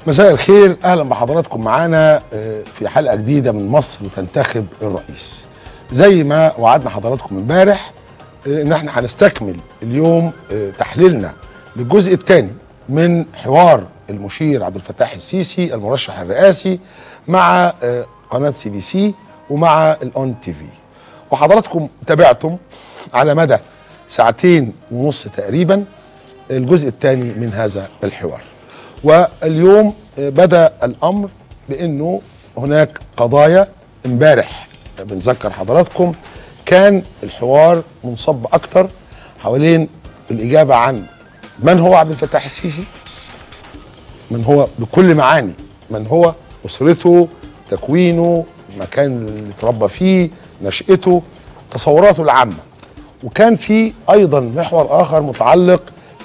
مساء الخير اهلا بحضراتكم معانا آه، في حلقه جديده من مصر تنتخب الرئيس زي ما وعدنا حضراتكم امبارح آه، ان احنا هنستكمل اليوم آه، تحليلنا للجزء الثاني من حوار المشير عبد الفتاح السيسي المرشح الرئاسي مع آه، قناه سي بي سي ومع الاون تي في وحضراتكم تابعتم على مدى ساعتين ونص تقريبا الجزء الثاني من هذا الحوار واليوم بدا الامر بانه هناك قضايا امبارح بنذكر حضراتكم كان الحوار منصب اكتر حوالين الاجابه عن من هو عبد الفتاح السيسي من هو بكل معاني من هو اسرته تكوينه المكان اللي اتربى فيه نشأته تصوراته العامه وكان في ايضا محور اخر متعلق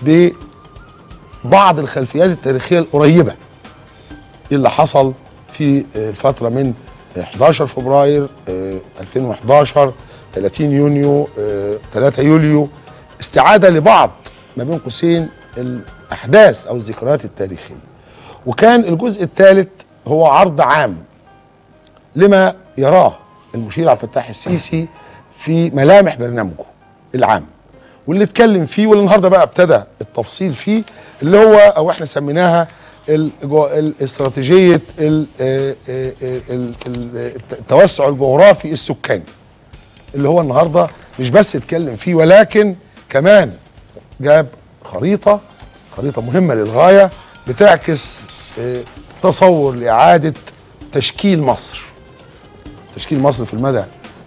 ببعض الخلفيات التاريخيه القريبه إيه اللي حصل في الفتره من 11 فبراير آه، 2011 30 يونيو آه، 3 يوليو استعاده لبعض ما بين قوسين الاحداث او الذكريات التاريخيه وكان الجزء الثالث هو عرض عام لما يراه المشير عبد الفتاح السيسي في ملامح برنامجه العام واللي اتكلم فيه واللي النهارده بقى ابتدى التفصيل فيه اللي هو او احنا سميناها الجو- الاستراتيجيه ال- آه، آه، آه، ال- ال- التوسع الجغرافي السكاني اللي هو النهارده مش بس اتكلم فيه ولكن كمان جاب خريطه خريطه مهمه للغايه بتعكس آه، تصور لاعاده تشكيل مصر تشكيل مصر في المدى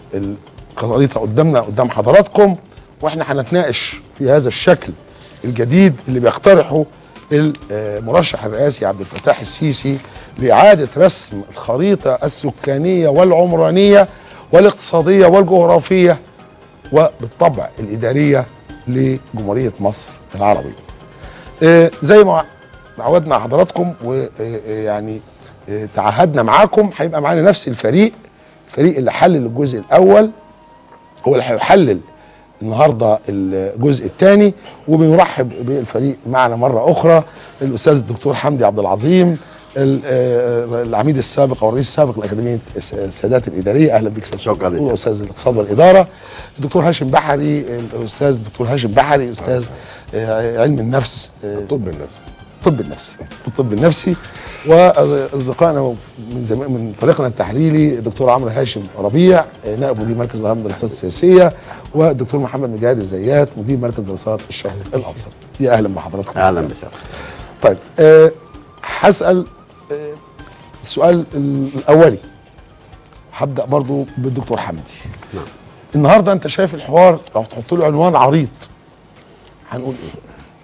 الخريطه قدامنا قدام حضراتكم واحنا هنتناقش في هذا الشكل الجديد اللي بيقترحه المرشح الرئاسي عبد الفتاح السيسي لاعاده رسم الخريطه السكانيه والعمرانيه والاقتصاديه والجغرافيه وبالطبع الاداريه لجمهوريه مصر العربيه. آه، زي ما عودنا حضراتكم ويعني تعهدنا معاكم هيبقى معانا نفس الفريق الفريق اللي حلل الجزء الاول هو اللي هيحلل النهارده الجزء الثاني وبنرحب بالفريق معنا مره اخرى الاستاذ الدكتور حمدي عبد العظيم ال- آه، العميد السابق او الرئيس السابق لاكاديميه الس- السادات الاداريه اهلا بك سيادة شكرا الدكتور لسيادتك. استاذ الاقتصاد والاداره الدكتور هاشم بحري الاستاذ الدكتور هاشم بحري استاذ آه، علم النفس آه، طب النفس الطب النفسي الطب النفسي واصدقائنا من زمان من فريقنا التحليلي الدكتور عمرو هاشم ربيع نائب مدير مركز الهرم الدراسات السياسيه والدكتور محمد مجاهد الزيات مدير مركز دراسات الشرق الاوسط يا اهلا بحضراتكم اهلا بسهلا طيب أه هسال أه السؤال الاولي هبدا برضو بالدكتور حمدي نعم. النهارده انت شايف الحوار لو تحط له عنوان عريض هنقول ايه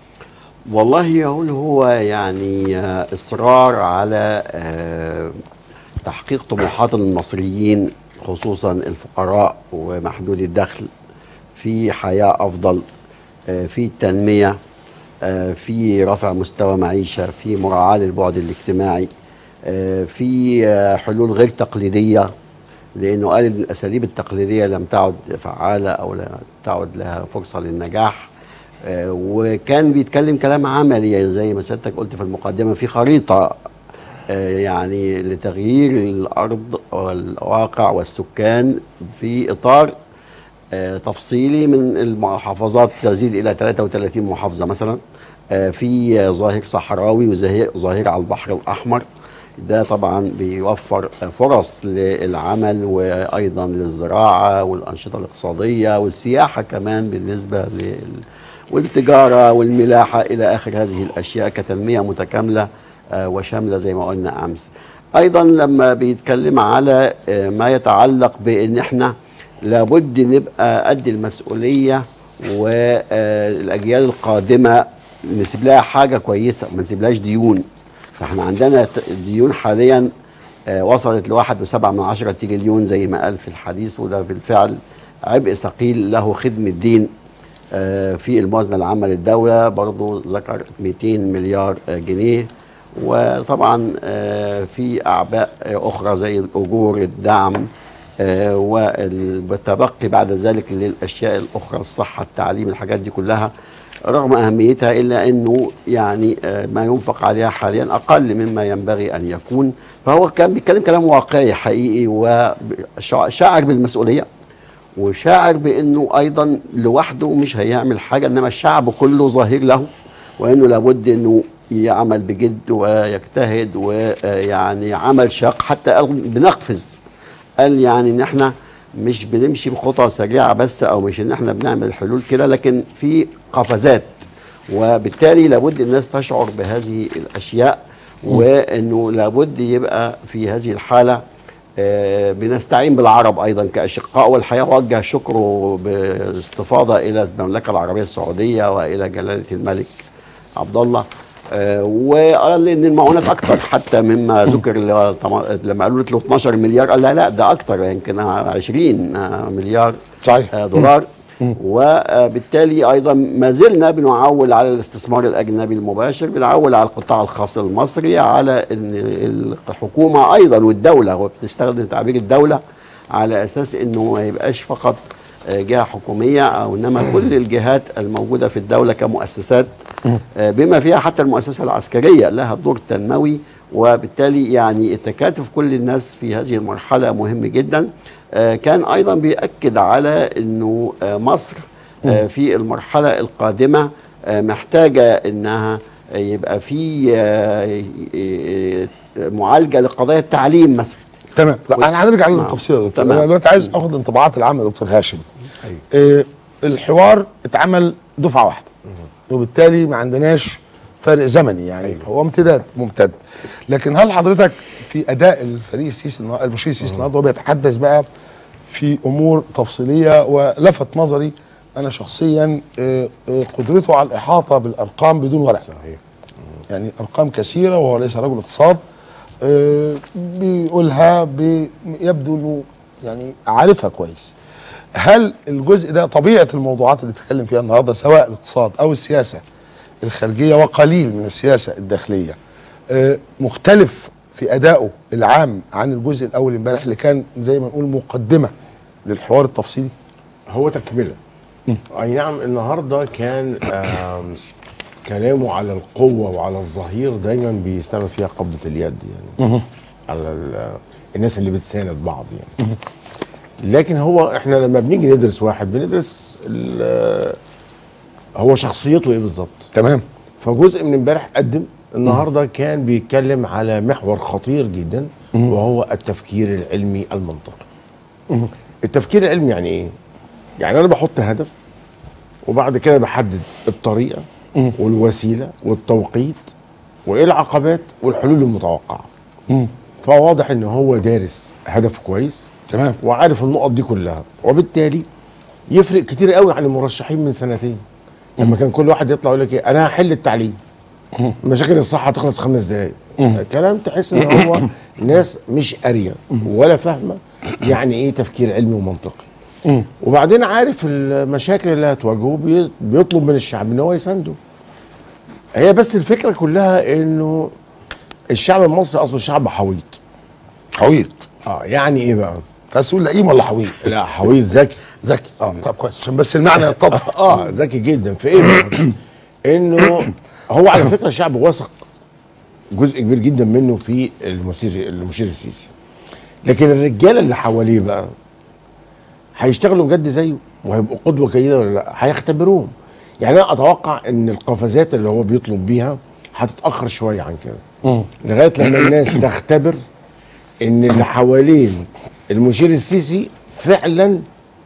والله يقول هو يعني آه، اصرار على آه، تحقيق طموحات المصريين خصوصا الفقراء ومحدود الدخل في حياه افضل آه، في التنميه آه، في رفع مستوى معيشه في مراعاه للبعد الاجتماعي آه، في آه، حلول غير تقليديه لانه قال ان الاساليب التقليديه لم تعد فعاله او لا تعد لها فرصه للنجاح آه، وكان بيتكلم كلام عملي زي ما سيادتك قلت في المقدمه في خريطه آه، يعني لتغيير الارض والواقع والسكان في اطار آه، تفصيلي من المحافظات تزيد الى 33 محافظه مثلا آه، في آه، ظاهر صحراوي وظاهر ظاهر على البحر الاحمر ده طبعا بيوفر آه، فرص للعمل وايضا للزراعه والانشطه الاقتصاديه والسياحه كمان بالنسبه لل والتجاره والملاحه الى اخر هذه الاشياء كتنميه متكامله آه، وشامله زي ما قلنا امس. ايضا لما بيتكلم على آه، ما يتعلق بان احنا لابد نبقى قد المسؤوليه والاجيال القادمه نسيب لها حاجه كويسه ما نسيبلهاش ديون فاحنا عندنا ت- ديون حاليا آه، وصلت لواحد وسبعة من عشرة تريليون زي ما قال في الحديث وده بالفعل عبء ثقيل له خدمة دين آه، في الموازنة العامة للدولة برضو ذكر 200 مليار آه، جنيه وطبعا آه، في أعباء آه، أخرى زي الأجور الدعم آه، والتبقي بعد ذلك للاشياء الاخرى الصحه التعليم الحاجات دي كلها رغم اهميتها الا انه يعني آه، ما ينفق عليها حاليا اقل مما ينبغي ان يكون فهو كان بيتكلم كلام واقعي حقيقي وشاعر بالمسؤوليه وشاعر بانه ايضا لوحده مش هيعمل حاجه انما الشعب كله ظهير له وانه لابد انه يعمل بجد ويجتهد ويعني عمل شاق حتى قال بنقفز قال يعني ان احنا مش بنمشي بخطى سريعه بس او مش ان احنا بنعمل حلول كده لكن في قفزات وبالتالي لابد الناس تشعر بهذه الاشياء وانه لابد يبقى في هذه الحاله آه، بنستعين بالعرب ايضا كاشقاء والحقيقه وجه شكره باستفاضه الى المملكه العربيه السعوديه والى جلاله الملك عبد الله آه، وقال ان المعونات اكتر حتى مما ذكر اللي هو طما- لما قالوا له 12 مليار قال لا لا ده اكتر يمكن 20 مليار صحيح. آه، دولار وبالتالي ايضا ما زلنا بنعول على الاستثمار الاجنبي المباشر بنعول على القطاع الخاص المصري على ان الحكومه ايضا والدوله وبتستخدم تعبير الدوله على اساس انه ما يبقاش فقط آه، جهه حكوميه او انما كل الجهات الموجوده في الدوله كمؤسسات آه، بما فيها حتى المؤسسه العسكريه لها دور تنموي وبالتالي يعني التكاتف كل الناس في هذه المرحله مهم جدا آه، كان ايضا بيأكد على انه آه، مصر آه، في المرحله القادمه آه، محتاجه انها آه، يبقى في آه، آه، معالجه لقضايا التعليم مثلا تمام لا انا هنرجع نعم. للتفصيل يا دكتور تمام. انا دلوقتي عايز اخد الانطباعات العامه يا دكتور هاشم آه الحوار اتعمل دفعه واحده وبالتالي ما عندناش فرق زمني يعني أيوة. هو امتداد ممتد لكن هل حضرتك في اداء الفريق السيسي النهار- المشير السيسي النهارده وهو بيتحدث بقى في امور تفصيليه ولفت نظري انا شخصيا آه، آه، قدرته على الاحاطه بالارقام بدون ورق صحيح يعني ارقام كثيره وهو ليس رجل اقتصاد آه، بيقولها بي- يبدو انه يعني عارفها كويس هل الجزء ده طبيعه الموضوعات اللي اتكلم فيها النهارده سواء الاقتصاد او السياسه الخارجيه وقليل من السياسه الداخليه آه، مختلف في ادائه العام عن الجزء الاول امبارح اللي كان زي ما نقول مقدمه للحوار التفصيلي هو تكمله اي نعم النهارده كان آم، كلامه على القوه وعلى الظهير دايما بيستعمل فيها قبضه اليد يعني على ال- الناس اللي بتساند بعض يعني لكن هو احنا لما بنيجي ندرس واحد بندرس ال- هو شخصيته ايه بالظبط تمام فجزء من امبارح قدم النهارده كان بيتكلم على محور خطير جدا وهو التفكير العلمي المنطقي التفكير العلمي يعني ايه يعني انا بحط هدف وبعد كده بحدد الطريقه والوسيله والتوقيت وايه العقبات والحلول المتوقعه فواضح ان هو دارس هدف كويس تمام وعارف النقط دي كلها وبالتالي يفرق كتير قوي عن المرشحين من سنتين لما كان كل واحد يطلع يقول لك ايه انا هحل التعليم مشاكل الصحه هتخلص خمس دقائق كلام تحس ان هو ناس مش قاريه ولا فاهمه يعني ايه تفكير علمي ومنطقي وبعدين عارف المشاكل اللي هتواجهه بي- بيطلب من الشعب ان هو يسانده هي بس الفكره كلها انه الشعب المصري اصله شعب حويط حويط اه يعني ايه بقى عايز تقول لئيم ولا حويط لا حويط ذكي ذكي اه طب كويس عشان بس المعنى يتضح اه ذكي جدا في ايه بقى؟ انه هو على فكره الشعب واثق جزء كبير جدا منه في المشير المشير السيسي لكن الرجاله اللي حواليه بقى هيشتغلوا بجد زيه وهيبقوا قدوه جيده ولا لا هيختبروهم يعني انا اتوقع ان القفزات اللي هو بيطلب بيها هتتاخر شويه عن كده لغايه لما الناس تختبر ان اللي حوالين المشير السيسي فعلا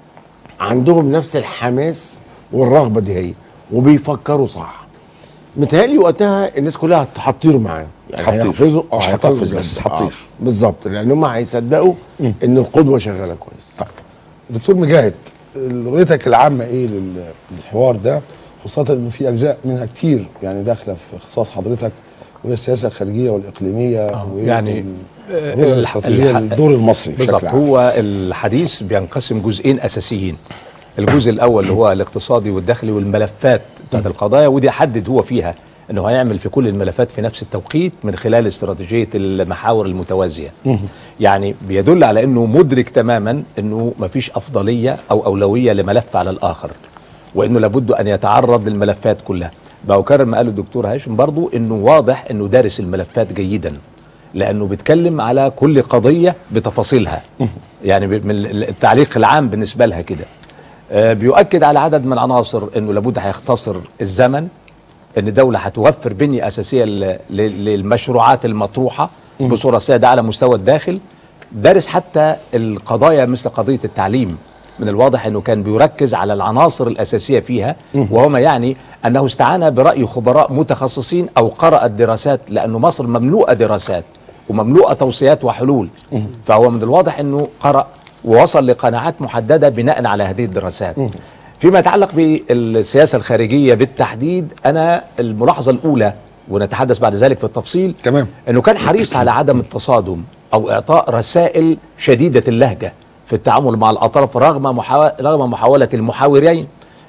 عندهم نفس الحماس والرغبه دي هي وبيفكروا صح متهيألي وقتها الناس كلها هت- هتطير معاه يعني هتطير. هيحفزوا اه مش هيحفزوا هتنفذ بجد. بس، آه، هتطير. بالظبط لان هم هيصدقوا ان القدوه شغاله كويس طيب دكتور مجاهد رؤيتك العامه ايه لل- للحوار ده خاصه انه في اجزاء منها كتير يعني داخله في اختصاص حضرتك وهي السياسه الخارجيه والاقليميه يعني الرؤيه الح- الاستراتيجيه الح- للدور المصري بالظبط بشكل عام هو الحديث بينقسم جزئين اساسيين الجزء الاول اللي هو الاقتصادي والداخلي والملفات بتاعت القضايا ودي حدد هو فيها انه هيعمل في كل الملفات في نفس التوقيت من خلال استراتيجيه المحاور المتوازيه يعني بيدل على انه مدرك تماما انه مفيش افضليه او اولويه لملف على الاخر وانه لابد ان يتعرض للملفات كلها بكرر ما قاله الدكتور هاشم برضو انه واضح انه دارس الملفات جيدا لانه بيتكلم على كل قضيه بتفاصيلها يعني ب- من التعليق العام بالنسبه لها كده آه، بيؤكد على عدد من العناصر انه لابد هيختصر الزمن ان الدوله هتوفر بنيه اساسيه ل- ل- للمشروعات المطروحه بصوره سائده على مستوى الداخل دارس حتى القضايا مثل قضيه التعليم من الواضح انه كان بيركز على العناصر الاساسيه فيها وهو ما يعني انه استعان براي خبراء متخصصين او قرا الدراسات لانه مصر مملوءه دراسات ومملوءه توصيات وحلول فهو من الواضح انه قرا ووصل لقناعات محدده بناء على هذه الدراسات فيما يتعلق بالسياسه الخارجيه بالتحديد انا الملاحظه الاولى ونتحدث بعد ذلك في التفصيل تمام. انه كان حريص على عدم التصادم او اعطاء رسائل شديده اللهجه في التعامل مع الاطراف رغم محاو... رغم محاوله المحاورين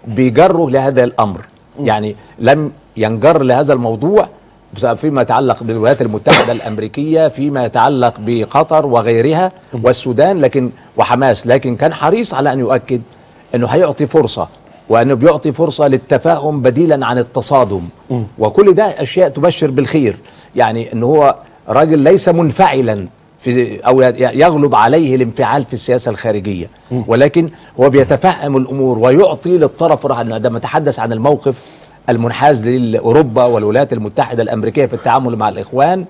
بجره لهذا الامر يعني لم ينجر لهذا الموضوع بس- فيما يتعلق بالولايات المتحده الامريكيه فيما يتعلق بقطر وغيرها والسودان لكن وحماس لكن كان حريص على ان يؤكد انه هيعطي فرصه وانه بيعطي فرصه للتفاهم بديلا عن التصادم وكل ده اشياء تبشر بالخير يعني ان هو راجل ليس منفعلا في او يغلب عليه الانفعال في السياسه الخارجيه ولكن هو بيتفهم الامور ويعطي للطرف الآخر. عندما تحدث عن الموقف المنحاز لاوروبا والولايات المتحده الامريكيه في التعامل مع الاخوان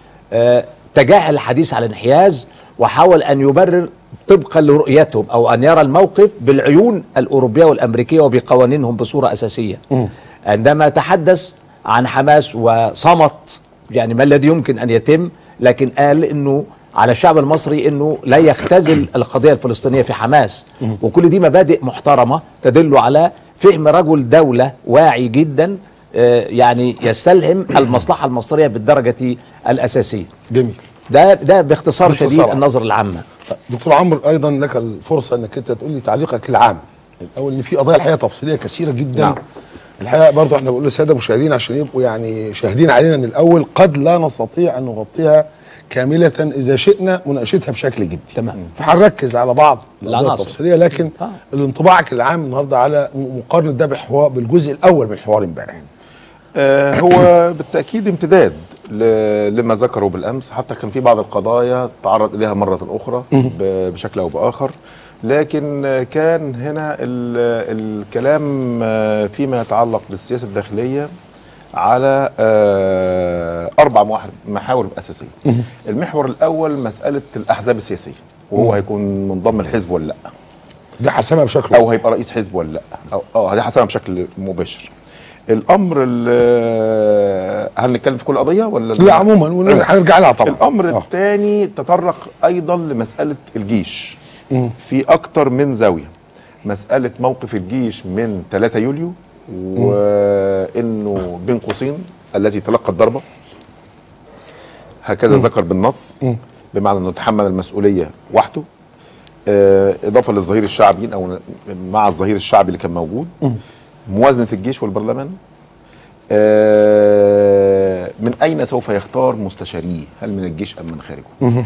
آه، تجاهل الحديث على الانحياز وحاول ان يبرر طبقا لرؤيتهم او ان يرى الموقف بالعيون الاوروبيه والامريكيه وبقوانينهم بصوره اساسيه. عندما تحدث عن حماس وصمت يعني ما الذي يمكن ان يتم لكن قال انه على الشعب المصري انه لا يختزل القضيه الفلسطينيه في حماس وكل دي مبادئ محترمه تدل على فهم رجل دوله واعي جدا آه، يعني يستلهم المصلحه المصريه بالدرجه الاساسيه جميل ده ده باختصار باختصار. شديد النظر العامه دكتور عمرو ايضا لك الفرصه انك انت تقول لي تعليقك العام الاول ان في قضايا الحقيقه تفصيليه كثيره جدا نعم. الحقيقه برضه احنا بنقول للساده المشاهدين عشان يبقوا يعني شاهدين علينا من الاول قد لا نستطيع ان نغطيها كامله اذا شئنا مناقشتها بشكل جدي تمام. فهنركز على بعض القضايا العناصر. التفصيليه لكن آه. الانطباعك العام النهارده على مقارنه ده بالحوار بالجزء الاول من الحوار امبارح آه، هو بالتأكيد امتداد ل- لما ذكروا بالأمس حتى كان في بعض القضايا تعرض إليها مرة أخرى ب- بشكل أو بآخر لكن آه، كان هنا ال- الكلام آه، فيما يتعلق بالسياسة الداخلية على آه، أربع محاور- محاور أساسية المحور الأول مسألة الأحزاب السياسية وهو هيكون منضم الحزب ولا لا ده حسمها بشكل او هيبقى رئيس حزب ولا لا أو اه دي حسبها بشكل مباشر الامر ال- هل نتكلم في كل قضيه ولا لا عموما هنرجع لها طبعا الامر آه. الثاني تطرق ايضا لمساله الجيش في اكتر من زاويه مساله موقف الجيش من 3 يوليو وانه بين قوسين الذي تلقى الضربه هكذا ذكر بالنص بمعنى انه تحمل المسؤوليه وحده آه، اضافه للظهير الشعبي او مع الظهير الشعبي اللي كان موجود موازنه الجيش والبرلمان آه، من اين سوف يختار مستشاريه هل من الجيش ام من خارجه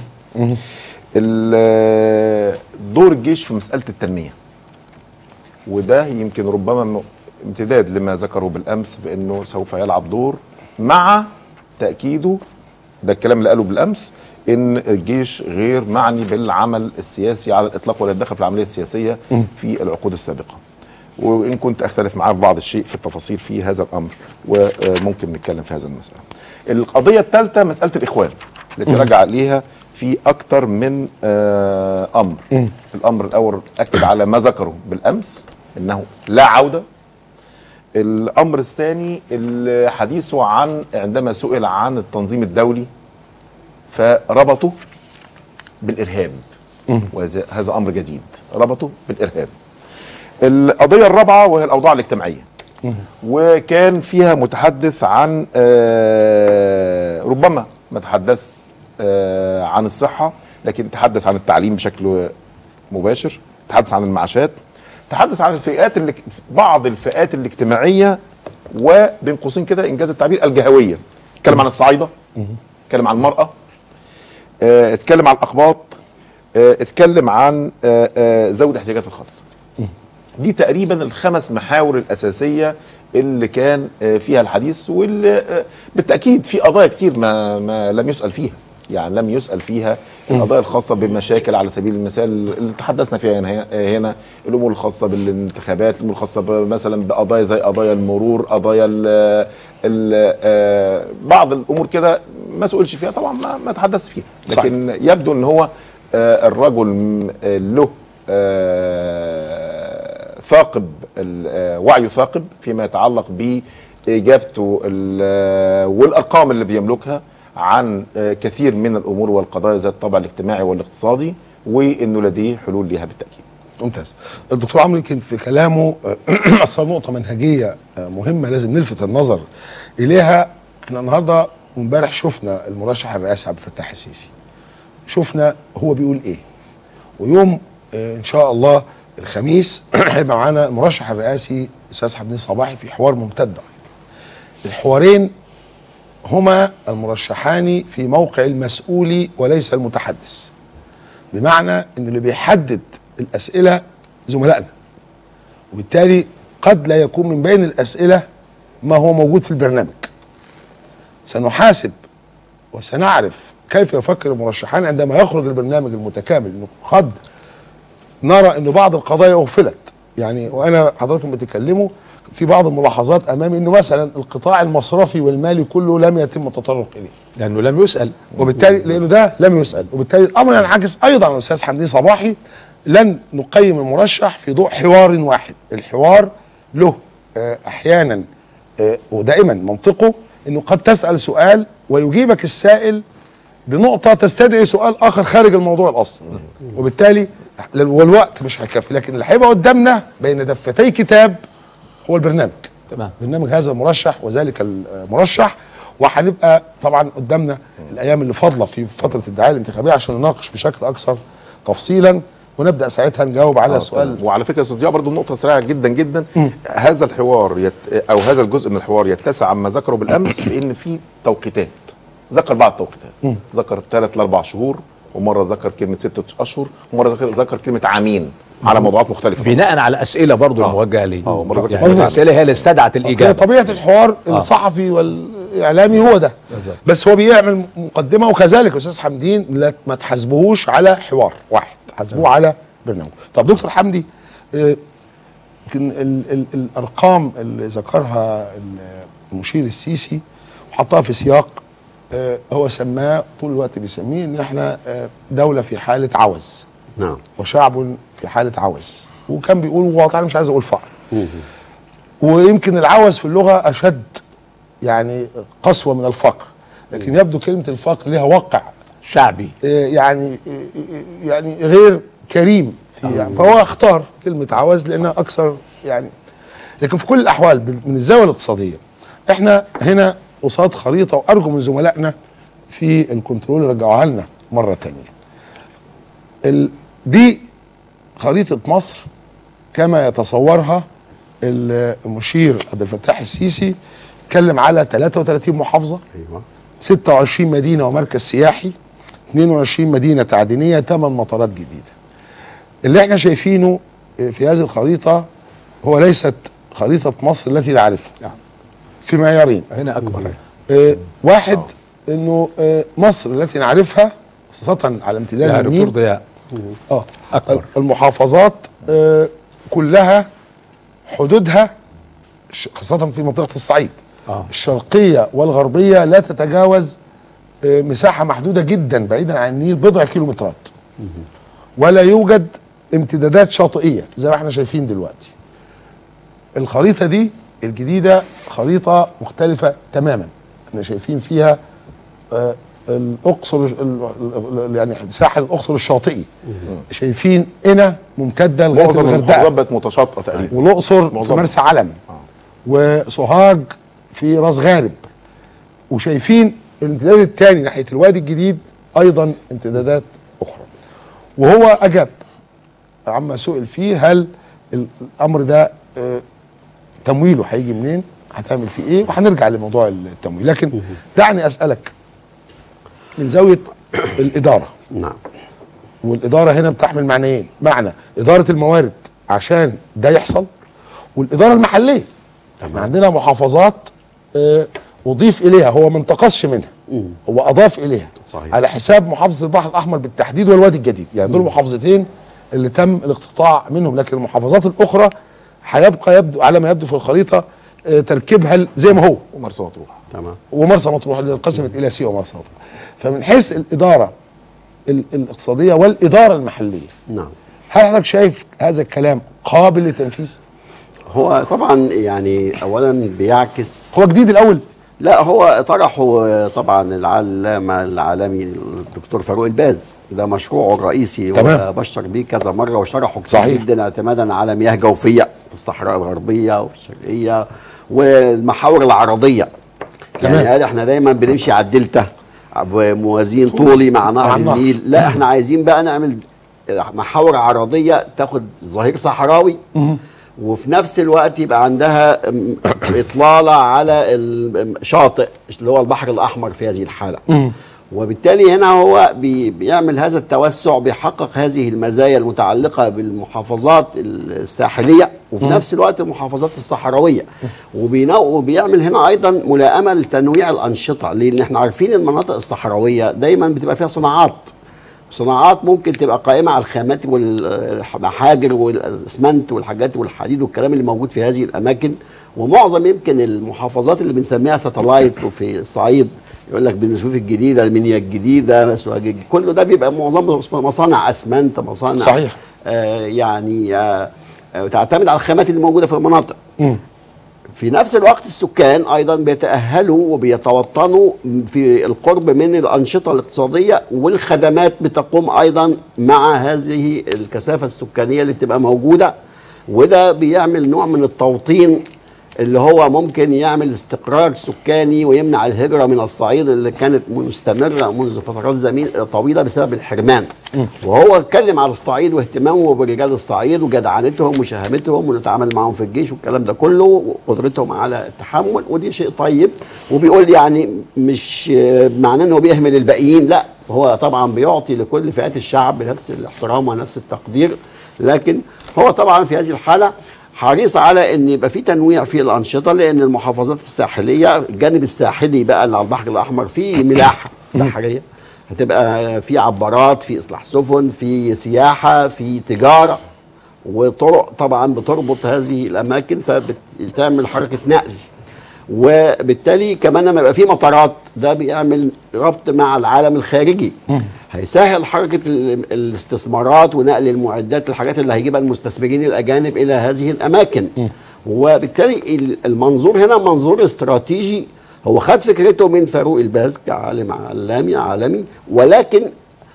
ال- دور الجيش في مساله التنميه وده يمكن ربما م- امتداد لما ذكره بالامس بانه سوف يلعب دور مع تاكيده ده الكلام اللي قاله بالامس ان الجيش غير معني بالعمل السياسي على الاطلاق ولا يتدخل في العمليه السياسيه في العقود السابقه وان كنت اختلف معاه في بعض الشيء في التفاصيل في هذا الامر وممكن نتكلم في هذا المساله القضيه الثالثه مساله الاخوان التي رجع عليها في اكثر من آه، امر الامر الاول اكد على ما ذكره بالامس انه لا عوده الامر الثاني الحديث عن عندما سئل عن التنظيم الدولي فربطه بالارهاب وهذا هذا امر جديد ربطه بالارهاب القضيه الرابعه وهي الاوضاع الاجتماعيه وكان فيها متحدث عن آه، ربما ما تحدث آه، عن الصحه لكن تحدث عن التعليم بشكل مباشر تحدث عن المعاشات تحدث عن الفئات اللي بعض الفئات الاجتماعيه وبين قوسين كده انجاز التعبير الجهويه اتكلم عن الصعايده اتكلم عن المراه آه، اتكلم عن الاقباط آه، اتكلم عن آه، آه، ذوي الاحتياجات الخاصه دي تقريبا الخمس محاور الاساسيه اللي كان آه، فيها الحديث واللي آه، بالتاكيد في قضايا كتير ما ما لم يسال فيها يعني لم يسال فيها القضايا الخاصه بمشاكل على سبيل المثال اللي تحدثنا فيها هنا, هنا الامور الخاصه بالانتخابات الامور الخاصه ب- مثلا بقضايا زي قضايا المرور قضايا ال ال آه، بعض الامور كده ما سئلش فيها طبعا ما, ما تحدث فيها لكن يبدو ان هو آه، الرجل م- آه، له آه، ثاقب ال- آه، وعيه ثاقب فيما يتعلق باجابته ال- آه، والارقام اللي بيملكها عن آه، كثير من الامور والقضايا ذات الطابع الاجتماعي والاقتصادي وانه لديه حلول لها بالتاكيد. ممتاز الدكتور عمرو يمكن في كلامه اصلا نقطه منهجيه آه، مهمه لازم نلفت النظر اليها احنا النهارده وامبارح شفنا المرشح الرئاسي عبد الفتاح السيسي شفنا هو بيقول ايه ويوم آه، ان شاء الله الخميس هيبقى معانا المرشح الرئاسي الاستاذ حمدين صباحي في حوار ممتد أيضاً. الحوارين هما المرشحان في موقع المسؤول وليس المتحدث بمعنى ان اللي بيحدد الاسئله زملائنا وبالتالي قد لا يكون من بين الاسئله ما هو موجود في البرنامج سنحاسب وسنعرف كيف يفكر المرشحان عندما يخرج البرنامج المتكامل انه قد نرى ان بعض القضايا اغفلت يعني وانا حضراتكم بتتكلموا في بعض الملاحظات امامي انه مثلا القطاع المصرفي والمالي كله لم يتم التطرق اليه لانه لم يسال وبالتالي لانه ده لم يسال وبالتالي الامر ينعكس ايضا على الاستاذ حمدين صباحي لن نقيم المرشح في ضوء حوار واحد الحوار له آه، احيانا آه، ودائما منطقه انه قد تسال سؤال ويجيبك السائل بنقطه تستدعي سؤال اخر خارج الموضوع الاصلي وبالتالي والوقت مش هيكفي لكن اللي هيبقى قدامنا بين دفتي كتاب هو البرنامج تمام برنامج هذا المرشح وذلك المرشح وهنبقى طبعا قدامنا الايام اللي فاضله في فتره الدعايه الانتخابيه عشان نناقش بشكل اكثر تفصيلا ونبدا ساعتها نجاوب على آه، السؤال طبعاً. وعلى فكره يا استاذ ضياء برضه نقطه سريعه جدا جدا هذا الحوار يت... او هذا الجزء من الحوار يتسع عما ذكره بالامس في ان في توقيتات ذكر بعض التوقيتات ذكر ثلاث لاربع شهور ومره ذكر كلمه ستة اشهر ومره ذكر ذكر كلمه عامين على موضوعات مختلفه بناء على اسئله برضه آه. موجهه ليه آه، مرة ذكر- يعني مظبوط. الاسئله هي اللي استدعت هي الاجابه طبيعه الحوار الصحفي والاعلامي هو ده بس هو بيعمل مقدمه وكذلك الاستاذ حمدين لا ما تحاسبوهوش على حوار واحد حاسبوه على برنامج طب دكتور حمدي آه، يمكن ال ال الارقام اللي ذكرها ال- المشير السيسي وحطها في سياق آه، هو سماه طول الوقت بيسميه ان احنا آه، دوله في حاله عوز نعم وشعب في حاله عوز وكان بيقول واضح انا مش عايز اقول فقر ويمكن العوز في اللغه اشد يعني قسوه من الفقر لكن يبدو كلمه الفقر لها وقع شعبي آه، يعني آه، يعني غير كريم في يعني فهو اختار كلمه عوز لانها اكثر يعني لكن في كل الاحوال بال- من الزاويه الاقتصاديه احنا هنا قصاد خريطه وارجو من زملائنا في الكنترول يرجعوها لنا مره ثانيه ال- دي خريطه مصر كما يتصورها ال- المشير عبد الفتاح السيسي اتكلم على 33 محافظه ايوه 26 مدينه ومركز سياحي 22 مدينه تعدينيه 8 مطارات جديده اللي احنا شايفينه في هذه الخريطه هو ليست خريطه مصر التي نعرفها نعم. في معيارين هنا اكبر آه، واحد انه آه، مصر التي نعرفها خاصه على امتداد يا دكتور النيل ضياء اه أكبر. المحافظات آه، كلها حدودها ش- خاصة في منطقة الصعيد آه. الشرقية والغربية لا تتجاوز آه، مساحة محدودة جدا بعيدا عن النيل بضع كيلومترات ولا يوجد امتدادات شاطئية زي ما احنا شايفين دلوقتي الخريطة دي الجديدة خريطة مختلفة تماما احنا شايفين فيها آه، الاقصر ال- ال- يعني ساحل الاقصر الشاطئي شايفين قنا ممتده لغايه معظم المحافظات الغردقه بقت متشاطئه تقريبا والاقصر في معظمها. مرسى علم وسوهاج في راس غارب وشايفين الامتداد الثاني ناحيه الوادي الجديد ايضا امتدادات اخرى وهو اجاب عما سئل فيه هل ال- الامر ده آه، تمويله هيجي منين هتعمل فيه ايه وهنرجع لموضوع التمويل لكن دعني اسالك من زاويه الاداره نعم والاداره هنا بتحمل معنيين معنى اداره الموارد عشان ده يحصل والاداره المحليه احنا عندنا محافظات آه، اضيف اليها هو ما انتقصش منها هو اضاف اليها صحيح. على حساب محافظه البحر الاحمر بالتحديد والوادي الجديد يعني دول محافظتين اللي تم الاقتطاع منهم لكن المحافظات الاخرى هيبقى يبدو على ما يبدو في الخريطه آه، تركيبها زي ما هو ومرسى مطروح تمام ومرسى مطروح اللي انقسمت الى سيوه ومرسى مطروح فمن حيث الاداره ال- الاقتصاديه والاداره المحليه نعم هل حضرتك شايف هذا الكلام قابل للتنفيذ؟ هو طبعا يعني اولا بيعكس هو جديد الاول لا هو طرحه طبعا العلامة العالمي الدكتور فاروق الباز ده مشروعه الرئيسي تمام. وبشر بيه كذا مرة وشرحه كتير صحيح. جدا اعتمادا على مياه جوفية في الصحراء الغربية وفي الشرقية والمحاور العرضية تمام. يعني قال احنا دايما بنمشي على الدلتا بموازين طولي مع نهر مع النهر. النيل لا احنا عايزين بقى نعمل محاور عرضية تاخد ظهير صحراوي وفي نفس الوقت يبقى عندها م- اطلاله على الشاطئ اللي هو البحر الاحمر في هذه الحاله وبالتالي هنا هو بي بيعمل هذا التوسع بيحقق هذه المزايا المتعلقه بالمحافظات الساحليه وفي نفس الوقت المحافظات الصحراويه وبينو- وبيعمل هنا ايضا ملائمه لتنويع الانشطه لان احنا عارفين المناطق الصحراويه دايما بتبقى فيها صناعات صناعات ممكن تبقى قائمة على الخامات والمحاجر والاسمنت والحاجات والحديد والكلام اللي موجود في هذه الأماكن ومعظم يمكن المحافظات اللي بنسميها ساتلايت وفي الصعيد يقول لك بن سويف الجديدة المنيا الجديدة سوهاج الجديدة، كله ده بيبقى معظم مصانع أسمنت مصانع صحيح. آه يعني آه آه، تعتمد على الخامات اللي موجودة في المناطق في نفس الوقت السكان ايضا بيتاهلوا وبيتوطنوا في القرب من الانشطه الاقتصاديه والخدمات بتقوم ايضا مع هذه الكثافه السكانيه اللي بتبقى موجوده وده بيعمل نوع من التوطين اللي هو ممكن يعمل استقرار سكاني ويمنع الهجره من الصعيد اللي كانت مستمره منذ فترات زمين طويله بسبب الحرمان وهو اتكلم على الصعيد واهتمامه برجال الصعيد وجدعنتهم وشهامتهم ونتعامل معاهم في الجيش والكلام ده كله وقدرتهم على التحمل ودي شيء طيب وبيقول يعني مش آه، معناه انه بيهمل الباقيين لا هو طبعا بيعطي لكل فئات الشعب نفس الاحترام ونفس التقدير لكن هو طبعا في هذه الحاله حريص على ان يبقى في تنويع في الانشطه لان المحافظات الساحليه الجانب الساحلي بقى اللي على البحر الاحمر فيه ملاحه بحريه هتبقى في عبارات في اصلاح سفن في سياحه في تجاره وطرق طبعا بتربط هذه الاماكن فبتعمل حركه نقل وبالتالي كمان لما يبقى في مطارات ده بيعمل ربط مع العالم الخارجي هيسهل حركه ال- الاستثمارات ونقل المعدات الحاجات اللي هيجيبها المستثمرين الاجانب الى هذه الاماكن وبالتالي ال- المنظور هنا منظور استراتيجي هو خد فكرته من فاروق الباز كعالم عالمي عالمي ولكن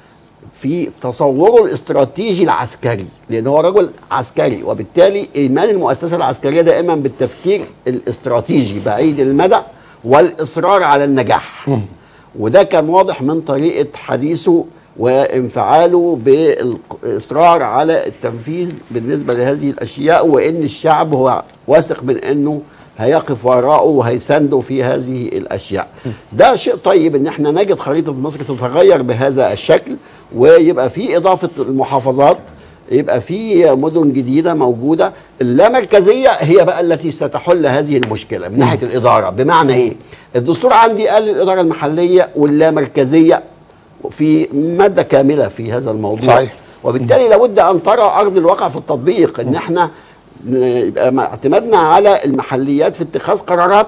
في تصوره الاستراتيجي العسكري لان هو رجل عسكري وبالتالي ايمان المؤسسه العسكريه دائما بالتفكير الاستراتيجي بعيد المدى والاصرار على النجاح وده كان واضح من طريقه حديثه وانفعاله بالاصرار على التنفيذ بالنسبه لهذه الاشياء وان الشعب هو واثق من انه هيقف وراءه وهيسانده في هذه الاشياء ده شيء طيب ان احنا نجد خريطه مصر تتغير بهذا الشكل ويبقى في اضافه المحافظات يبقى في مدن جديده موجوده اللامركزيه هي بقى التي ستحل هذه المشكله من ناحيه الاداره بمعنى ايه الدستور عندي قال الاداره المحليه واللامركزيه في ماده كامله في هذا الموضوع صحيح. وبالتالي لابد ان ترى ارض الواقع في التطبيق ان احنا يبقى مع- اعتمادنا على المحليات في اتخاذ قرارات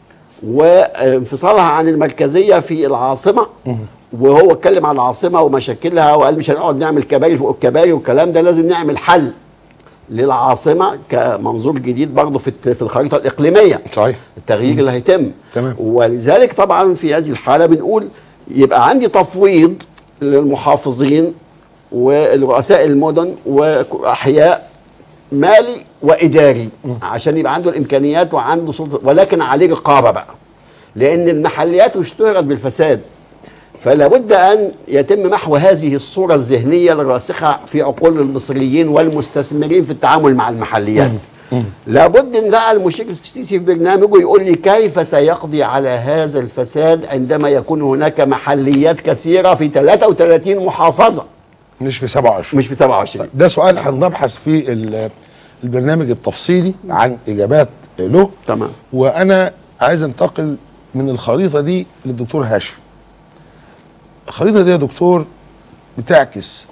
وانفصالها عن المركزيه في العاصمه وهو اتكلم عن العاصمه ومشاكلها وقال مش هنقعد نعمل كباري فوق الكباري والكلام ده لازم نعمل حل للعاصمه كمنظور جديد برضه في الت- في الخريطه الاقليميه صحيح التغيير اللي هيتم تمام. ولذلك طبعا في هذه الحاله بنقول يبقى عندي تفويض للمحافظين ورؤساء المدن واحياء مالي واداري عشان يبقى عنده الامكانيات وعنده سلطه ولكن عليه رقابه بقى لان المحليات اشتهرت بالفساد فلا بد ان يتم محو هذه الصوره الذهنيه الراسخه في عقول المصريين والمستثمرين في التعامل مع المحليات لابد ان بقى المشير السيسي في برنامجه يقول لي كيف سيقضي على هذا الفساد عندما يكون هناك محليات كثيره في 33 محافظه مش في 27 مش في 27 ده سؤال هنبحث في ال- البرنامج التفصيلي عن اجابات له تمام وانا عايز انتقل من الخريطه دي للدكتور هاشم الخريطه دي يا دكتور بتعكس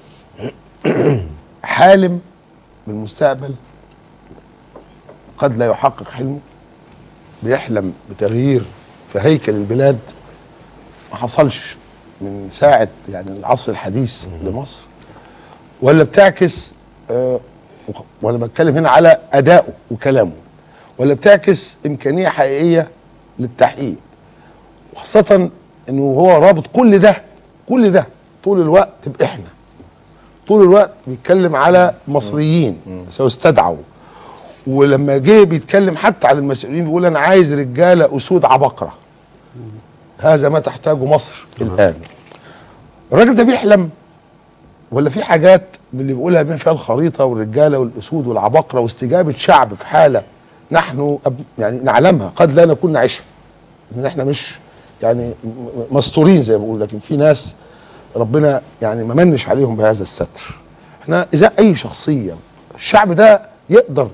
حالم بالمستقبل قد لا يحقق حلمه بيحلم بتغيير في هيكل البلاد ما حصلش من ساعه يعني العصر الحديث لمصر ولا بتعكس آه وخ- وانا بتكلم هنا على ادائه وكلامه ولا بتعكس امكانيه حقيقيه للتحقيق وخاصه انه هو رابط كل ده كل ده طول الوقت باحنا طول الوقت بيتكلم على مصريين سيستدعوا ولما جه بيتكلم حتى على المسؤولين بيقول انا عايز رجاله اسود عبقره هذا ما تحتاجه مصر الان الراجل ده بيحلم ولا في حاجات من اللي بيقولها بين فيها الخريطه والرجاله والاسود والعباقره واستجابه شعب في حاله نحن أب يعني نعلمها قد لا نكون نعيشها ان احنا مش يعني م- م- مستورين زي ما بقول لكن في ناس ربنا يعني ما منش عليهم بهذا الستر احنا اذا اي شخصيه الشعب ده يقدر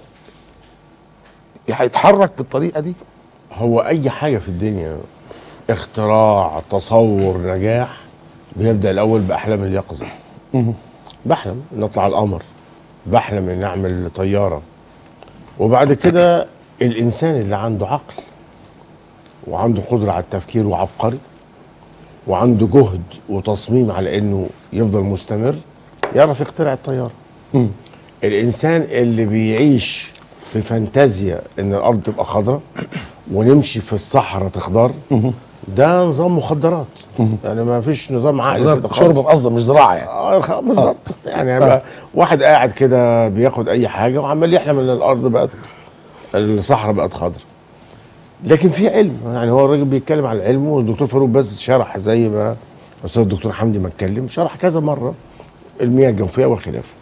هيتحرك بالطريقه دي هو اي حاجه في الدنيا اختراع تصور نجاح بيبدا الاول باحلام اليقظه بحلم نطلع القمر بحلم ان اعمل طياره وبعد كده الانسان اللي عنده عقل وعنده قدره على التفكير وعبقري وعنده جهد وتصميم على انه يفضل مستمر يعرف يخترع الطياره الانسان اللي بيعيش في فانتازيا ان الارض تبقى خضراء ونمشي في الصحراء تخضر ده نظام مخدرات يعني ما فيش نظام عقل كده خالص. شرب قصدا مش زراعه يعني اه خ- بالظبط يعني يبقى واحد قاعد كده بياخد اي حاجه وعمال يحلم ان الارض بقت الصحراء بقت خضراء لكن في علم يعني هو الراجل بيتكلم على العلم والدكتور فاروق بس شرح زي ما الاستاذ الدكتور حمدي ما اتكلم شرح كذا مره المياه الجوفيه وخلافه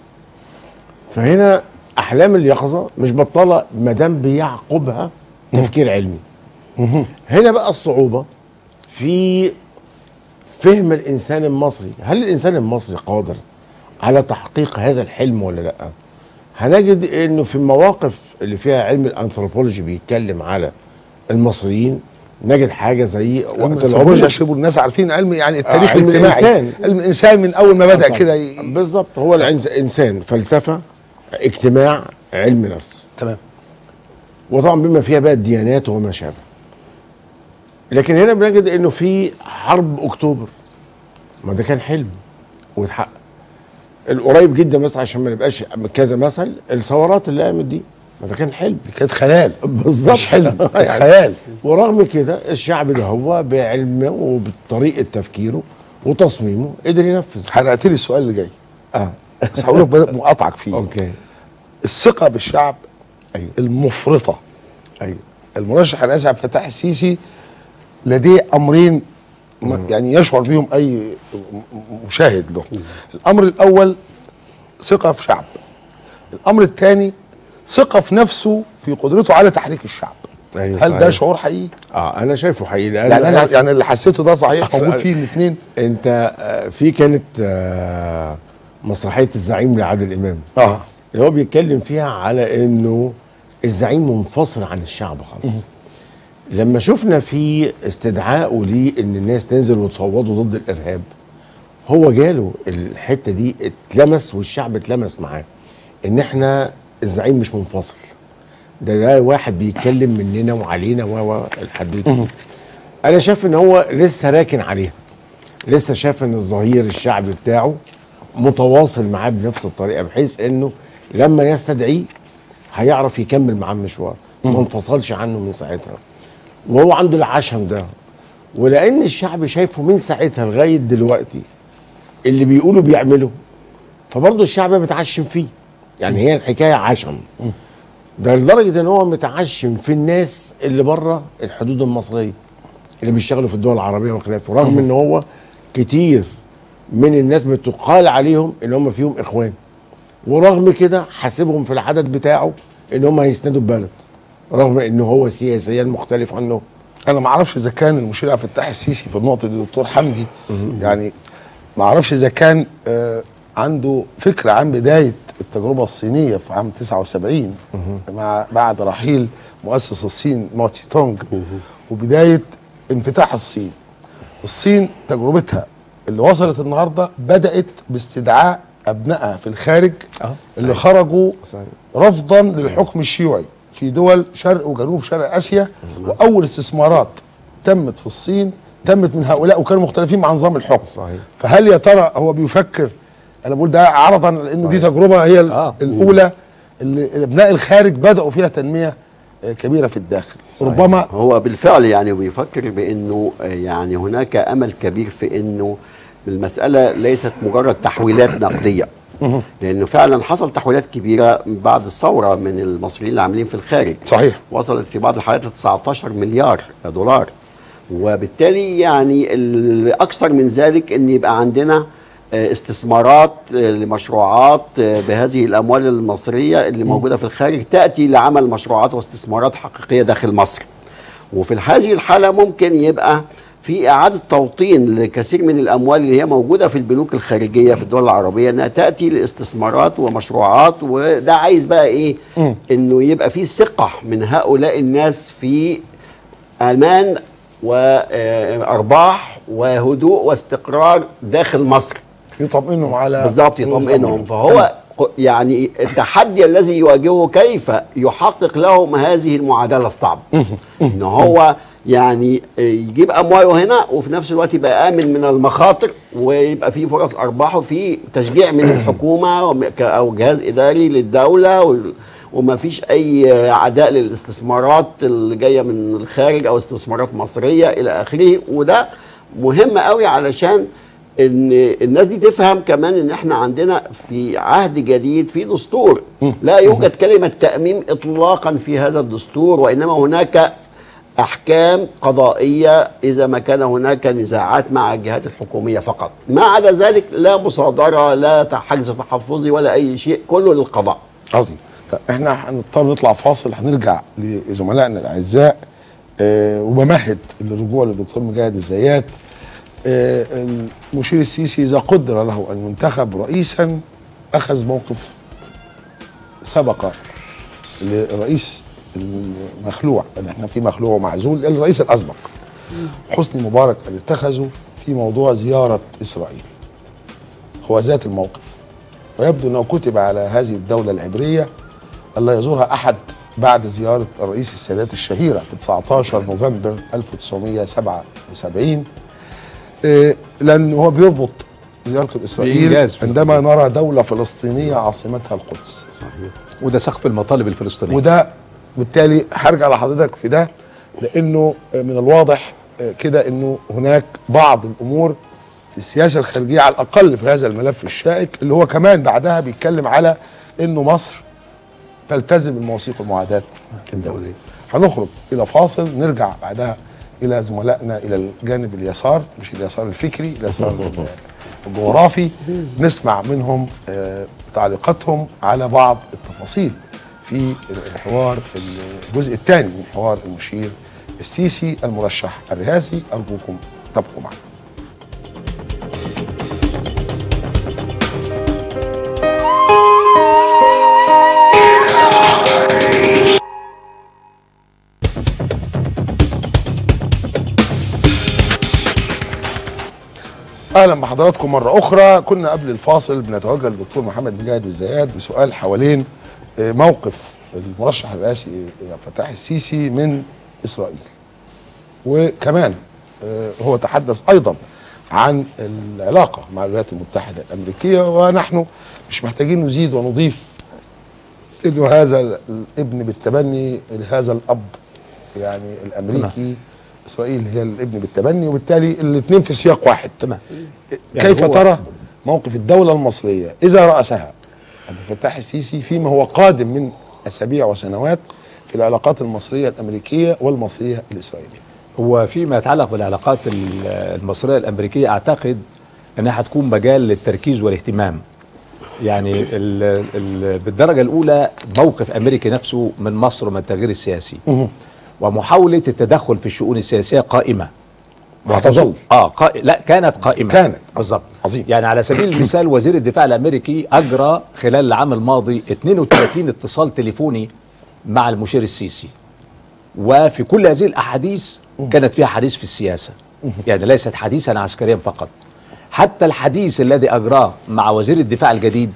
فهنا احلام اليقظه مش بطاله ما دام بيعقبها تفكير علمي هنا بقى الصعوبه في فهم الانسان المصري هل الانسان المصري قادر على تحقيق هذا الحلم ولا لا هنجد انه في المواقف اللي فيها علم الانثروبولوجي بيتكلم على المصريين نجد حاجه زي وقت الانثروبولوجيا العبور عشان يبقوا الناس عارفين علم يعني التاريخ علم الاجتماعي الإنسان. علم الانسان من اول ما بدا كده ي- بالظبط هو الانسان فلسفه اجتماع علم نفس تمام وطبعا بما فيها بقى الديانات وما شابه لكن هنا بنجد انه في حرب اكتوبر ما ده كان حلم واتحقق القريب جدا بس عشان ما نبقاش كذا مثل الثورات اللي قامت دي ما ده كان حلم دي كانت خيال بالظبط مش حلم يعني خيال ورغم كده الشعب ده هو بعلمه وبطريقه تفكيره وتصميمه قدر ينفذ حرقت لي السؤال اللي جاي اه بس هقول لك بدأ مقاطعك فيه اوكي الثقه بالشعب ايوه المفرطه ايوه المرشح الرئاسي عبد الفتاح السيسي لديه امرين م- يعني يشعر بهم اي م- م- مشاهد له الامر الاول ثقه في شعب الامر الثاني ثقه في نفسه في قدرته على تحريك الشعب أيوة هل ده صحيح. شعور حقيقي اه انا شايفه حقيقي لأن يعني انا أنا- يعني اللي حسيته ده صحيح أصل موجود أنا- فيه الاثنين انت آه، في كانت آه، مسرحيه الزعيم لعادل امام اه اللي هو بيتكلم فيها على انه الزعيم منفصل عن الشعب خالص لما شفنا في استدعائه ليه ان الناس تنزل وتصوتوا ضد الارهاب هو جاله الحته دي اتلمس والشعب اتلمس معاه ان احنا الزعيم مش منفصل ده ده واحد بيتكلم مننا وعلينا و و الحدوته دي. انا شايف ان هو لسه راكن عليها لسه شايف ان الظهير الشعبي بتاعه متواصل معاه بنفس الطريقه بحيث انه لما يستدعيه هيعرف يكمل معاه المشوار ما انفصلش عنه من ساعتها وهو عنده العشم ده ولان الشعب شايفه من ساعتها لغايه دلوقتي اللي بيقوله بيعمله فبرضه الشعب متعشم فيه يعني هي الحكايه عشم ده لدرجه ان هو متعشم في الناس اللي بره الحدود المصريه اللي بيشتغلوا في الدول العربيه وخلافه رغم ان هو كتير من الناس بتقال عليهم ان هم فيهم اخوان ورغم كده حاسبهم في العدد بتاعه ان هم هيسندوا البلد رغم ان هو سياسيا مختلف عنهم انا ما اعرفش اذا كان المشير عبد الفتاح السيسي في النقطه دي دكتور حمدي يعني ما اعرفش اذا كان آه عنده فكره عن بدايه التجربه الصينيه في عام 79 مع بعد رحيل مؤسس الصين ماو تسي تونج وبدايه انفتاح الصين الصين تجربتها اللي وصلت النهارده بدات باستدعاء ابنائها في الخارج آه، اللي خرجوا صحيح. رفضا للحكم الشيوعي في دول شرق وجنوب شرق اسيا واول استثمارات تمت في الصين تمت من هؤلاء وكانوا مختلفين مع نظام الحكم صحيح. فهل يا ترى هو بيفكر انا بقول ده عرضا لان دي تجربه هي ال- آه. الاولى اللي اللي ابناء الخارج بداوا فيها تنميه آه، كبيره في الداخل ربما هو بالفعل يعني بيفكر بانه آه، يعني هناك امل كبير في انه المساله ليست مجرد تحويلات نقديه لانه فعلا حصل تحويلات كبيره بعد الثوره من المصريين اللي عاملين في الخارج صحيح وصلت في بعض الحالات ل 19 مليار دولار وبالتالي يعني الاكثر من ذلك ان يبقى عندنا آه، استثمارات آه، لمشروعات آه، بهذه الاموال المصريه اللي موجوده في الخارج تاتي لعمل مشروعات واستثمارات حقيقيه داخل مصر وفي هذه الحاله ممكن يبقى في اعاده توطين لكثير من الاموال اللي هي موجوده في البنوك الخارجيه في الدول العربيه انها تاتي لاستثمارات ومشروعات وده عايز بقى ايه انه يبقى في ثقه من هؤلاء الناس في امان وارباح وهدوء واستقرار داخل مصر يطمئنهم على بالضبط يطمئنهم فهو ق- يعني التحدي الذي يواجهه كيف يحقق لهم هذه المعادله الصعبه ان هو يعني يجيب امواله هنا وفي نفس الوقت يبقى امن من المخاطر ويبقى في فرص ارباح وفي تشجيع من الحكومه وم- ك- او جهاز اداري للدوله وال- وما فيش اي عداء للاستثمارات اللي جايه من الخارج او استثمارات مصريه الى اخره وده مهم قوي علشان ان الناس دي تفهم كمان ان احنا عندنا في عهد جديد في دستور لا يوجد كلمه تاميم اطلاقا في هذا الدستور وانما هناك احكام قضائيه اذا ما كان هناك نزاعات مع الجهات الحكوميه فقط ما عدا ذلك لا مصادره لا حجز تحفظي ولا اي شيء كله للقضاء عظيم طب احنا هنضطر نطلع فاصل هنرجع لزملائنا الاعزاء آه وبمهد للرجوع للدكتور مجاهد الزيات آه المشير السيسي اذا قدر له ان ينتخب رئيسا اخذ موقف سبق للرئيس المخلوع اللي احنا في مخلوع ومعزول الرئيس الاسبق حسني مبارك اللي اتخذه في موضوع زياره اسرائيل هو ذات الموقف ويبدو انه كتب على هذه الدوله العبريه الا يزورها احد بعد زياره الرئيس السادات الشهيره في 19 نوفمبر 1977 إيه، لان هو بيربط زيارته لاسرائيل بإنجاز في عندما نرى دوله فلسطينيه عاصمتها القدس وده سقف المطالب الفلسطينيه وده بالتالي هرجع لحضرتك في ده لانه من الواضح كده انه هناك بعض الامور في السياسه الخارجيه على الاقل في هذا الملف الشائك اللي هو كمان بعدها بيتكلم على انه مصر تلتزم بالمواثيق والمعاهدات الدوليه. هنخرج الى فاصل نرجع بعدها الى زملائنا الى الجانب اليسار مش اليسار الفكري اليسار الجغرافي نسمع منهم آه، تعليقاتهم على بعض التفاصيل في الحوار الجزء الثاني من حوار المشير السيسي المرشح الرئاسي ارجوكم تبقوا معنا اهلا بحضراتكم مره اخرى كنا قبل الفاصل بنتوجه للدكتور محمد مجاهد الزياد بسؤال حوالين آه، موقف المرشح الرئاسي آه، فتاح السيسي من اسرائيل وكمان آه، هو تحدث ايضا عن العلاقه مع الولايات المتحده الامريكيه ونحن مش محتاجين نزيد ونضيف انه هذا الابن بالتبني لهذا الاب يعني الامريكي اسرائيل هي الابن بالتبني وبالتالي الاثنين في سياق واحد تمام يعني كيف هو- ترى موقف الدولة المصرية إذا رأسها عبد الفتاح السيسي فيما هو قادم من أسابيع وسنوات في العلاقات المصرية الأمريكية والمصرية الإسرائيلية هو فيما يتعلق بالعلاقات ال- المصريه الامريكيه اعتقد انها هتكون مجال للتركيز والاهتمام يعني ال ال بالدرجة الأولى موقف أمريكي نفسه من مصر من التغيير السياسي ومحاولة التدخل في الشؤون السياسية قائمة وهتظل اه قا... لا كانت قائمة كانت. بالظبط عظيم. يعني على سبيل المثال وزير الدفاع الأمريكي أجرى خلال العام الماضي 32 اتصال تليفوني مع المشير السيسي وفي كل هذه الأحاديث كانت فيها حديث في السياسة يعني ليست حديثا عسكريا فقط حتى الحديث الذي أجراه مع وزير الدفاع الجديد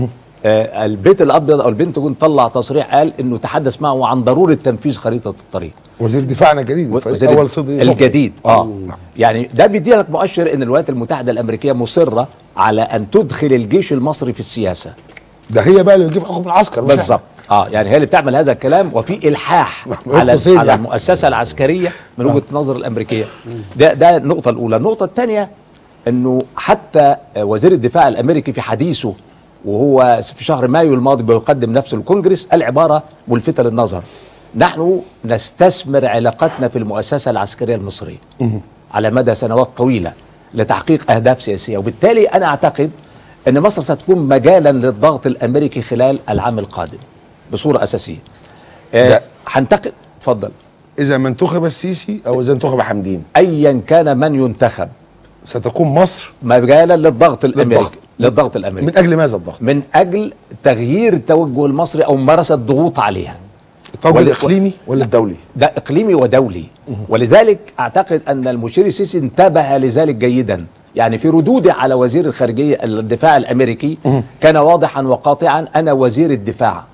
آه البيت الأبيض أو البنتاجون طلع تصريح قال إنه تحدث معه عن ضرورة تنفيذ خريطة الطريق وزير دفاعنا الجديد الفريق وزير الاول صدقي صبحي. الجديد اه نعم. يعني ده بيدي لك مؤشر ان الولايات المتحده الامريكيه مصره على ان تدخل الجيش المصري في السياسه ده هي بقى اللي بتجيب حكم العسكر مش بالظبط اه يعني هي اللي بتعمل هذا الكلام وفي الحاح نعم. على حسين على يعني. المؤسسه العسكريه من وجهه النظر الامريكيه ده ده النقطه الاولى النقطه الثانيه انه حتى وزير الدفاع الامريكي في حديثه وهو في شهر مايو الماضي بيقدم نفسه للكونجرس قال عباره ملفته للنظر نحن نستثمر علاقتنا في المؤسسه العسكريه المصريه على مدى سنوات طويله لتحقيق اهداف سياسيه وبالتالي انا اعتقد ان مصر ستكون مجالا للضغط الامريكي خلال العام القادم بصوره اساسيه آه، ده- هنتقل اتفضل اذا ما انتخب السيسي او اذا انتخب حمدين ايا كان من ينتخب ستكون مصر مجالا للضغط الامريكي للضغط. للضغط الامريكي من اجل ماذا الضغط؟ من اجل تغيير التوجه المصري او ممارسه ضغوط عليها التوجه ولا- الاقليمي ولا الدولي؟ ده اقليمي ودولي ولذلك اعتقد ان المشير السيسي انتبه لذلك جيدا يعني في ردوده على وزير الخارجيه الدفاع الامريكي كان واضحا وقاطعا انا وزير الدفاع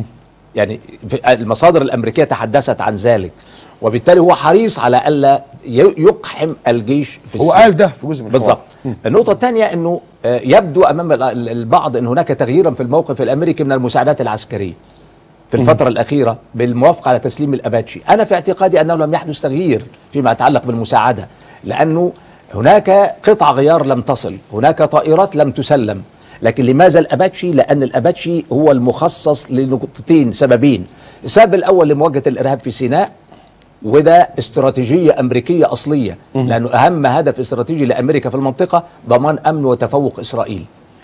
يعني في المصادر الامريكيه تحدثت عن ذلك وبالتالي هو حريص على الا ي- يقحم الجيش في هو السياسة. قال ده في جزء من الحوار. بالظبط النقطة الثانية انه آه، يبدو امام ال- ال- البعض ان هناك تغييرا في الموقف الامريكي من المساعدات العسكرية في الفترة الأخيرة بالموافقة على تسليم الأباتشي أنا في اعتقادي أنه لم يحدث تغيير فيما يتعلق بالمساعدة لأنه هناك قطع غيار لم تصل هناك طائرات لم تسلم لكن لماذا الأباتشي؟ لأن الأباتشي هو المخصص لنقطتين سببين السبب الأول لمواجهة الإرهاب في سيناء وده استراتيجية أمريكية أصلية لأنه أهم هدف استراتيجي لأمريكا في المنطقة ضمان أمن وتفوق إسرائيل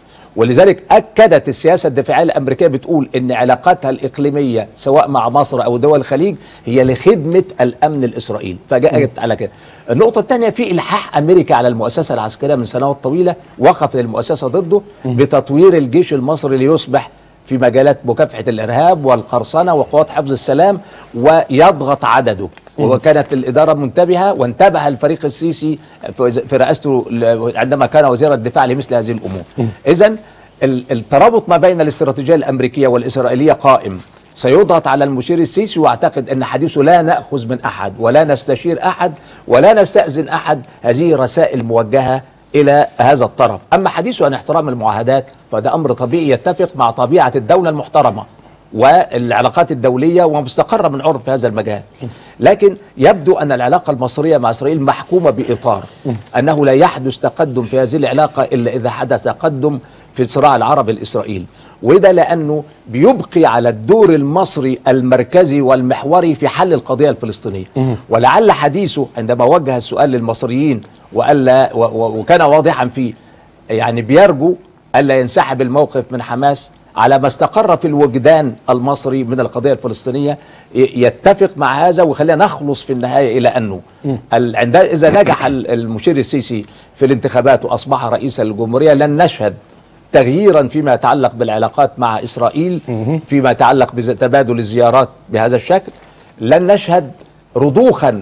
ولذلك أكدت السياسة الدفاعية الأمريكية بتقول أن علاقاتها الإقليمية سواء مع مصر أو دول الخليج هي لخدمة الأمن الإسرائيلي فجاءت على كده النقطة الثانية في إلحاح أمريكا على المؤسسة العسكرية من سنوات طويلة وقف المؤسسة ضده بتطوير الجيش المصري ليصبح في مجالات مكافحة الإرهاب والقرصنة وقوات حفظ السلام ويضغط عدده وكانت الإدارة منتبهة وانتبه الفريق السيسي في في رئاسته ل- عندما كان وزير الدفاع لمثل هذه الأمور إذا الترابط ما بين الاستراتيجية الأمريكية والإسرائيلية قائم سيضغط على المشير السيسي واعتقد ان حديثه لا ناخذ من احد ولا نستشير احد ولا نستاذن احد هذه رسائل موجهه الى هذا الطرف اما حديثه عن احترام المعاهدات فده امر طبيعي يتفق مع طبيعه الدوله المحترمه والعلاقات الدوليه ومستقره من عرف في هذا المجال لكن يبدو ان العلاقه المصريه مع اسرائيل محكومه باطار انه لا يحدث تقدم في هذه العلاقه الا اذا حدث تقدم في الصراع العربي الاسرائيلي وده لانه بيبقي على الدور المصري المركزي والمحوري في حل القضيه الفلسطينيه ولعل حديثه عندما وجه السؤال للمصريين وألا و- و- وكان واضحا فيه يعني بيرجو الا ينسحب الموقف من حماس على ما استقر في الوجدان المصري من القضيه الفلسطينيه ي- يتفق مع هذا ويخلينا نخلص في النهايه الى انه ال- عند اذا نجح ال- المشير السيسي في الانتخابات واصبح رئيسا للجمهوريه لن نشهد تغييرا فيما يتعلق بالعلاقات مع اسرائيل فيما يتعلق بتبادل الزيارات بهذا الشكل لن نشهد رضوخا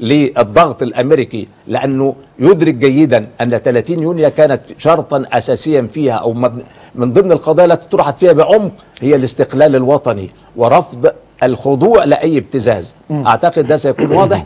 للضغط الامريكي لانه يدرك جيدا ان 30 يونيو كانت شرطا اساسيا فيها او مبن- من ضمن القضايا التي طرحت فيها بعمق هي الاستقلال الوطني ورفض الخضوع لاي ابتزاز اعتقد ده سيكون واضح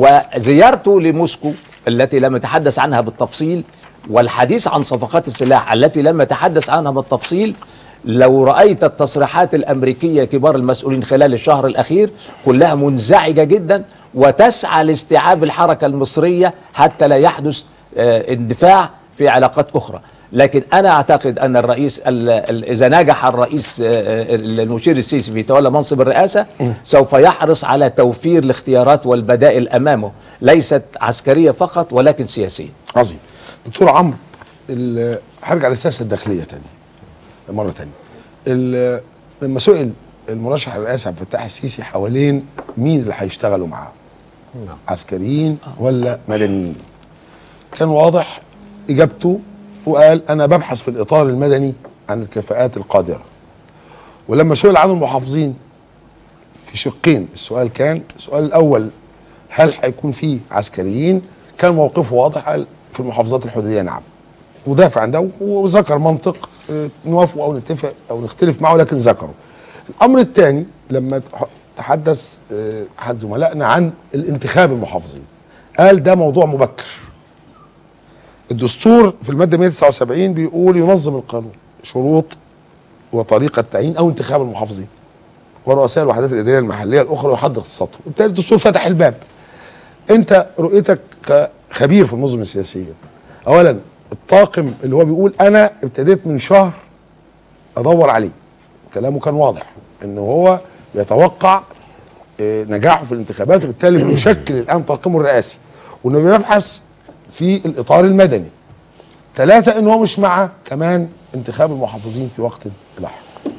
وزيارته لموسكو التي لم يتحدث عنها بالتفصيل والحديث عن صفقات السلاح التي لم يتحدث عنها بالتفصيل لو رأيت التصريحات الأمريكية كبار المسؤولين خلال الشهر الأخير كلها منزعجة جدا وتسعى لاستيعاب الحركة المصرية حتى لا يحدث آه، اندفاع في علاقات أخرى لكن أنا أعتقد أن الرئيس ال- ال- إذا نجح الرئيس آه، آه، المشير السيسي في تولى منصب الرئاسة سوف يحرص على توفير الاختيارات والبدائل أمامه ليست عسكرية فقط ولكن سياسية عظيم دكتور عمرو ال- هرجع للسياسه الداخليه تاني مره تانية ال- لما سئل المرشح الرئاسي عبد الفتاح السيسي حوالين مين اللي هيشتغلوا معاه عسكريين ولا مدنيين كان واضح اجابته وقال انا ببحث في الاطار المدني عن الكفاءات القادره ولما سئل عن المحافظين في شقين السؤال كان السؤال الاول هل هيكون في عسكريين كان موقفه واضح قال في المحافظات الحدوديه نعم ودافع عن ده وذكر منطق آه، نوافق او نتفق او نختلف معه لكن ذكره الامر الثاني لما تح- تحدث آه، احد زملائنا عن الانتخاب المحافظين قال ده موضوع مبكر الدستور في الماده 179 بيقول ينظم القانون شروط وطريقه تعيين او انتخاب المحافظين ورؤساء الوحدات الاداريه المحليه الاخرى يحدد اختصاصاتهم بالتالي الدستور فتح الباب انت رؤيتك كخبير في النظم السياسيه اولا الطاقم اللي هو بيقول انا ابتديت من شهر ادور عليه كلامه كان واضح انه هو يتوقع آه، نجاحه في الانتخابات وبالتالي بيشكل الان طاقمه الرئاسي وانه بيبحث في الاطار المدني ثلاثة ان هو مش مع كمان انتخاب المحافظين في وقت لاحق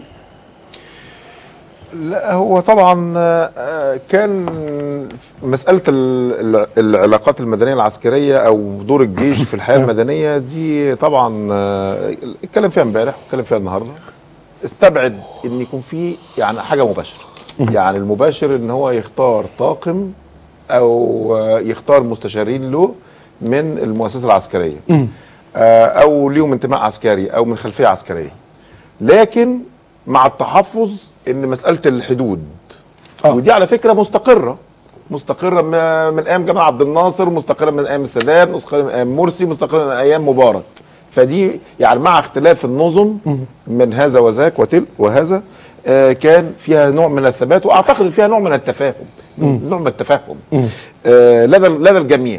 لا هو طبعا آه، كان مسألة ال- ال- العلاقات المدنية العسكرية أو دور الجيش في الحياة المدنية دي طبعا آه، اتكلم فيها امبارح واتكلم فيها النهاردة استبعد ان يكون في يعني حاجة مباشرة يعني المباشر ان هو يختار طاقم او آه، يختار مستشارين له من المؤسسة العسكرية آه، او ليهم انتماء عسكري او من خلفية عسكرية لكن مع التحفظ ان مساله الحدود آه. ودي على فكره مستقره مستقره م- من ايام جمال عبد الناصر مستقره من ايام السادات مستقره من ايام مرسي مستقره من ايام مبارك فدي يعني مع اختلاف النظم من هذا وذاك وتل وهذا آه كان فيها نوع من الثبات واعتقد إن فيها نوع من التفاهم نوع من التفاهم آه لدى لدى الجميع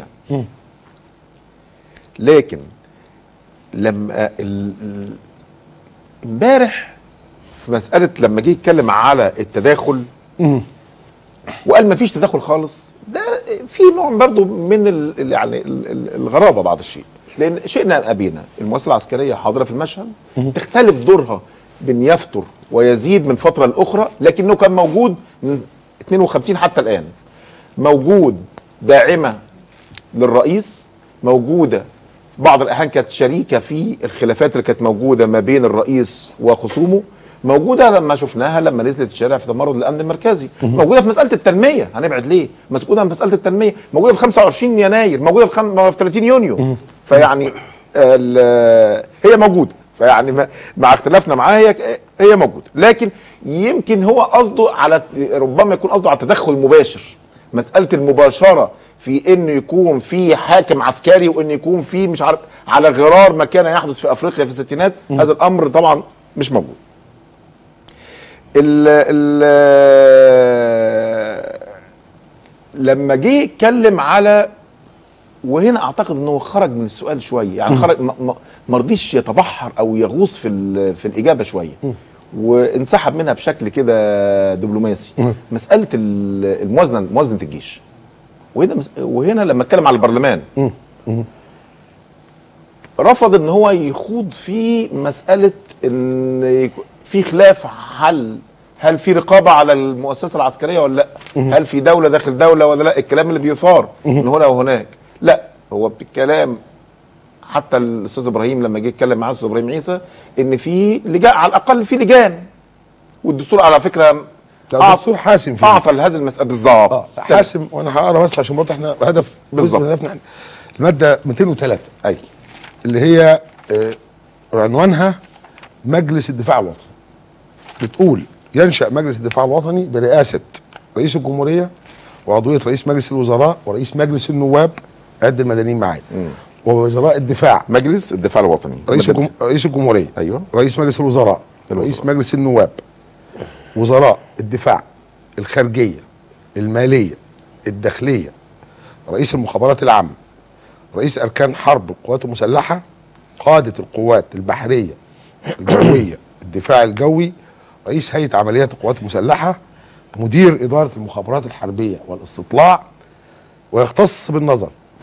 لكن لما ال- ال- امبارح في مساله لما جه يتكلم على التداخل وقال ما فيش تداخل خالص ده في نوع برضو من ال ال- يعني ال- ال- الغرابه بعض الشيء لان شئنا ام ابينا المؤسسه العسكريه حاضره في المشهد تختلف دورها بين يفتر ويزيد من فتره لاخرى لكنه كان موجود من 52 حتى الان موجود داعمه للرئيس موجوده بعض الاحيان كانت شريكه في الخلافات اللي كانت موجوده ما بين الرئيس وخصومه موجوده لما شفناها لما نزلت الشارع في تمرد الامن المركزي موجوده في مساله التنميه هنبعد ليه موجوده في مساله التنميه موجوده في 25 يناير موجوده في, خم... في 30 يونيو فيعني ال- هي موجوده فيعني ما- مع اختلافنا معاها هي هي موجوده لكن يمكن هو قصده على ربما يكون قصده على التدخل المباشر مساله المباشره في انه يكون في حاكم عسكري وان يكون في مش عارف على غرار ما كان يحدث في افريقيا في الستينات هذا الامر طبعا مش موجود ال ال لما جه يتكلم على وهنا اعتقد انه خرج من السؤال شويه يعني خرج ما- ما ما رضيش يتبحر او يغوص في ال- في الاجابه شويه وانسحب منها بشكل كده دبلوماسي مساله ال- الموازنه موازنه الجيش وهنا مس- وهنا لما اتكلم على البرلمان رفض ان هو يخوض في مساله ان يكو- في خلاف هل هل في رقابه على المؤسسه العسكريه ولا لا؟ هل في دوله داخل دوله ولا لا؟ الكلام اللي بيثار من هنا وهناك لا هو بالكلام حتى الاستاذ ابراهيم لما جه يتكلم معاه الاستاذ ابراهيم عيسى ان في لجان على الاقل في لجان والدستور على فكره لا، أعط- الدستور حاسم فيه. اعطى لهذه المساله بالظبط اه حاسم وانا هقرا بس عشان برضه احنا هدف جزء بالظبط. من هدفنا الماده 203 اي اللي هي آه، عنوانها مجلس الدفاع الوطني بتقول ينشأ مجلس الدفاع الوطني برئاسة رئيس الجمهورية وعضوية رئيس مجلس الوزراء ورئيس مجلس النواب عد المدنيين معايا ووزراء الدفاع مجلس الدفاع الوطني رئيس الجم... رئيس الجمهورية أيوة. رئيس مجلس الوزراء الوزراء. رئيس مجلس النواب وزراء الدفاع الخارجية المالية الداخلية رئيس المخابرات العامة رئيس أركان حرب القوات المسلحة قادة القوات البحرية الجوية الدفاع الجوي رئيس هيئة عمليات القوات المسلحة مدير إدارة المخابرات الحربية والاستطلاع ويختص بالنظر في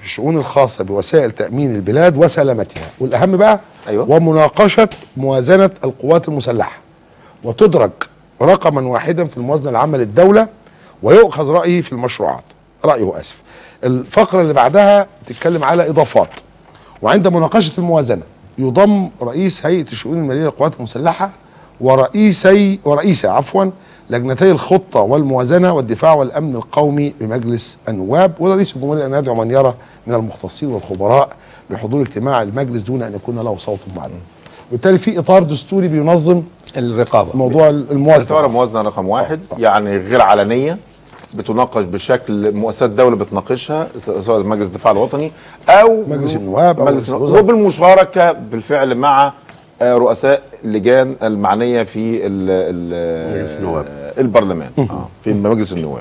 الشؤون الخاصه بوسائل تامين البلاد وسلامتها والاهم بقى أيوة. ومناقشه موازنه القوات المسلحه وتدرج رقما واحدا في الموازنه العامه للدوله ويؤخذ رايه في المشروعات رايه اسف الفقره اللي بعدها تتكلم على اضافات وعند مناقشه الموازنه يضم رئيس هيئه الشؤون الماليه للقوات المسلحه ورئيسي ورئيسة عفوا لجنتي الخطه والموازنه والدفاع والامن القومي بمجلس النواب ورئيس الجمهوريه ان يدعو من يرى من المختصين والخبراء بحضور اجتماع المجلس دون ان يكون له صوت معلوم. وبالتالي في اطار دستوري بينظم الرقابه موضوع استوارة الموازنه موازنة رقم واحد يعني غير علنية بتناقش بشكل مؤسسات الدولة بتناقشها سواء مجلس الدفاع الوطني أو مجلس النواب أو مجلس الوزراء. وبالمشاركة بالفعل مع آه، رؤساء اللجان المعنية في ال ال مجلس النواب. البرلمان آه في مجلس النواب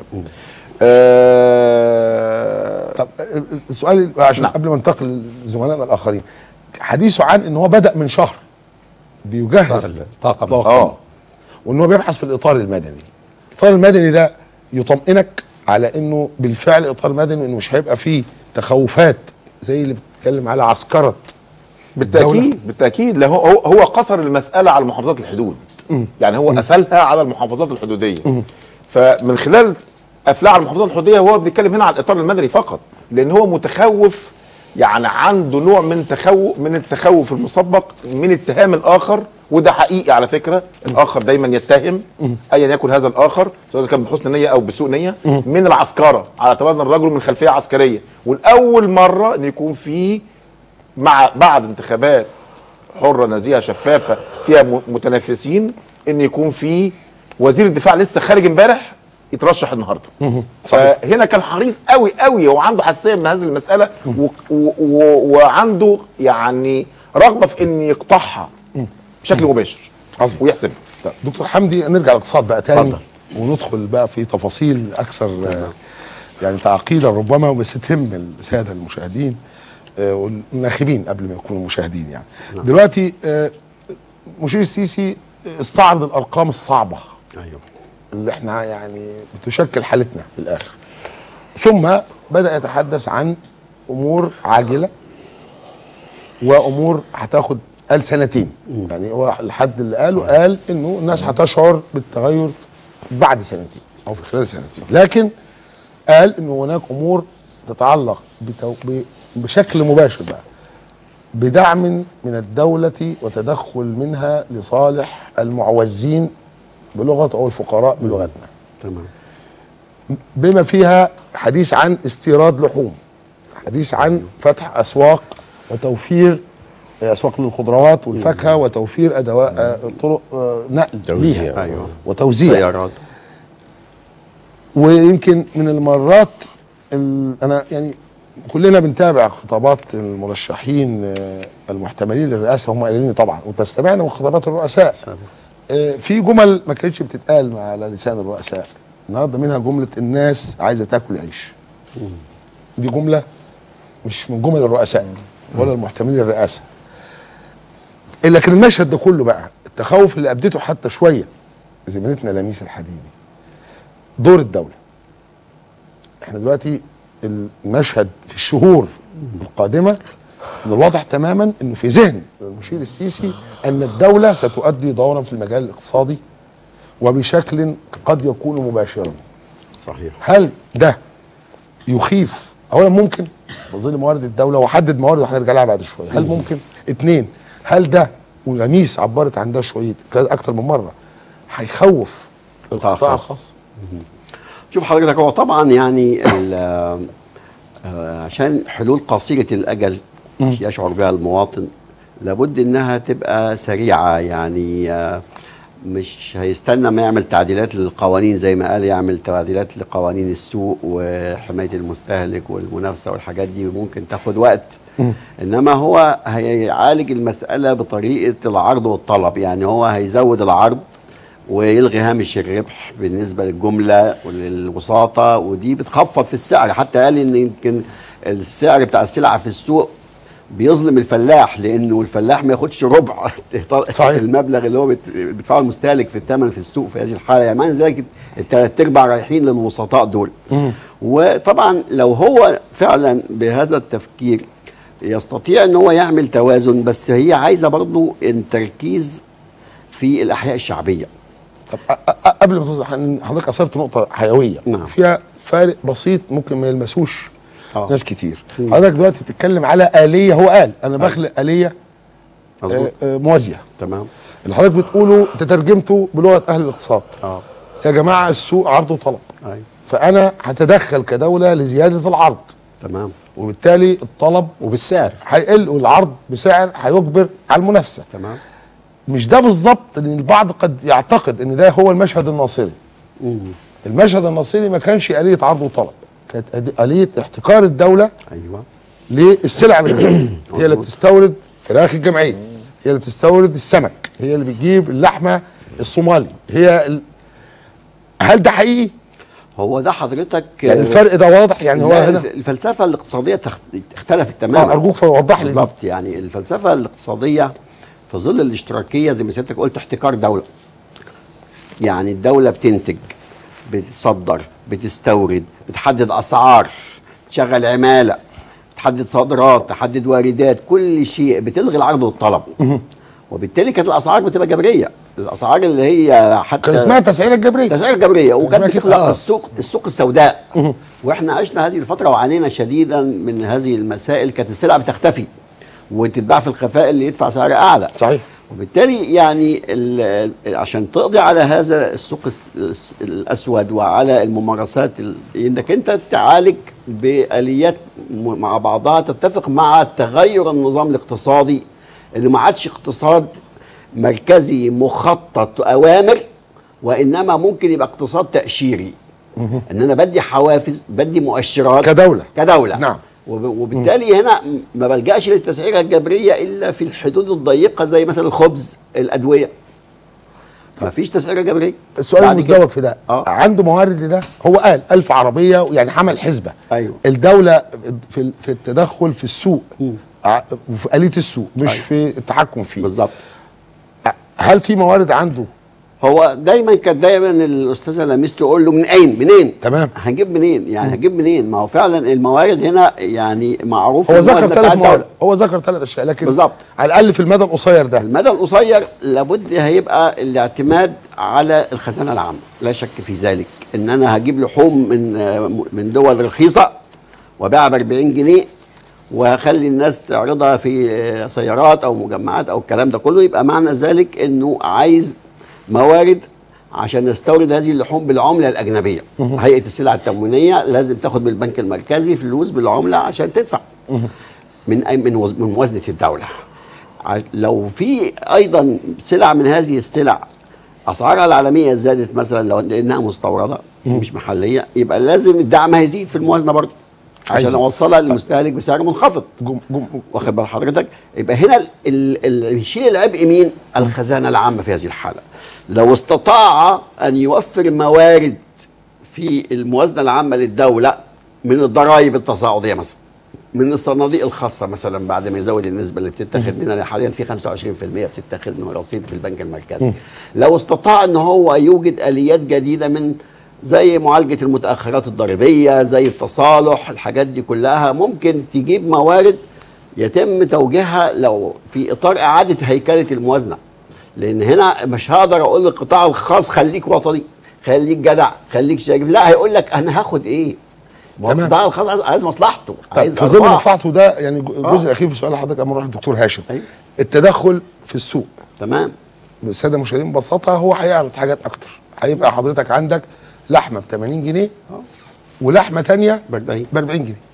آه طب السؤال عشان نعم. قبل ما ننتقل لزملائنا الاخرين حديثه عن ان هو بدا من شهر بيجهز طاقم. طاقم آه. وان هو بيبحث في الاطار المدني الاطار المدني ده يطمئنك على انه بالفعل اطار مدني انه مش هيبقى فيه تخوفات زي اللي بتتكلم على عسكره بالتاكيد بالتاكيد لا هو هو هو قصر المساله على محافظات الحدود يعني هو قفلها على المحافظات الحدوديه فمن خلال قفلها على المحافظات الحدوديه هو بنتكلم هنا عن الاطار المدني فقط لان هو متخوف يعني عنده نوع من تخوف من التخوف المسبق من اتهام الاخر وده حقيقي على فكره الاخر دايما يتهم ايا يكن هذا الاخر سواء إذا كان بحسن نيه او بسوء نيه من العسكره على اعتبار ان الرجل من خلفيه عسكريه والاول مره ان يكون في مع بعد انتخابات حره نزيهه شفافه فيها م- متنافسين ان يكون في وزير الدفاع لسه خارج امبارح يترشح النهارده فهنا كان حريص قوي قوي وعنده حساسيه من هذه المساله و و و وعنده يعني رغبه في ان يقطعها بشكل مباشر عظيم. ويحسبها طب دكتور حمدي نرجع للاقتصاد بقى تاني اتفضل. وندخل بقى في تفاصيل اكثر آه، يعني تعقيدا ربما بس تهم الساده المشاهدين آه، والناخبين قبل ما يكونوا مشاهدين يعني دلوقتي آه، مشير السيسي استعرض الارقام الصعبه ايوه اللي احنا يعني بتشكل حالتنا في الاخر ثم بدا يتحدث عن امور عاجله وامور هتاخد قال سنتين يعني هو الحد اللي قاله قال انه الناس هتشعر بالتغير بعد سنتين او في خلال سنتين لكن قال انه هناك امور تتعلق بتو... ب... بشكل مباشر بقى بدعم من الدولة وتدخل منها لصالح المعوزين بلغة أو الفقراء بلغتنا تمام بما فيها حديث عن استيراد لحوم حديث عن فتح أسواق وتوفير أسواق للخضروات والفاكهة وتوفير أدوات آه، طرق آه، نقل توزيع. ليها أيوة. وتوزيع سيارات ويمكن من المرات ال- انا يعني كلنا بنتابع خطابات المرشحين آه، المحتملين للرئاسه هم قايلين طبعا وبستمعنا من خطابات الرؤساء آه، في جمل ما كانتش بتتقال على لسان الرؤساء النهارده منها جمله الناس عايزه تاكل عيش دي جمله مش من جمل الرؤساء ولا المحتملين للرئاسه لكن المشهد ده كله بقى التخوف اللي ابدته حتى شويه زميلتنا لميس الحديدي دور الدولة احنا دلوقتي المشهد في الشهور القادمة من الواضح تماما انه في ذهن المشير السيسي ان الدولة ستؤدي دورا في المجال الاقتصادي وبشكل قد يكون مباشرا صحيح هل ده يخيف اولا ممكن في ظل موارد الدوله وحدد موارد وهنرجع لها بعد شويه هل ممكن اتنين هل ده ولميس عبرت عن ده شويه كذا اكتر من مره هيخوف القطاع الخاص. الخاص شوف حضرتك هو طبعا يعني ال- آه، عشان حلول قصيرة الأجل يشعر بها المواطن لابد إنها تبقى سريعة يعني آه، مش هيستنى ما يعمل تعديلات للقوانين زي ما قال يعمل تعديلات لقوانين السوق وحماية المستهلك والمنافسة والحاجات دي ممكن تاخد وقت إنما هو هيعالج المسألة بطريقة العرض والطلب يعني هو هيزود العرض ويلغي هامش الربح بالنسبه للجمله وللوساطه ودي بتخفض في السعر حتى قال ان يمكن السعر بتاع السلعه في السوق بيظلم الفلاح لانه الفلاح ما ياخدش ربع صحيح. المبلغ اللي هو بت- بيدفعه المستهلك في الثمن في السوق في هذه الحاله يعني معنى ذلك الثلاث ارباع رايحين للوسطاء دول وطبعا لو هو فعلا بهذا التفكير يستطيع ان هو يعمل توازن بس هي عايزه برضه التركيز في الاحياء الشعبيه طب أ- أ- قبل ما توضح إن حضرتك اثرت نقطه حيويه نعم. فيها فارق بسيط ممكن ما يلمسوش آه. ناس كتير حضرتك دلوقتي بتتكلم على اليه هو قال انا بخلق اليه مظبوط آه، آه، موازيه تمام اللي حضرتك بتقوله تترجمته بلغه اهل الاقتصاد اه يا جماعه السوق عرض وطلب ايوه فانا هتدخل كدوله لزياده العرض تمام وبالتالي الطلب وبالسعر هيقل والعرض بسعر هيجبر على المنافسه تمام مش ده بالظبط ان البعض قد يعتقد ان ده هو المشهد الناصري المشهد الناصري ما كانش آلية عرض وطلب كانت أد- آلية احتكار الدولة ايوه للسلع الغذائية هي اللي بتستورد فراخ الجمعية هي اللي بتستورد السمك هي اللي بتجيب اللحمة الصومالي هي ال... هل ده حقيقي؟ هو ده حضرتك يعني الفرق ده واضح يعني هو لا، هنا الف- الفلسفه الاقتصاديه تخ- اختلفت اه تماما ارجوك فوضح لي دي. بالظبط يعني الفلسفه الاقتصاديه في ظل الاشتراكيه زي ما سيادتك قلت احتكار دوله يعني الدوله بتنتج بتصدر بتستورد بتحدد اسعار تشغل عماله تحدد صادرات تحدد واردات كل شيء بتلغي العرض والطلب وبالتالي كانت الاسعار بتبقى جبريه الاسعار اللي هي حتى كان اسمها تسعيرة الجبرية تسعير جبريه وكانت اسمها كده. بتخلق آه. السوق السوق السوداء واحنا عشنا هذه الفتره وعانينا شديدا من هذه المسائل كانت السلع بتختفي وتتباع في الخفاء اللي يدفع سعر اعلى صحيح وبالتالي يعني ال- عشان تقضي على هذا السوق الس- الس- الاسود وعلى الممارسات ال- انك انت تعالج باليات م- مع بعضها تتفق مع تغير النظام الاقتصادي اللي ما عادش اقتصاد مركزي مخطط اوامر وانما ممكن يبقى اقتصاد تاشيري ان انا بدي حوافز بدي مؤشرات كدولة. كدوله نعم. وب- وبالتالي هنا ما بلجاش للتسعيره الجبريه الا في الحدود الضيقه زي مثلا الخبز الادويه ما فيش تسعيره جبريه السؤال بعد كده- المزدوج في ده اه عنده موارد لده هو قال ألف عربية يعني عمل حسبة أيوه. الدولة في في التدخل في السوق مم. ع- في آلية السوق مش أيوه. في التحكم فيه بالظبط هل في موارد عنده هو دايما كانت دايما الاستاذه لميس تقول له من اين منين تمام. هنجيب منين يعني هنجيب منين ما هو فعلا الموارد هنا يعني معروف هو الموازنة ذكر بتاع ثلاث الدولة. موارد هو ذكر ثلاث اشياء لكن بالظبط. على الاقل في المدى القصير ده المدى القصير لابد هيبقى الاعتماد على الخزانه العامه لا شك في ذلك ان انا هجيب لحوم من آه، من دول رخيصه وابيعها ب 40 جنيه وهخلي الناس تعرضها في آه، سيارات او مجمعات او الكلام ده كله يبقى معنى ذلك انه عايز موارد عشان نستورد هذه اللحوم بالعمله الاجنبيه هيئه السلع التموينيه لازم تاخد من البنك المركزي فلوس بالعمله عشان تدفع من أي- من وز- من موازنه الدوله ع- لو في ايضا سلع من هذه السلع اسعارها العالميه زادت مثلا لو لانها مستورده مش محليه يبقى لازم الدعم هيزيد في الموازنه برضه عشان هيزيد. اوصلها للمستهلك بسعر منخفض جم جم واخد بال حضرتك يبقى هنا ال- ال- اللي يشيل العبء مين الخزانه العامه في هذه الحاله لو استطاع ان يوفر موارد في الموازنه العامه للدوله من الضرائب التصاعديه مثلا من الصناديق الخاصه مثلا بعد ما يزود النسبه اللي بتتاخد منها حاليا في 25% بتتاخد من رصيد في البنك المركزي لو استطاع ان هو يوجد اليات جديده من زي معالجه المتاخرات الضريبيه زي التصالح الحاجات دي كلها ممكن تجيب موارد يتم توجيهها لو في اطار اعاده هيكله الموازنه لان هنا مش هقدر اقول للقطاع الخاص خليك وطني خليك جدع خليك شايف لا هيقول لك انا هاخد ايه ما هو تمام. القطاع الخاص عايز, عايز مصلحته عايز طيب في ظل أرباح. مصلحته ده يعني ج- آه. الجزء الاخير في سؤال حضرتك اما نروح للدكتور هاشم أيوة. التدخل في السوق تمام الساده المشاهدين ببساطه هو هيعرض حاجات اكتر هيبقى حضرتك عندك لحمه ب 80 جنيه ولحمه تانية ب 40 ب 40 جنيه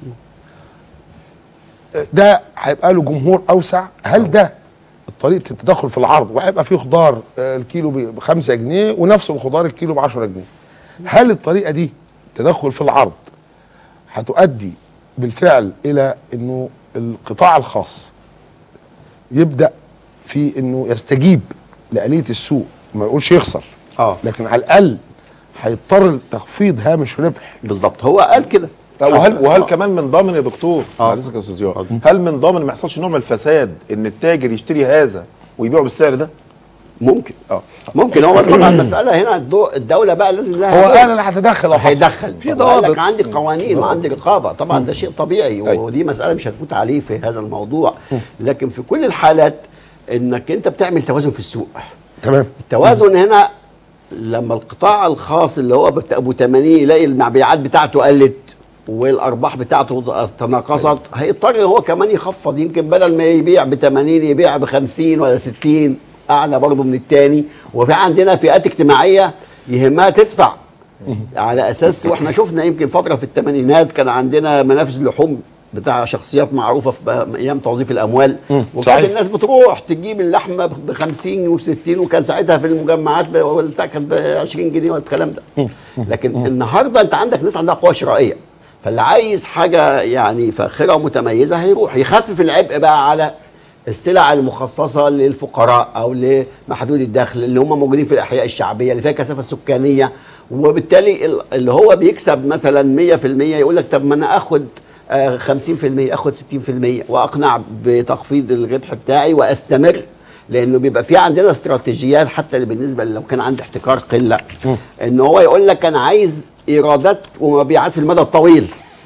ده هيبقى له جمهور اوسع هل ده طريقه التدخل في العرض وهيبقى فيه خضار آه، الكيلو ب 5 جنيه ونفس الخضار الكيلو ب 10 جنيه هل الطريقه دي تدخل في العرض هتؤدي بالفعل الى انه القطاع الخاص يبدا في انه يستجيب لآلية السوق ما يقولش يخسر اه لكن على الاقل هيضطر لتخفيض هامش ربح بالضبط هو قال كده لا وهل وهل كمان من ضامن يا دكتور حضرتك يا استاذ يوسف هل من ضامن ما يحصلش نوع من الفساد ان التاجر يشتري هذا ويبيعه بالسعر ده؟ ممكن اه ممكن هو بس طبعا المساله هنا الدو- الدوله بقى لازم لها هو دور. قال انا هتدخل لو حصل هيدخل في طب قال لك ضوابط. عندي قوانين وعندي رقابه طبعا ده شيء طبيعي أيوة. ودي مساله مش هتفوت عليه في هذا الموضوع لكن في كل الحالات انك انت بتعمل توازن في السوق تمام التوازن هنا لما القطاع الخاص اللي هو بت- ابو 80 يلاقي المبيعات بتاعته قلت والارباح بتاعته تناقصت هيضطر هو كمان يخفض يمكن بدل ما يبيع ب 80 يبيع ب 50 ولا 60 اعلى برضه من التاني وفي عندنا فئات اجتماعيه يهمها تدفع على اساس واحنا شفنا يمكن فتره في الثمانينات كان عندنا منافذ لحوم بتاع شخصيات معروفه في ايام توظيف الاموال وكانت صحيح. الناس بتروح تجيب اللحمه ب 50 و 60 وكان ساعتها في المجمعات ب- ولا كانت ب 20 جنيه والكلام ده لكن النهارده انت عندك ناس عندها قوه شرائيه فاللي عايز حاجه يعني فاخره ومتميزه هيروح يخفف العبء بقى على السلع المخصصه للفقراء او لمحدود الدخل اللي هم موجودين في الاحياء الشعبيه اللي فيها كثافه سكانيه وبالتالي ال- اللي هو بيكسب مثلا 100% يقول لك طب ما انا اخد آه، 50% اخد 60% واقنع بتخفيض الربح بتاعي واستمر لانه بيبقى في عندنا استراتيجيات حتى اللي بالنسبه لو كان عندي احتكار قله ان هو يقول لك انا عايز ايرادات ومبيعات في المدى الطويل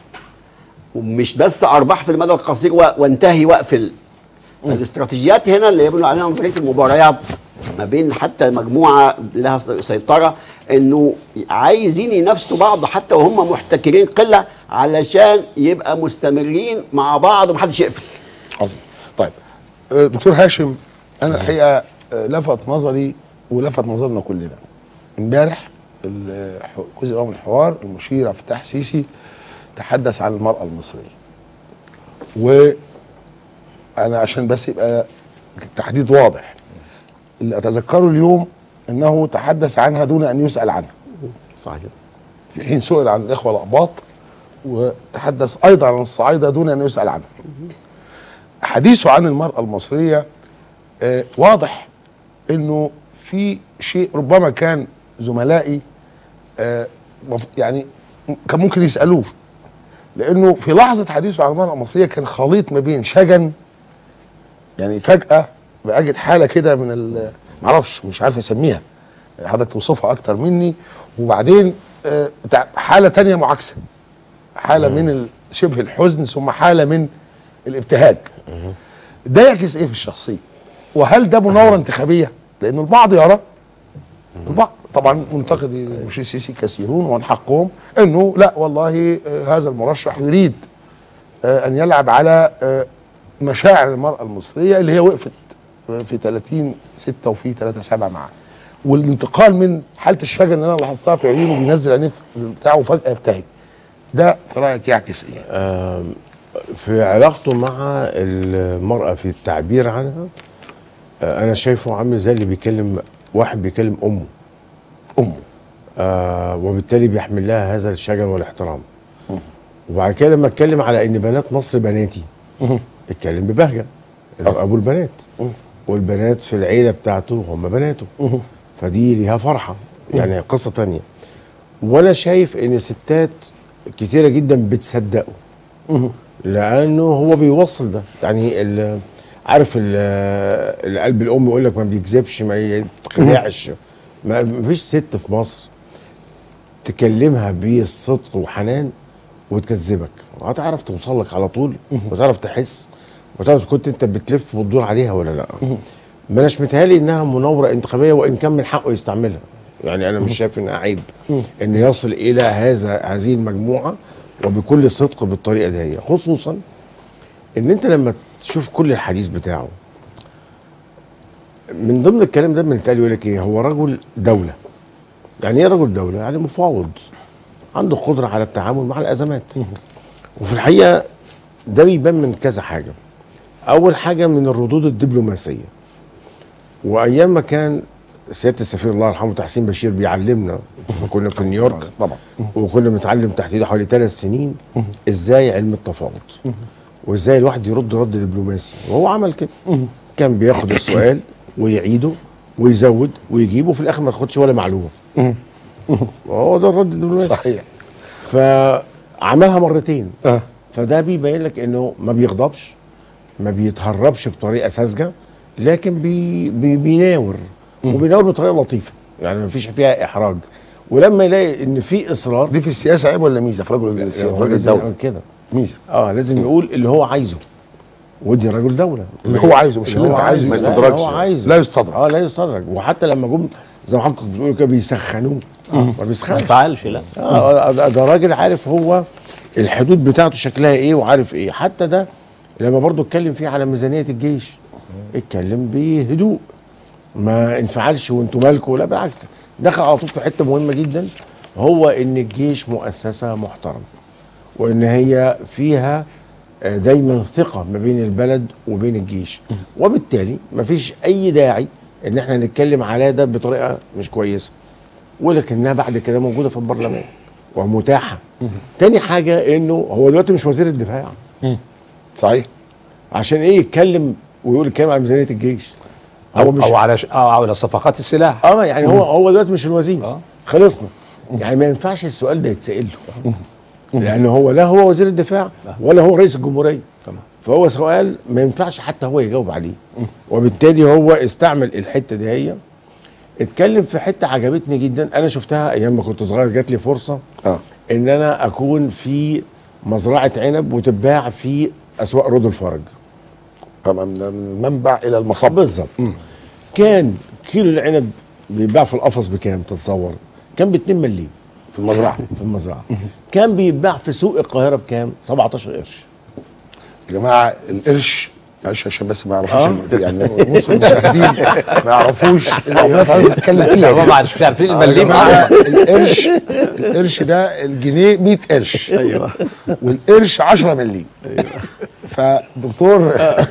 ومش بس ارباح في المدى القصير و- وانتهي واقفل فالاستراتيجيات هنا اللي بيقولوا عليها نظريه المباريات ما بين حتى مجموعه لها سيطره انه عايزين ينافسوا بعض حتى وهم محتكرين قله علشان يبقى مستمرين مع بعض ومحدش يقفل عظيم طيب آه، دكتور هاشم انا الحقيقه آه، لفت نظري ولفت نظرنا كلنا امبارح الح- الجزء الاول من الحوار المشير عبد الفتاح سيسي تحدث عن المراه المصريه وانا عشان بس يبقى التحديد واضح اللي اتذكره اليوم انه تحدث عنها دون ان يسال عنها صح كده في حين سئل عن الاخوه الاقباط وتحدث ايضا عن الصعايده دون ان يسال عنها. حديثه عن المراه المصريه آه واضح انه في شيء ربما كان زملائي آه مف- يعني كان ممكن يسالوه لانه في لحظه حديثه عن المراه المصريه كان خليط ما بين شجن يعني فجاه بأجد حاله كده من ال- معرفش مش عارف اسميها حضرتك توصفها اكتر مني وبعدين آه، تع- حاله تانية معاكسه حاله من ال- شبه الحزن ثم حاله من الابتهاج ده يعكس ايه في الشخصيه وهل ده مناوره انتخابيه لان البعض يرى البعض طبعا منتقدي المشير السيسي كثيرون ومن حقهم انه لا والله آه، هذا المرشح يريد آه، ان يلعب على آه، مشاعر المراه المصريه اللي هي وقفت آه، في 30 6 وفي 3 7 معاه والانتقال من حاله الشجن اللي انا لاحظتها في عيونه بينزل عينيه في بتاعه وفجاه يبتهج ده في رايك يعكس ايه؟ في علاقته مع المرأة في التعبير عنها آه، أنا شايفه عامل زي اللي بيكلم واحد بيكلم أمه امه آه وبالتالي بيحمل لها هذا الشجن والاحترام وبعد كده لما اتكلم على ان بنات مصر بناتي اتكلم ببهجه اللي هو ابو البنات والبنات في العيله بتاعته هم بناته فدي ليها فرحه يعني قصه تانية وانا شايف ان ستات كتيره جدا بتصدقه لانه هو بيوصل ده يعني ال- عارف ال- القلب الام يقول لك ما بيكذبش ما يتخدعش ما فيش ست في مصر تكلمها بالصدق وحنان وتكذبك هتعرف توصل لك على طول وتعرف تحس وتعرف إذا كنت انت بتلف وتدور عليها ولا لا ما اناش متهيألي انها مناوره انتخابيه وان كان من حقه يستعملها يعني انا مش شايف انها عيب ان يصل الى هذا هذه المجموعه وبكل صدق بالطريقه دي خصوصا ان انت لما تشوف كل الحديث بتاعه من ضمن الكلام ده من يتقال يقول لك ايه هو رجل دوله يعني ايه رجل دوله يعني مفاوض عنده قدره على التعامل مع الازمات وفي الحقيقه ده بيبان من كذا حاجه اول حاجه من الردود الدبلوماسيه وايام ما كان سياده السفير الله يرحمه تحسين بشير بيعلمنا لما كنا في نيويورك طبعا وكنا بنتعلم تحت ايده حوالي ثلاث سنين ازاي علم التفاوض وازاي الواحد يرد رد دبلوماسي وهو عمل كده كان بياخد السؤال ويعيده ويزود ويجيبه وفي الاخر ما ياخدش ولا معلومه وهو ده الرد الدبلوماسي صحيح عملها مرتين اه فده بيبين لك انه ما بيغضبش ما بيتهربش بطريقه ساذجه لكن بي بي بيناور وبيناور بطريقه لطيفه يعني ما فيش فيها احراج ولما يلاقي ان في اصرار دي في السياسه عيب ولا ميزه في رجل السياسه هو في رجل لازم الدوله يعمل كده ميزه اه لازم يقول اللي هو عايزه ودي رجل دوله اللي هو عايزه مش اللي انت عايزه ما لا، يستدرجش اللي هو يعني. عايزه لا يستدرج. اه لا يستدرج وحتى لما جم زي ما حضرتك بتقولوا كده بيسخنوه ما ما بيسخنش ينفعلش لا اه ده ده راجل عارف هو الحدود بتاعته شكلها ايه وعارف ايه حتى ده لما برضو اتكلم فيه على ميزانيه الجيش اتكلم بهدوء ما انفعلش وانتوا مالكوا لا بالعكس دخل على طول في حته مهمه جدا هو ان الجيش مؤسسه محترمه وان هي فيها آه، دايما ثقه ما بين البلد وبين الجيش وبالتالي مفيش اي داعي ان احنا نتكلم على ده بطريقه مش كويسه ولكنها بعد كده موجوده في البرلمان ومتاحه تاني حاجه انه هو دلوقتي مش وزير الدفاع صحيح عشان ايه يتكلم ويقول الكلام على ميزانيه الجيش او, هو مش أو على ش... أو على صفقات السلاح اه يعني هو هو دلوقتي مش الوزير آه. خلصنا يعني ما ينفعش السؤال ده يتسال له لان هو لا هو وزير الدفاع ولا هو رئيس الجمهوريه تمام. فهو سؤال ما ينفعش حتى هو يجاوب عليه وبالتالي هو استعمل الحته دي هي اتكلم في حته عجبتني جدا انا شفتها ايام ما كنت صغير جات لي فرصه اه ان انا اكون في مزرعه عنب وتتباع في اسواق رود الفرج طبعا من المنبع الى المصب بالظبط كان كيلو العنب بيتباع في القفص بكام تتصور كان ب 2 مليم في المزرعه في المزرعه كان بيتباع في سوق القاهره بكام 17 قرش يا جماعه القرش معلش عشان بس ما يعرفوش آه. ال- يعني نص المشاهدين ما يعرفوش العملات اللي بتتكلم فيها هم مش عارفين يا المليم جماعه اصلا القرش القرش ده الجنيه 100 قرش ايوه والقرش 10 مليم فدكتور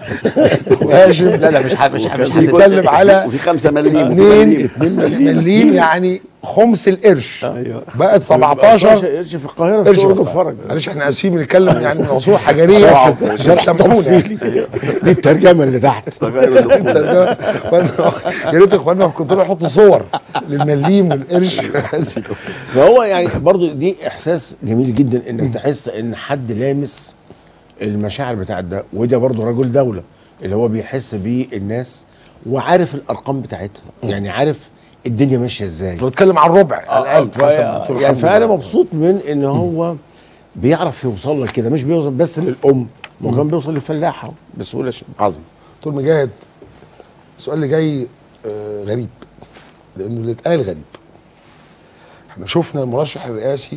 هاشم لا لا مش ح- مش ح- مش في هتتكلم بيتكلم على وفي 5 مليم وفي 2 مليم. مليم يعني خمس القرش ايوه بقت 17 17 قرش في القاهره في قرش سوق رود والله. الفرج معلش احنا اسفين بنتكلم يعني من عصور حجريه شرح شرح سامحونا تفصيلي دي الترجمه اللي تحت صغير الدكتور. يا ريت اخواننا كنتوا يحطوا صور للمليم والقرش فهو يعني برضو دي احساس جميل جدا انك تحس ان حد لامس المشاعر بتاعت ده وده برضو رجل دوله اللي هو بيحس بيه الناس وعارف الارقام بتاعتها يعني عارف الدنيا ماشيه ازاي لو اتكلم عن الربع على الاقل ف- حسب دكتور يعني حمدي فانا بقى. مبسوط من ان هو بيعرف يوصل لك كده مش بيوصل بس للام هو كمان بيوصل للفلاحه بسهوله شديدة. عظيم دكتور مجاهد السؤال اللي جاي آه، غريب لانه اللي اتقال غريب احنا شفنا المرشح الرئاسي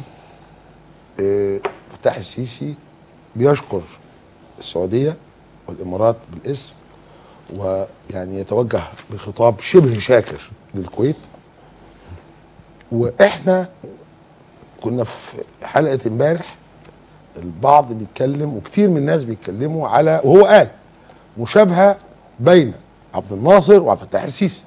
آه، فتح السيسي بيشكر السعوديه والامارات بالاسم ويعني يتوجه بخطاب شبه شاكر للكويت واحنا كنا في حلقه امبارح البعض بيتكلم وكتير من الناس بيتكلموا على وهو قال مشابهه بين عبد الناصر وعبد الفتاح السيسي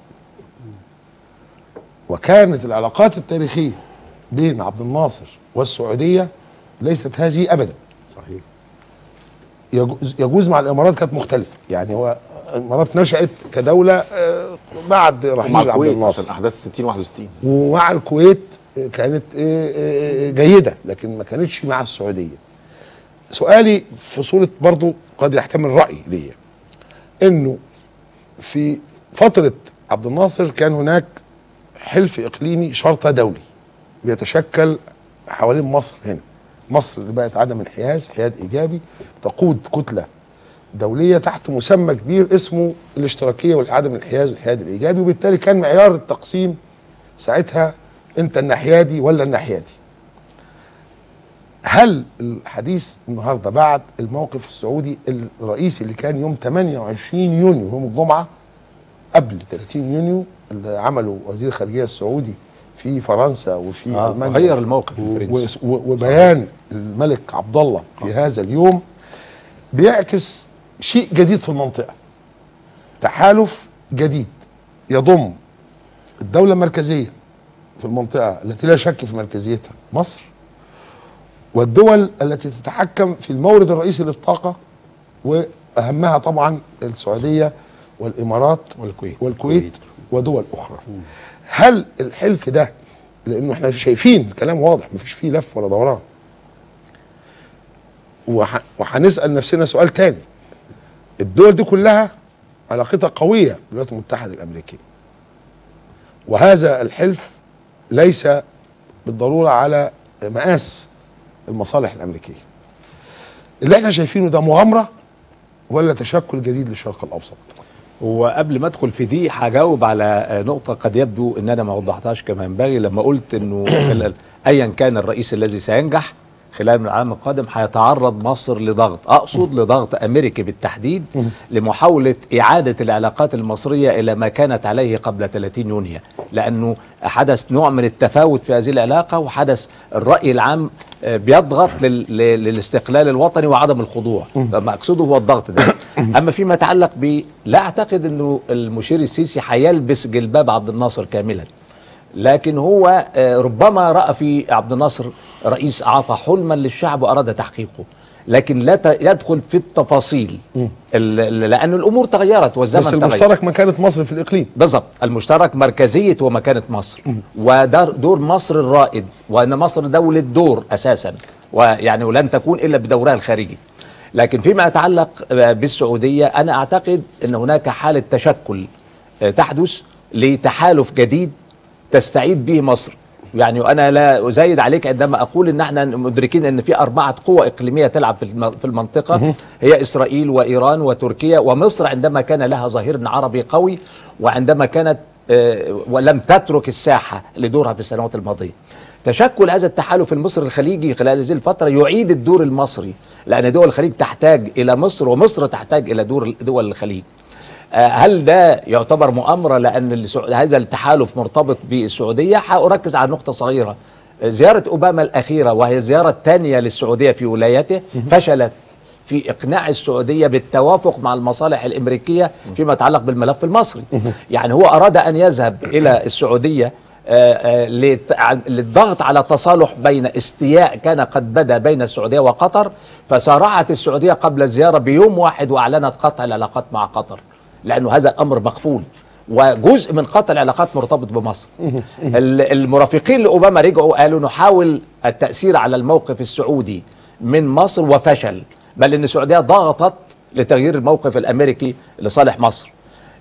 وكانت العلاقات التاريخيه بين عبد الناصر والسعوديه ليست هذه ابدا صحيح يجوز, يجوز مع الامارات كانت مختلفه يعني هو الامارات نشات كدوله آه، بعد مع رحيل عبد الكويت الناصر عشان احداث 60 61 ومع الكويت كانت آه، آه، جيدة لكن ما كانتش مع السعودية سؤالي في صورة برضو قد يحتمل رأي ليا انه في فترة عبد الناصر كان هناك حلف اقليمي شرطة دولي بيتشكل حوالين مصر هنا مصر اللي بقت عدم انحياز حياد ايجابي تقود كتلة دولية تحت مسمى كبير اسمه الاشتراكية والعدم الانحياز والحياد الايجابي وبالتالي كان معيار التقسيم ساعتها انت الناحيه دي ولا الناحيه دي هل الحديث النهارده بعد الموقف السعودي الرئيسي اللي كان يوم 28 يونيو يوم الجمعه قبل 30 يونيو اللي عمله وزير الخارجيه السعودي في فرنسا وفي آه، المانيا غير الموقف و- الفرنسي. و- وبيان الملك عبد الله في هذا اليوم بيعكس شيء جديد في المنطقه تحالف جديد يضم الدوله المركزيه في المنطقه التي لا شك في مركزيتها مصر والدول التي تتحكم في المورد الرئيسي للطاقه واهمها طبعا السعوديه والامارات والكويت. والكويت ودول اخرى هل الحلف ده لانه احنا شايفين كلام واضح مفيش فيه لف ولا دوران وح- وهنسال نفسنا سؤال تاني الدول دي كلها علاقتها قويه بالولايات المتحده الامريكيه وهذا الحلف ليس بالضروره على مقاس المصالح الامريكيه اللي احنا شايفينه ده مغامره ولا تشكل جديد للشرق الاوسط وقبل ما ادخل في دي هجاوب على آه، نقطه قد يبدو ان انا ما وضحتهاش كما ينبغي لما قلت انه خلال- ايا كان الرئيس الذي سينجح خلال من العام القادم هيتعرض مصر لضغط اقصد لضغط امريكي بالتحديد لمحاوله اعاده العلاقات المصريه الى ما كانت عليه قبل 30 يونيو لانه حدث نوع من التفاوت في هذه العلاقه وحدث الراي العام آه، بيضغط لل- لل- للاستقلال الوطني وعدم الخضوع ما اقصده هو الضغط ده اما فيما يتعلق ب لا اعتقد انه المشير السيسي هيلبس جلباب عبد الناصر كاملا لكن هو آه، ربما راى في عبد الناصر رئيس اعطى حلما للشعب واراد تحقيقه لكن لا ت- يدخل في التفاصيل ال- ال- لان الامور تغيرت والزمن بس تغير المشترك مكانه مصر في الاقليم بالضبط المشترك مركزية ومكانة مصر ودور دور مصر الرائد وأن مصر دولة دور أساسا ويعني ولن تكون إلا بدورها الخارجي لكن فيما يتعلق بالسعودية أنا أعتقد أن هناك حالة تشكل آه، تحدث لتحالف جديد تستعيد به مصر يعني وانا لا ازايد عليك عندما اقول ان احنا مدركين ان في اربعه قوى اقليميه تلعب في الم- في المنطقه هي اسرائيل وايران وتركيا ومصر عندما كان لها ظهير عربي قوي وعندما كانت آه، ولم تترك الساحه لدورها في السنوات الماضيه. تشكل هذا التحالف المصري الخليجي خلال هذه الفتره يعيد الدور المصري لان دول الخليج تحتاج الى مصر ومصر تحتاج الى دور دول الخليج. آه، هل ده يعتبر مؤامره لان السع- هذا التحالف مرتبط بالسعوديه؟ هاركز على نقطه صغيره. آه، زياره اوباما الاخيره وهي الزياره الثانيه للسعوديه في ولايته فشلت في اقناع السعوديه بالتوافق مع المصالح الامريكيه فيما يتعلق بالملف المصري. يعني هو اراد ان يذهب الى السعوديه آه، آه، لت- ع- للضغط على تصالح بين استياء كان قد بدا بين السعوديه وقطر فسارعت السعوديه قبل الزياره بيوم واحد واعلنت قطع العلاقات مع قطر لانه هذا الامر مقفول وجزء من قطع العلاقات مرتبط بمصر ال- المرافقين لاوباما رجعوا قالوا نحاول التاثير على الموقف السعودي من مصر وفشل بل ان السعوديه ضغطت لتغيير الموقف الامريكي لصالح مصر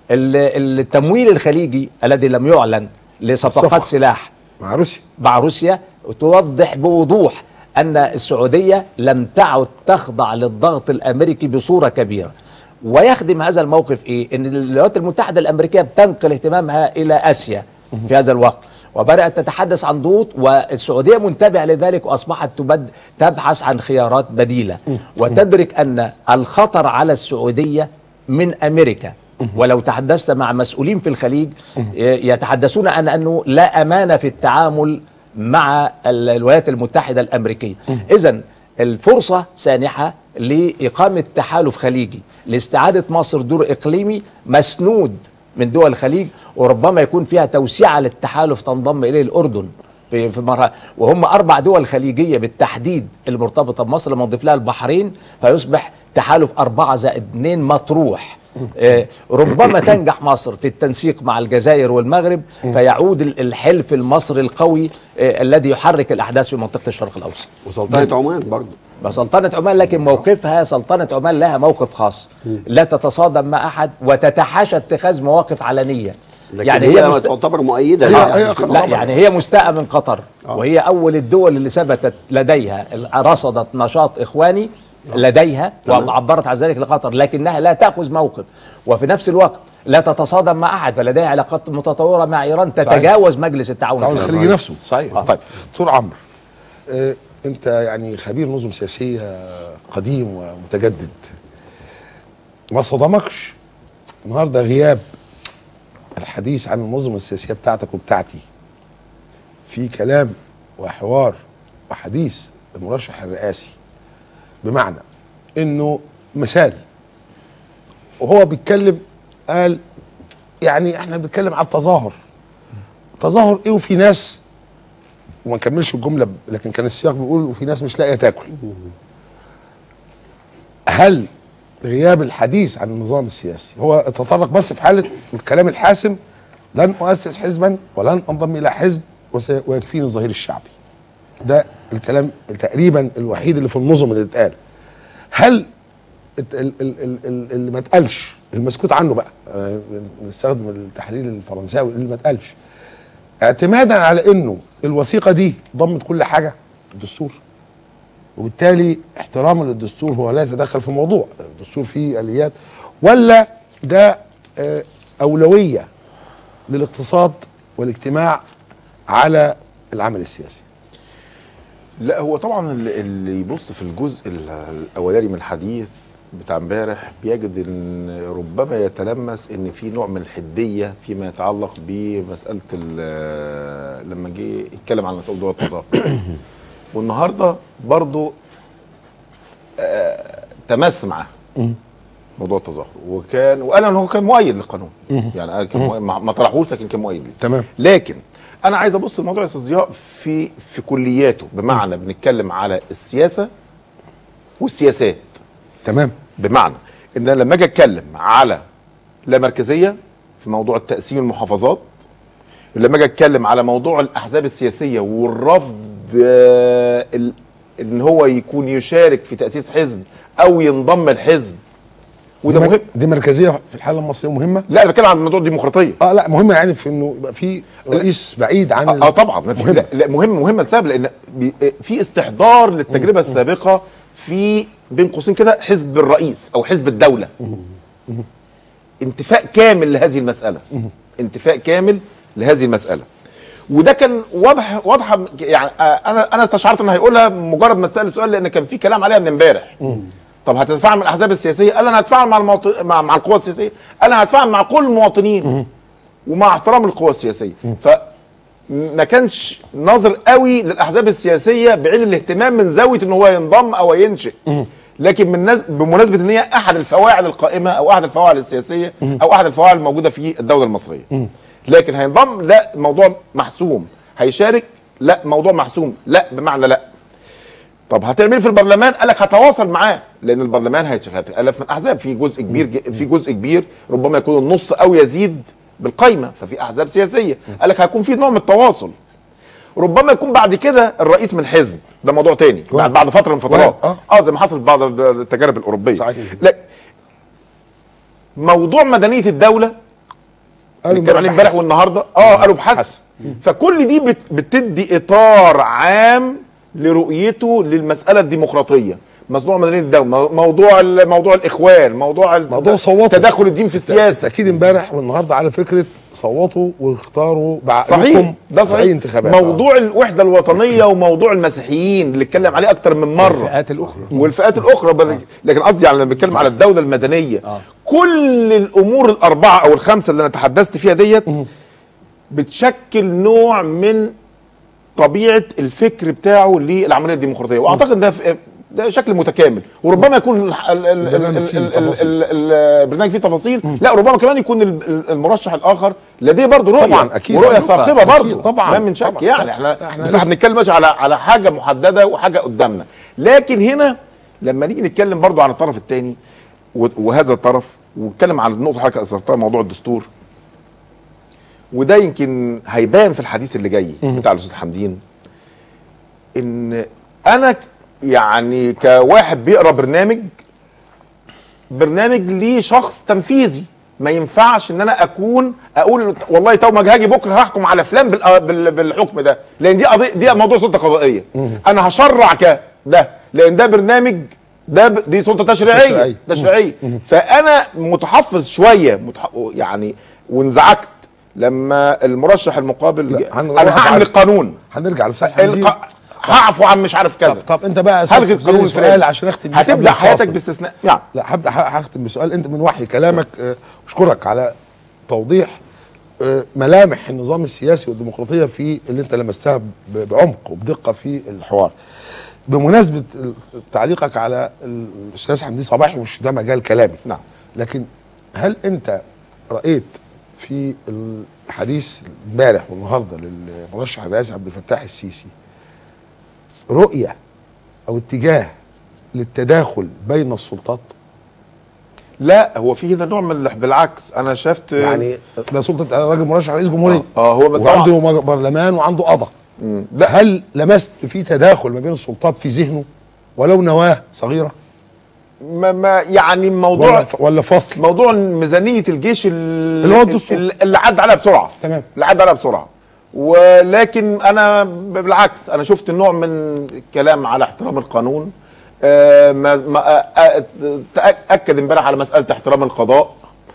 ال- التمويل الخليجي الذي لم يعلن لصفقات الصفقة. سلاح مع روسيا مع روسيا توضح بوضوح ان السعوديه لم تعد تخضع للضغط الامريكي بصوره كبيره ويخدم هذا الموقف ايه ان الولايات المتحده الامريكيه بتنقل اهتمامها الى اسيا في هذا الوقت وبدات تتحدث عن ضغوط والسعوديه منتبهه لذلك واصبحت تبد تبحث عن خيارات بديله وتدرك ان الخطر على السعوديه من امريكا ولو تحدثت مع مسؤولين في الخليج يتحدثون عن انه لا امان في التعامل مع ال- الولايات المتحده الامريكيه اذا الفرصه سانحه لاقامه تحالف خليجي لاستعاده مصر دور اقليمي مسنود من دول الخليج وربما يكون فيها توسعه للتحالف تنضم اليه الاردن في في مرة وهم اربع دول خليجيه بالتحديد المرتبطه بمصر لما نضيف لها البحرين فيصبح تحالف أربعة زائد اثنين مطروح آه، ربما تنجح مصر في التنسيق مع الجزائر والمغرب فيعود ال- الحلف المصري القوي آه، الذي يحرك الأحداث في منطقة الشرق الأوسط وسلطنه عمان برضه سلطنة عمان لكن موقفها سلطنة عمان لها موقف خاص لا تتصادم مع أحد وتتحاشى اتخاذ مواقف علنية لكن هي, مست- تعتبر مؤيده هي- للحدث هي في خ- مصر. لا يعني هي مستاءة من قطر وهي أول الدول اللي ثبتت لديها رصدت نشاط إخواني لديها وعبرت عن ذلك لقطر لكنها لا تأخذ موقف وفي نفس الوقت لا تتصادم مع أحد فلديها علاقات متطورة مع إيران تتجاوز مجلس التعاون التعاون الخليجي. الخليجي نفسه صحيح. آه. طيب دكتور عمرو آه انت يعني خبير نظم سياسيه قديم ومتجدد ما صدمكش النهارده غياب الحديث عن النظم السياسيه بتاعتك وبتاعتي في كلام وحوار وحديث المرشح الرئاسي بمعنى انه مثال وهو بيتكلم قال يعني احنا بنتكلم على التظاهر تظاهر ايه وفي ناس وما نكملش الجمله ب- لكن كان السياق بيقول وفي ناس مش لاقيه تاكل هل غياب الحديث عن النظام السياسي هو تطرق بس في حاله الكلام الحاسم لن اؤسس حزبا ولن انضم الى حزب وسي- ويكفيني الظهير الشعبي ده الكلام تقريبا الوحيد اللي في النظم اللي اتقال هل الت- ال- ال- ال- ال- اللي ما اتقالش المسكوت عنه بقى آه، نستخدم التحليل الفرنساوي اللي ما اتقالش اعتمادا على انه الوثيقه دي ضمت كل حاجه الدستور وبالتالي احتراما للدستور هو لا يتدخل في الموضوع الدستور فيه اليات ولا ده آه، اولويه للاقتصاد والاجتماع على العمل السياسي لا هو طبعا اللي- اللي يبص في الجزء ال- الاولاني من الحديث بتاع امبارح بيجد ان ربما يتلمس ان في نوع من الحديه فيما يتعلق بمساله ال- لما جه يتكلم عن مساله دول التظاهر والنهارده برضو آه، تمس معاه موضوع التظاهر وكان وقال ان هو كان مؤيد للقانون يعني قال كان مؤيد ما ما طرحوش لكن كان مؤيد ليه تمام. لكن انا عايز ابص لموضوع الاستاذ ضياء في في كلياته بمعنى بنتكلم على السياسه والسياسات تمام بمعنى ان أنا لما اجي اتكلم على لا مركزيه في موضوع التقسيم المحافظات لما اجي اتكلم على موضوع الاحزاب السياسيه والرفض آه، ال- ان هو يكون يشارك في تاسيس حزب او ينضم الحزب وده دي مر- مهم دي مركزيه في الحاله المصريه مهمه لا انا بتكلم عن موضوع الديمقراطيه اه لا مهمه يعني في انه يبقى في رئيس بعيد عن ال- اه طبعا ما في مهم. لا, لا مهم مهمه لسبب لان بي- في استحضار للتجربه السابقه في بين قوسين كده حزب الرئيس او حزب الدوله انتفاء كامل لهذه المساله انتفاء كامل لهذه المساله وده كان واضح واضحه يعني آه، انا انا استشعرت انه هيقولها مجرد ما اتسال السؤال لان كان في كلام عليها من امبارح طب هتتفاعل مع الاحزاب السياسيه قال انا هتفاعل مع المواطن مع, مع القوى السياسيه انا هتفاعل مع كل المواطنين ومع احترام القوى السياسيه فما كانش ناظر قوي للاحزاب السياسيه بعين الاهتمام من زاويه ان هو ينضم او ينشئ لكن من نز... بمناسبه ان هي احد الفواعل القائمه او احد الفواعل السياسيه او احد الفواعل الموجوده في الدوله المصريه لكن هينضم لا موضوع محسوم هيشارك لا موضوع محسوم لا بمعنى لا طب هتعمل إيه في البرلمان قال لك هتواصل معاه لان البرلمان هيتش- هيتالف من احزاب في جزء كبير ج- في جزء كبير ربما يكون النص او يزيد بالقايمه ففي احزاب سياسيه قال لك هيكون في نوع من التواصل ربما يكون بعد كده الرئيس من حزب ده موضوع تاني بعد بعد فتره من فترات آه. اه زي ما حصل في بعض التجارب الاوروبيه صحيح. لا موضوع مدنيه الدوله قالوا كان عليه امبارح والنهارده اه قالوا بحث فكل دي بت بتدي اطار عام لرؤيته للمساله الديمقراطيه موضوع مدنيه الدوله مو- موضوع ال- موضوع الاخوان موضوع ال- موضوع صوتوا. تدخل الدين في السياسه اكيد امبارح والنهارده على فكره صوتوا واختاروا بعقلكم صحيح ده في اي صحيح انتخابات موضوع الوحده الوطنيه وموضوع المسيحيين اللي اتكلم عليه اكتر من مره الفئات الاخرى والفئات الاخرى بل... لكن قصدي يعني لما بتكلم على الدوله المدنيه آه. كل الامور الاربعه او الخمسه اللي انا تحدثت فيها ديت بتشكل نوع من طبيعه الفكر بتاعه للعمليه الديمقراطيه واعتقد ده في ده شكل متكامل وربما يكون ال- ال- ال- ال- البرنامج فيه ال- ال- تفاصيل. ال- ال- البرنامج فيه تفاصيل لا ربما كمان يكون ال- ال- المرشح الاخر لديه برضه رؤيه طبعاً، أكيد. ورؤيه أكيد. ثاقبه أكيد. برضه طبعاً. ما من شك طبعاً. يعني احنا إحنا بس لسه- احنا بنتكلم ماشي على على حاجه محدده وحاجه قدامنا لكن هنا لما نيجي نتكلم برضو عن الطرف الثاني وهذا الطرف ونتكلم عن النقطه اللي حضرتك اثرتها موضوع الدستور وده يمكن هيبان في الحديث اللي جاي بتاع الاستاذ حمدين ان انا ك- يعني كواحد بيقرا برنامج برنامج ليه شخص تنفيذي ما ينفعش ان انا اكون اقول والله تو ما هاجي بكره هحكم على فلان بال- بال- بالحكم ده لان دي قضيه دي موضوع سلطه قضائيه انا هشرع ك ده لان ده برنامج ده ب- دي سلطه تشريعيه تشريعية. تشريعيه فانا متحفظ شويه متح... يعني وانزعجت لما المرشح المقابل لا، جه- هنروح انا هعمل على- القانون هنرجع للاستاذ حمدين الق... هعفو عن مش عارف طب, كذا طب انت بقى هلغي القانون سؤال الفلاني عشان اختم بيه قبل هتبدا حياتك الفاصل. باستثناء يعني لا هبدا ه- هختم بسؤال انت من وحي كلامك آه، اشكرك على توضيح آه، ملامح النظام السياسي والديمقراطيه في اللي انت لمستها ب- بعمق وبدقه في الحوار بمناسبه ال- تعليقك على الاستاذ حمدين صباحي مش ده مجال كلامي نعم. لكن هل انت رايت في الحديث امبارح والنهارده للمرشح الرئاسي عبد الفتاح السيسي رؤيه او اتجاه للتداخل بين السلطات لا هو في هنا نوع من ال- بالعكس انا شفت يعني ده سلطه راجل مرشح رئيس جمهوريه اه هو طبعا وعنده مج- برلمان وعنده قضاء ده هل لمست في تداخل ما بين السلطات في ذهنه ولو نواه صغيره ما, ما يعني موضوع ولا ولا فصل موضوع ميزانيه الجيش ال- اللي هو الدستور. ال- اللي عدى عليها بسرعه تمام. اللي عدى عليها بسرعه ولكن انا بالعكس انا شفت نوع من الكلام على احترام القانون آه، ما ما آه، آه، تاكد امبارح على مساله احترام القضاء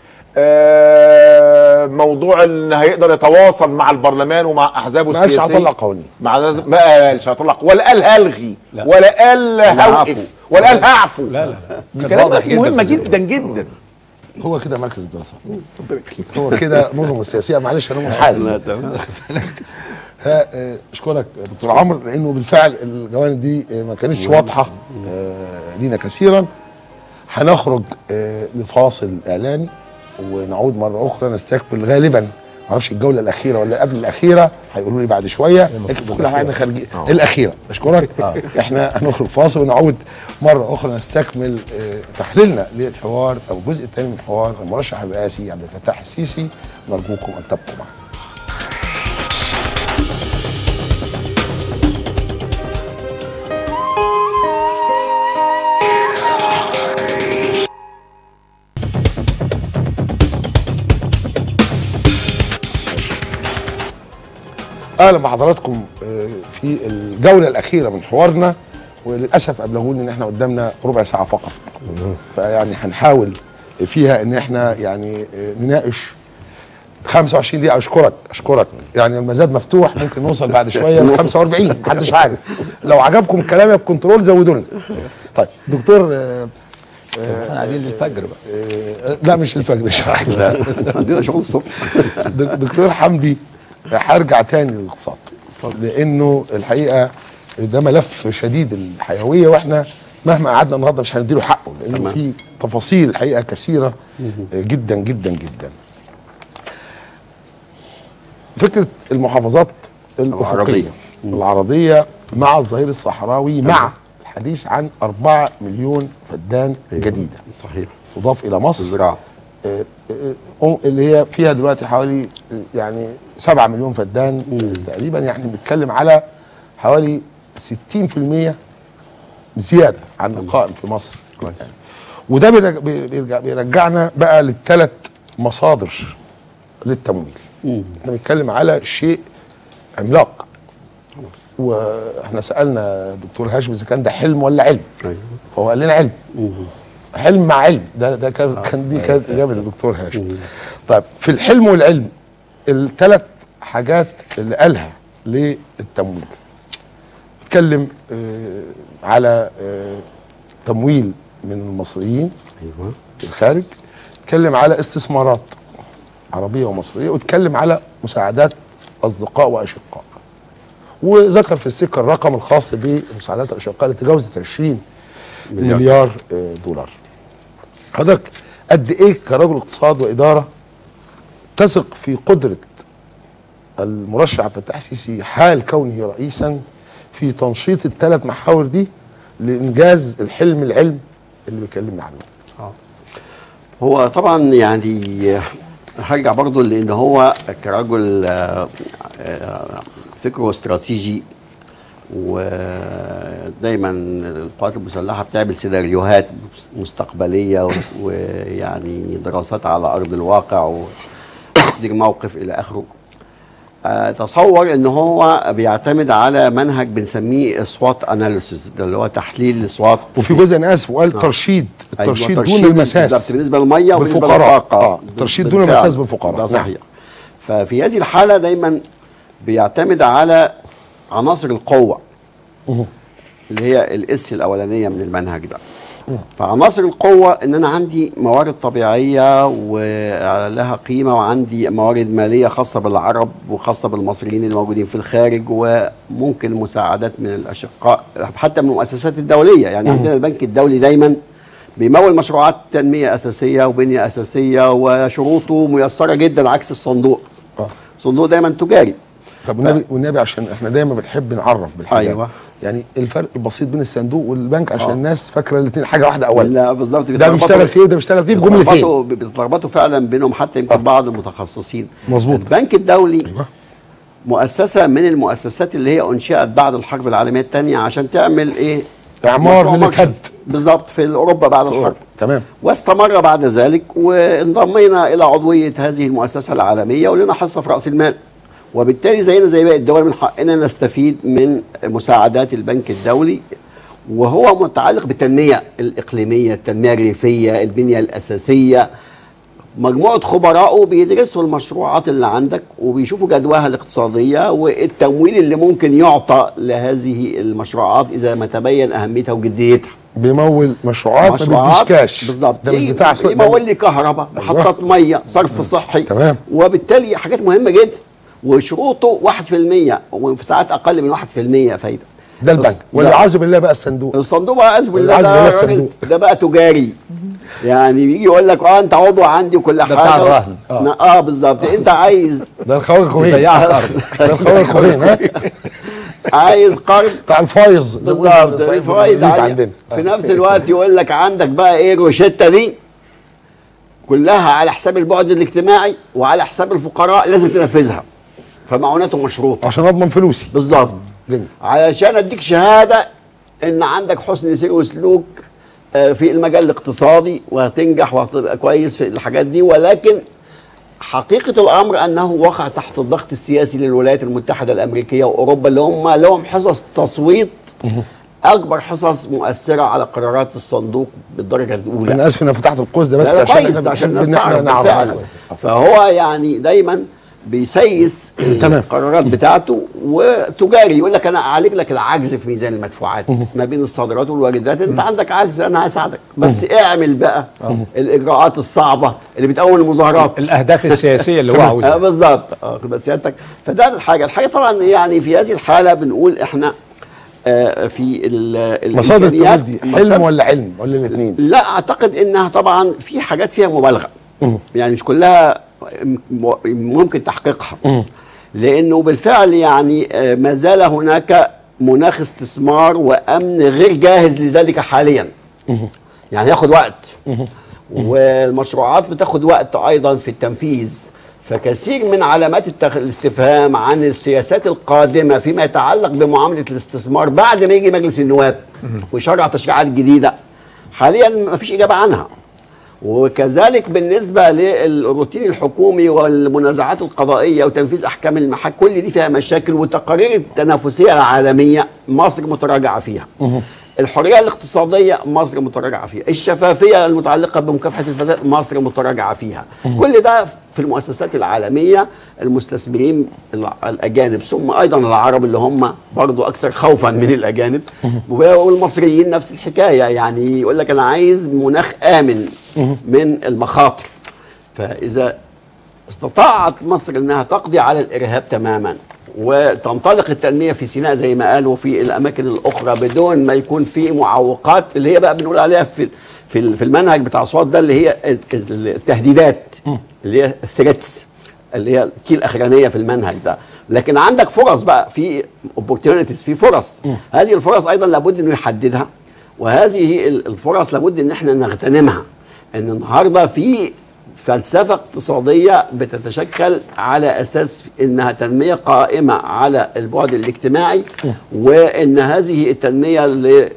آه، موضوع ان هيقدر يتواصل مع البرلمان ومع احزابه ما قالش السياسيه هطلع قوانين. مع ما قالش هطلع ولا قال هلغي لا. ولا قال هعفو. هوقف ولا قال هعفو لا لا دي كان كلمات واضح جدا مهمه في جدا جدا هو كده مركز الدراسات هو كده نظم السياسيه معلش انا منحاز لا تمام ها، آه، اشكرك يا دكتور عمرو لانه بالفعل الجوانب دي آه، ما كانتش واضحه آه، لينا كثيرا هنخرج آه، لفاصل اعلاني ونعود مره اخرى نستكمل غالبا معرفش الجوله الاخيره ولا قبل الاخيره هيقولوا لي بعد شويه لكن في كل حاجه احنا خارجين الاخيره اشكرك احنا هنخرج فاصل ونعود مره اخرى نستكمل آه، تحليلنا للحوار او الجزء الثاني من حوار المرشح الرئاسي عبد الفتاح السيسي نرجوكم ان تبقوا معنا اهلا بحضراتكم آه، في الجوله الاخيره من حوارنا وللاسف ابلغوني ان احنا قدامنا ربع ساعه فقط فيعني هنحاول فيها ان احنا يعني آه، نناقش 25 دقيقه اشكرك اشكرك يعني المزاد مفتوح ممكن نوصل بعد شويه ل 45 محدش عارف لو عجبكم كلامي يا بكنترول زودوا لنا طيب دكتور آه، احنا قاعدين للفجر بقى آه، لا مش الفجر اشرح لا عندنا شغل الصبح دك- دكتور حمدي هرجع تاني للاقتصاد لانه الحقيقه ده ملف شديد الحيويه واحنا مهما قعدنا النهارده مش هنديله حقه لانه تمام. في تفاصيل الحقيقه كثيره جدا جدا جدا فكره المحافظات الافقيه العرضية. العرضيه مع الظهير الصحراوي مع الحديث عن 4 مليون فدان جديده صحيح تضاف الى مصر الزراعه آه، آه، اللي هي فيها دلوقتي حوالي آه، يعني 7 مليون فدان آه، تقريبا يعني بنتكلم على حوالي 60% زياده عن القائم في مصر يعني. وده بيرج- بيرجع بيرجعنا بقى للثلاث مصادر للتمويل احنا بنتكلم على شيء عملاق واحنا سالنا دكتور هاشم اذا كان ده حلم ولا علم ايوه فهو قال لنا علم حلم مع علم ده ده كان كان دي كانت اجابه الدكتور هاشم طيب في الحلم والعلم الثلاث حاجات اللي قالها للتمويل اتكلم آه، على آه، تمويل من المصريين ايوه في الخارج اتكلم على استثمارات عربيه ومصريه واتكلم على مساعدات اصدقاء واشقاء وذكر في السكه الرقم الخاص بمساعدات الاشقاء اللي تجاوزت 20 مليار. مليار آه، دولار حضرتك قد ايه كرجل اقتصاد واداره تثق في قدره المرشح عبد الفتاح السيسي حال كونه رئيسا في تنشيط الثلاث محاور دي لانجاز الحلم العلم اللي بيكلمنا عنه هو طبعا يعني هرجع برضو لان هو كرجل آه، آه، فكره استراتيجي ودايما القوات المسلحه بتعمل سيناريوهات مستقبليه وس- ويعني دراسات على ارض الواقع وتدير موقف الى اخره آه، تصور ان هو بيعتمد على منهج بنسميه سوات اناليسيس ده اللي هو تحليل السوات وفي جزء انا اسف وقال ترشيد أيوة، الترشيد ترشيد دون بالظبط المساس بالنسبه للميه وبالنسبه بالفقراء. للطاقه آه، ترشيد دون بالفعل. مساس بالفقراء. ده نعم. صحيح ففي هذه الحاله دايما بيعتمد على عناصر القوه اللي هي الاس الاولانيه من المنهج ده فعناصر القوة ان انا عندي موارد طبيعية ولها قيمة وعندي موارد مالية خاصة بالعرب وخاصة بالمصريين اللي موجودين في الخارج وممكن مساعدات من الاشقاء حتى من المؤسسات الدولية يعني عندنا البنك الدولي دايما بيمول مشروعات تنمية اساسية وبنية اساسية وشروطه ميسرة جدا عكس الصندوق آه. الصندوق دايما تجاري طب والنبي والنبي عشان احنا دايما بنحب نعرف بالحاجات أيوة. يعني الفرق البسيط بين الصندوق والبنك عشان آه. الناس فاكره الاثنين حاجه واحده اولا لا بالظبط ده بيشتغل فيه وده بيشتغل فيه بجملتين بيتلخبطوا بيتلخبطوا فعلا بينهم حتى يمكن بعض المتخصصين مظبوط. البنك الدولي أيوة. مؤسسه من المؤسسات اللي هي انشئت بعد الحرب العالميه الثانيه عشان تعمل ايه إعمار مشروع من مارشال. الهد. بالظبط في اوروبا بعد الحرب تمام واستمر بعد ذلك وانضمينا الى عضويه هذه المؤسسه العالميه ولنا حصه في راس المال وبالتالي زينا زي باقي الدول من حقنا نستفيد من مساعدات البنك الدولي وهو متعلق بالتنميه الاقليميه، التنميه الريفيه، البنيه الاساسيه مجموعه خبراء بيدرسوا المشروعات اللي عندك وبيشوفوا جدواها الاقتصاديه والتمويل اللي ممكن يعطى لهذه المشروعات اذا ما تبين اهميتها وجديتها. بيمول مشروعات ما بيديش كاش بالظبط ده مش يجي بتاع سوق يمول لي كهرباء محطات ميه صرف صحي تمام. وبالتالي حاجات مهمه جدا وشروطه 1% وفي ساعات اقل من 1% فايده ده البنك بس- والعياذ بالله بقى الصندوق الصندوق بقى اعوذ بالله والعياذ ده بالله راجل الصندوق. ده بقى تجاري يعني بيجي يقول لك اه انت عضو عندي وكل حاجه بتاع الرهن. اه, آه بالظبط انت عايز ده الخواجه كوهين ضيعت ارض ده الخواجه كوهين ها عايز قرض بتاع الفايز زي ما بيقولوا بالظبط بالصعيد الفوائد بالنظيف عالية. عندنا في نفس الوقت يقول لك عندك بقى ايه الروشته دي كلها على حساب البعد الاجتماعي وعلى حساب الفقراء لازم تنفذها فمعوناته مشروط عشان اضمن فلوسي بالظبط جميل. علشان اديك شهاده ان عندك حسن سير وسلوك آه، في المجال الاقتصادي وهتنجح وهتبقى كويس في الحاجات دي ولكن حقيقة الأمر أنه وقع تحت الضغط السياسي للولايات المتحدة الأمريكية وأوروبا اللي هم لهم حصص تصويت أكبر حصص مؤثرة على قرارات الصندوق بالدرجة الأولى انا اسف ان أنا فتحت القوس ده بس لا لا عشان كويس احنا ده عشان بنحب الناس ان احنا تعرف نعرف بالفعل فهو يعني دايما بيسيس تمام. القرارات بتاعته وتجاري يقول لك انا اعالج لك العجز في ميزان المدفوعات ما بين الصادرات والواردات انت عندك عجز انا هساعدك بس اعمل بقى الاجراءات الصعبه اللي بتقوم المظاهرات الاهداف السياسيه اللي هو آه عاوزها بالظبط اه خد بال سيادتك فده الحاجه الحاجه طبعا يعني في هذه الحاله بنقول احنا آه في ال- مصادر الإمكانيات- التمويل دي مصادر- حلم ولا علم ولا الاثنين لا اعتقد انها طبعا في حاجات فيها مبالغه يعني مش كلها م- ممكن تحقيقها لانه بالفعل يعني آه، ما زال هناك مناخ استثمار وامن غير جاهز لذلك حاليا يعني ياخد وقت والمشروعات بتاخد وقت ايضا في التنفيذ فكثير من علامات التخ... الاستفهام عن السياسات القادمه فيما يتعلق بمعامله الاستثمار بعد ما يجي مجلس النواب ويشرع تشريعات جديده حاليا ما فيش اجابه عنها وكذلك بالنسبه للروتين الحكومي والمنازعات القضائيه وتنفيذ احكام المحاك كل دي فيها مشاكل وتقارير التنافسيه العالميه مصر متراجعه فيها الحريه الاقتصاديه مصر متراجعه فيها الشفافيه المتعلقه بمكافحه الفساد مصر متراجعه فيها كل ده في المؤسسات العالميه المستثمرين الع- الاجانب ثم ايضا العرب اللي هم برضو اكثر خوفا من الاجانب والمصريين نفس الحكايه يعني يقول لك انا عايز مناخ امن من المخاطر فاذا استطاعت مصر انها تقضي على الارهاب تماما وتنطلق التنميه في سيناء زي ما قالوا في الاماكن الاخرى بدون ما يكون في معوقات اللي هي بقى بنقول عليها في في في المنهج بتاع اصوات ده اللي هي التهديدات اللي هي الثريتس اللي هي الكي الاخرانيه في المنهج ده لكن عندك فرص بقى في opportunities في فرص هذه الفرص ايضا لابد انه يحددها وهذه الفرص لابد ان احنا نغتنمها ان النهارده في فلسفه اقتصاديه بتتشكل على اساس انها تنميه قائمه على البعد الاجتماعي وان هذه التنميه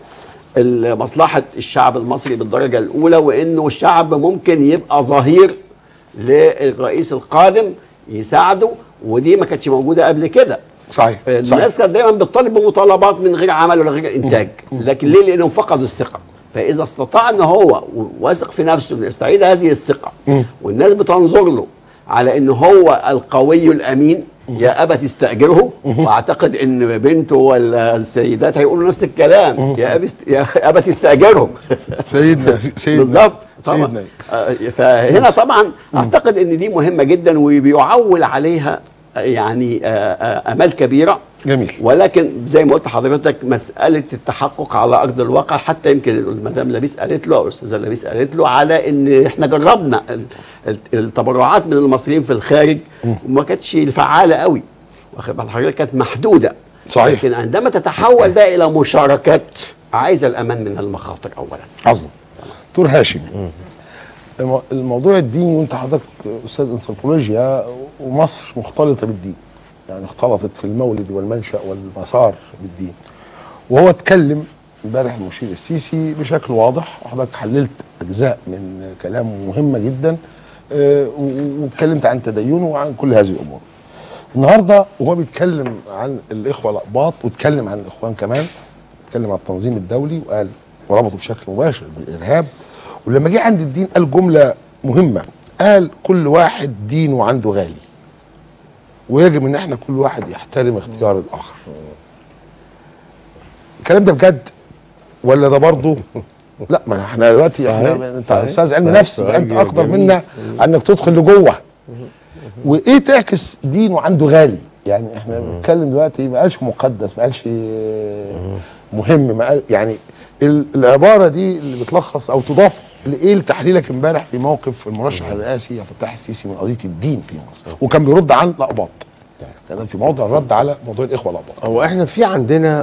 لمصلحه الشعب المصري بالدرجه الاولى وانه الشعب ممكن يبقى ظهير للرئيس القادم يساعده ودي ما كانتش موجوده قبل كده صحيح صحيح الناس كانت دايما بتطالب بمطالبات من غير عمل ولا غير انتاج لكن ليه لانهم فقدوا الثقه فاذا استطاع ان هو واثق في نفسه انه يستعيد هذه الثقه والناس بتنظر له على انه هو القوي الامين يا ابت استاجره واعتقد ان بنته ولا السيدات هيقولوا نفس الكلام يا ابت يا ابت استاجره سيدنا سيدنا بالظبط طبعا سيدنا آه، فهنا طبعا اعتقد ان دي مهمه جدا وبيعول عليها آه، يعني آه، آه، امال كبيره جميل. ولكن زي ما قلت لحضرتك مساله التحقق على ارض الواقع حتى يمكن المدام لبيس قالت له او الاستاذه لبيس قالت له على ان احنا جربنا ال- ال- التبرعات من المصريين في الخارج وما كانتش فعاله قوي واخد بال حضرتك كانت محدوده صحيح. لكن عندما تتحول بقى الى مشاركات عايزه الامان من المخاطر اولا عظيم دكتور هاشم الم- الموضوع الديني وانت حضرتك استاذ انثروبولوجيا ومصر مختلطه بالدين يعني اختلطت في المولد والمنشا والمسار بالدين وهو اتكلم امبارح المشير السيسي بشكل واضح وحضرتك حللت اجزاء من كلامه مهمه جدا آه، و- و- واتكلمت عن تدينه وعن كل هذه الامور. النهارده وهو بيتكلم عن الاخوه الاقباط واتكلم عن الاخوان كمان اتكلم عن التنظيم الدولي وقال وربطه بشكل مباشر بالارهاب ولما جه عند الدين قال جمله مهمه قال كل واحد دينه عنده غالي ويجب ان احنا كل واحد يحترم اختيار الاخر الكلام ده بجد ولا ده برضه لا ما احنا دلوقتي احنا صحيح، انت صحيح، استاذ علم صحيح، نفس سؤال انت اقدر جميل. منا انك تدخل لجوه وايه تعكس دينه عنده غالي يعني احنا بنتكلم دلوقتي ما قالش مقدس ما قالش مهم ما قال يعني ال- العباره دي اللي بتلخص او تضاف لايه لتحليلك امبارح في موقف المرشح الرئاسي عبد الفتاح السيسي من قضيه الدين في مصر وكان بيرد عن الاقباط كان في موضع الرد على موضوع الاخوه الاقباط هو احنا في عندنا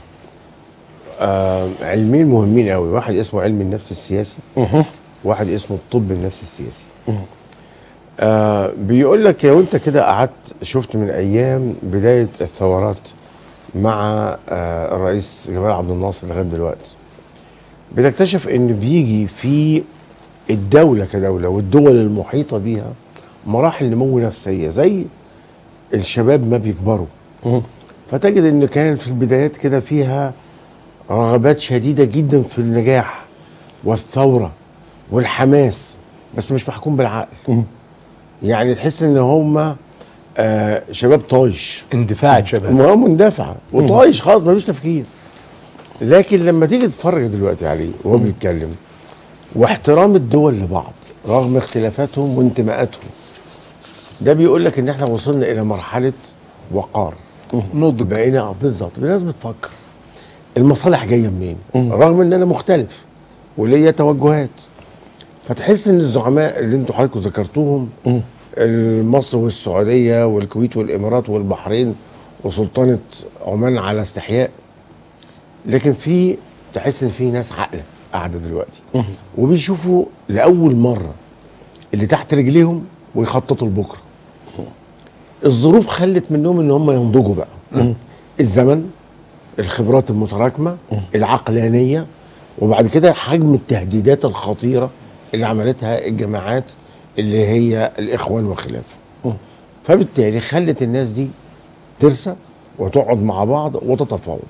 آه علمين مهمين قوي واحد اسمه علم النفس السياسي واحد اسمه الطب النفسي السياسي آه بيقول لك لو انت كده قعدت شفت من ايام بدايه الثورات مع آه الرئيس جمال عبد الناصر لغايه دلوقتي بتكتشف ان بيجي في الدوله كدوله والدول المحيطه بيها مراحل نمو نفسيه زي الشباب ما بيكبروا فتجد ان كان في البدايات كده فيها رغبات شديده جدا في النجاح والثوره والحماس بس مش محكوم بالعقل يعني تحس ان هم آه شباب طايش اندفاع شباب ما هو مندفع وطايش خالص ملوش تفكير لكن لما تيجي تتفرج دلوقتي عليه وهو بيتكلم واحترام الدول لبعض رغم اختلافاتهم وانتماءاتهم ده بيقول لك ان احنا وصلنا الى مرحله وقار نضج بقينا آه، بالظبط الناس بتفكر المصالح جايه منين رغم ان انا مختلف وليا توجهات فتحس ان الزعماء اللي انتوا حضراتكم ذكرتوهم مصر والسعوديه والكويت والامارات والبحرين وسلطنه عمان على استحياء لكن في تحس ان في ناس عاقله قاعده دلوقتي وبيشوفوا لاول مره اللي تحت رجليهم ويخططوا لبكره الظروف خلت منهم ان هم ينضجوا بقى الزمن الخبرات المتراكمه العقلانيه وبعد كده حجم التهديدات الخطيره اللي عملتها الجماعات اللي هي الاخوان وخلافه فبالتالي خلت الناس دي ترسى وتقعد مع بعض وتتفاوض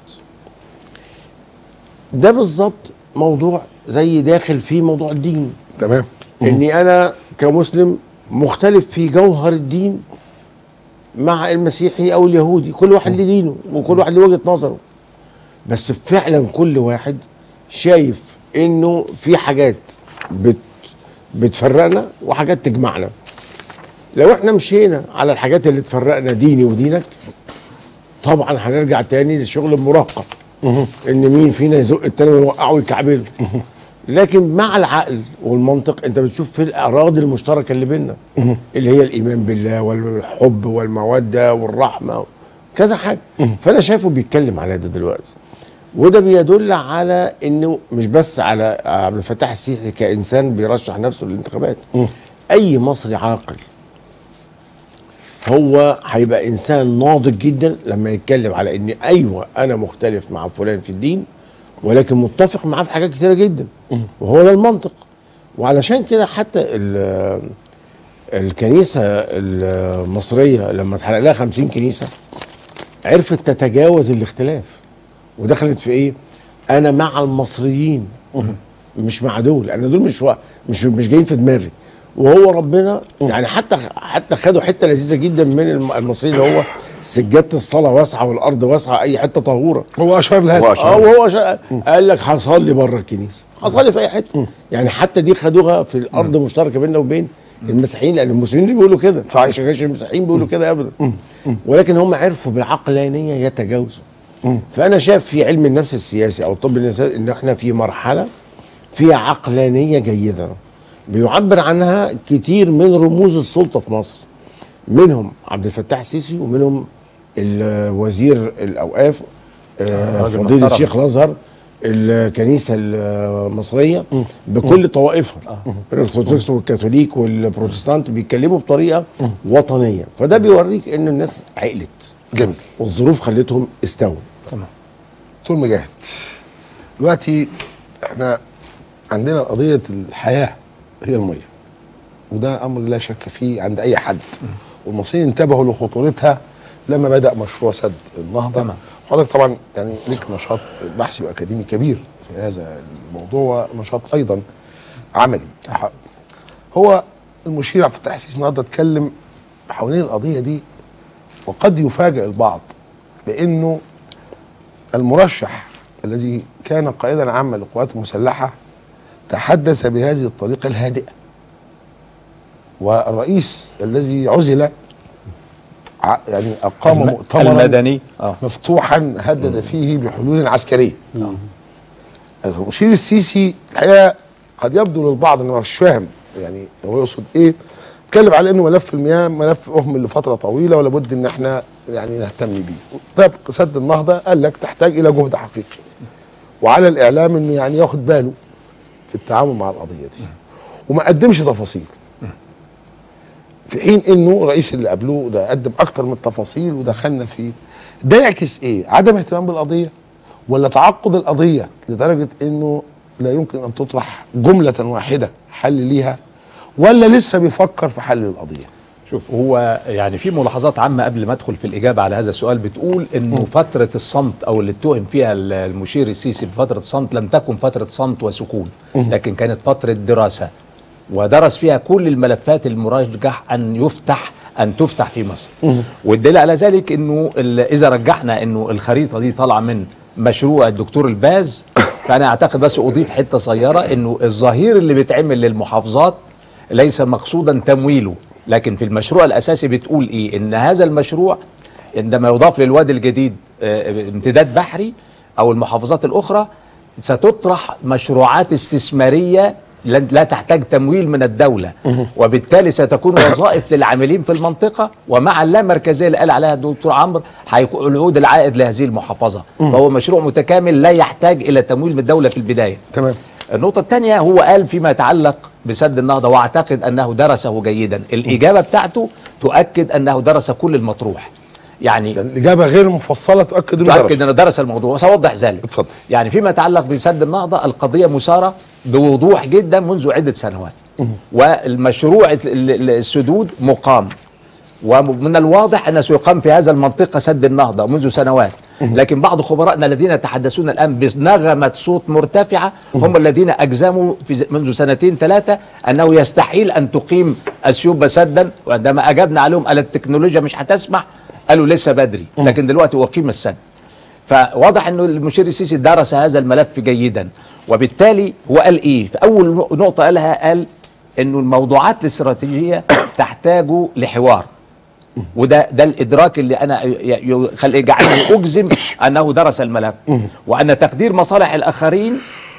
ده بالظبط موضوع زي داخل فيه موضوع الدين تمام اني انا كمسلم مختلف في جوهر الدين مع المسيحي او اليهودي كل واحد ليه دينه وكل واحد ليه وجهه نظره بس فعلا كل واحد شايف انه في حاجات بت بتفرقنا وحاجات تجمعنا لو احنا مشينا على الحاجات اللي تفرقنا ديني ودينك طبعا هنرجع تاني للشغل المراهقه ان مين فينا يزق التاني ويوقعه ويكعبله لكن مع العقل والمنطق انت بتشوف في الاراضي المشتركه اللي بيننا اللي هي الايمان بالله والحب والموده والرحمه كذا حاجه فانا شايفه بيتكلم على ده دلوقتي وده بيدل على انه مش بس على عبد الفتاح السيسي كانسان بيرشح نفسه للانتخابات اي مصري عاقل هو هيبقى انسان ناضج جدا لما يتكلم على ان ايوه انا مختلف مع فلان في الدين ولكن متفق معاه في حاجات كتيره جدا وهو ده المنطق وعلشان كده حتى ال- الكنيسه المصريه لما اتحرق لها 50 كنيسه عرفت تتجاوز الاختلاف ودخلت في ايه؟ انا مع المصريين مش مع دول انا دول مش وا- مش مش جايين في دماغي وهو ربنا يعني حتى حتى خدوا حته لذيذه جدا من الم- المصريين اللي هو سجاده الصلاه واسعه والارض واسعه اي حته طهوره هو اشار لهذا هو أشار. اه وهو شا... قال لك هصلي بره الكنيسه هصلي في اي حته يعني حتى دي خدوها في الارض مشتركه بيننا وبين المسيحيين لان المسلمين اللي بيقولوا كده صحيح. مش كانش المسيحيين بيقولوا كده ابدا ولكن هم عرفوا بالعقلانيه يتجاوزوا فانا شايف في علم النفس السياسي او الطب النفسي ان احنا في مرحله فيها عقلانيه جيده بيعبر عنها كتير من رموز السلطه في مصر منهم عبد الفتاح السيسي ومنهم ال- وزير الاوقاف آه، راجل فضيله محترم. الشيخ الازهر الكنيسه المصريه بكل طوائفها الارثوذكس والكاثوليك والبروتستانت بيتكلموا بطريقه وطنيه فده بيوريك ان الناس عقلت جميل والظروف خلتهم استووا دكتور مجاهد دلوقتي احنا عندنا قضيه الحياه هي الميه وده امر لا شك فيه عند اي حد والمصريين انتبهوا لخطورتها لما بدا مشروع سد النهضه تمام. حضرتك طبعا يعني ليك نشاط بحثي واكاديمي كبير في هذا الموضوع ونشاط ايضا عملي هو المشير عبد الفتاح السيسي النهارده اتكلم حوالين القضيه دي وقد يفاجئ البعض بانه المرشح الذي كان قائدا عاما للقوات المسلحه تحدث بهذه الطريقه الهادئه والرئيس الذي عزل ع- يعني اقام الم- مؤتمرا المدني اه مفتوحا هدد فيه بحلول عسكريه المشير السيسي الحقيقه قد يبدو للبعض انه مش فاهم يعني هو يقصد ايه اتكلم على انه ملف المياه ملف اهمل لفتره طويله ولا بد ان احنا يعني نهتم بيه طيب سد النهضه قال لك تحتاج الى جهد حقيقي وعلى الاعلام انه يعني ياخد باله في التعامل مع القضيه دي وما قدمش تفاصيل في حين انه الرئيس اللي قبله ده قدم اكتر من التفاصيل ودخلنا في ده يعكس ايه عدم اهتمام بالقضيه ولا تعقد القضيه لدرجه انه لا يمكن ان تطرح جمله واحده حل ليها ولا لسه بيفكر في حل القضيه شوف هو يعني في ملاحظات عامة قبل ما ادخل في الإجابة على هذا السؤال بتقول إنه فترة الصمت أو اللي اتهم فيها ال- المشير السيسي بفترة الصمت لم تكن فترة صمت وسكون لكن كانت فترة دراسة ودرس فيها كل الملفات المرجح أن يفتح أن تفتح في مصر والدليل على ذلك إنه ال- إذا رجحنا إنه الخريطة دي طالعة من مشروع الدكتور الباز فأنا أعتقد بس أضيف حتة صغيرة إنه الظهير اللي بيتعمل للمحافظات ليس مقصودا تمويله لكن في المشروع الاساسي بتقول ايه ان هذا المشروع عندما يضاف للوادي الجديد آه، امتداد بحري او المحافظات الاخرى ستطرح مشروعات استثماريه لن- لا تحتاج تمويل من الدولة وبالتالي ستكون وظائف للعاملين في المنطقة ومع اللامركزية اللي قال عليها الدكتور عمرو هيكون العود العائد لهذه المحافظة فهو مشروع متكامل لا يحتاج إلى تمويل من الدولة في البداية تمام النقطة الثانية هو قال فيما يتعلق بسد النهضة واعتقد أنه درسه جيدا الإجابة بتاعته تؤكد أنه درس كل المطروح يعني يعني الاجابه غير مفصله تؤكد انه تؤكد درس. أنه درس الموضوع وسأوضح ذلك اتفضل. يعني فيما يتعلق بسد النهضة القضية مثارة بوضوح جدا منذ عدة سنوات والمشروع ال- ال- السدود مقام ومن الواضح أنه سيقام في هذا المنطقة سد النهضة منذ سنوات لكن بعض خبرائنا الذين يتحدثون الآن بنغمة صوت مرتفعة هم الذين أجزموا في ز- منذ سنتين ثلاثة أنه يستحيل أن تقيم أثيوبيا سدا وعندما أجبنا عليهم قال التكنولوجيا مش هتسمح قالوا لسه بدري لكن دلوقتي أقيم السد فواضح انه المشير السيسي درس هذا الملف جيدا وبالتالي هو قال ايه في اول نقطه قالها قال انه الموضوعات الاستراتيجيه تحتاج لحوار وده ده الادراك اللي انا ي- ي- خل- يجعلني اجزم انه درس الملف وان تقدير مصالح الاخرين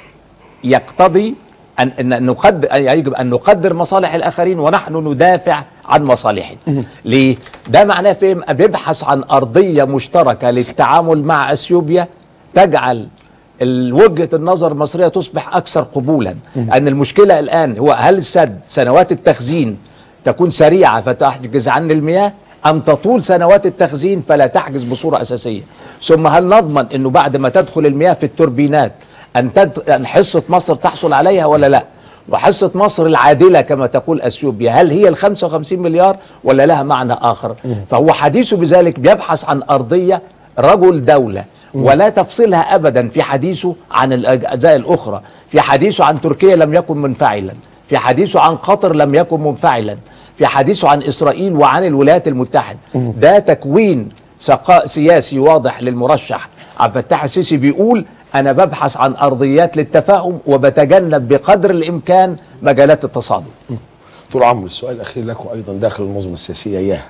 يقتضي أن أن نقدر يجب أن نقدر مصالح الآخرين ونحن ندافع عن مصالحنا. ليه؟ ده معناه فهم بيبحث عن أرضية مشتركة للتعامل مع أثيوبيا تجعل ال- وجهة النظر المصرية تصبح أكثر قبولا. أن المشكلة الآن هو هل السد سنوات التخزين تكون سريعة فتحجز عن المياه أم تطول سنوات التخزين فلا تحجز بصورة أساسية ثم هل نضمن أنه بعد ما تدخل المياه في التوربينات أن, تد... أن حصة مصر تحصل عليها ولا لا وحصة مصر العادلة كما تقول أثيوبيا هل هي ال 55 مليار ولا لها معنى آخر فهو حديثه بذلك بيبحث عن أرضية رجل دولة ولا تفصلها أبدا في حديثه عن الأجزاء الأخرى في حديثه عن تركيا لم يكن منفعلا في حديثه عن قطر لم يكن منفعلا في حديثه عن إسرائيل وعن الولايات المتحدة ده تكوين سقاء سياسي واضح للمرشح عبد الفتاح السيسي بيقول أنا ببحث عن أرضيات للتفاهم وبتجنب بقدر الإمكان مجالات التصادم طول عمرو السؤال الاخير لكم ايضا داخل المنظومه السياسيه اياها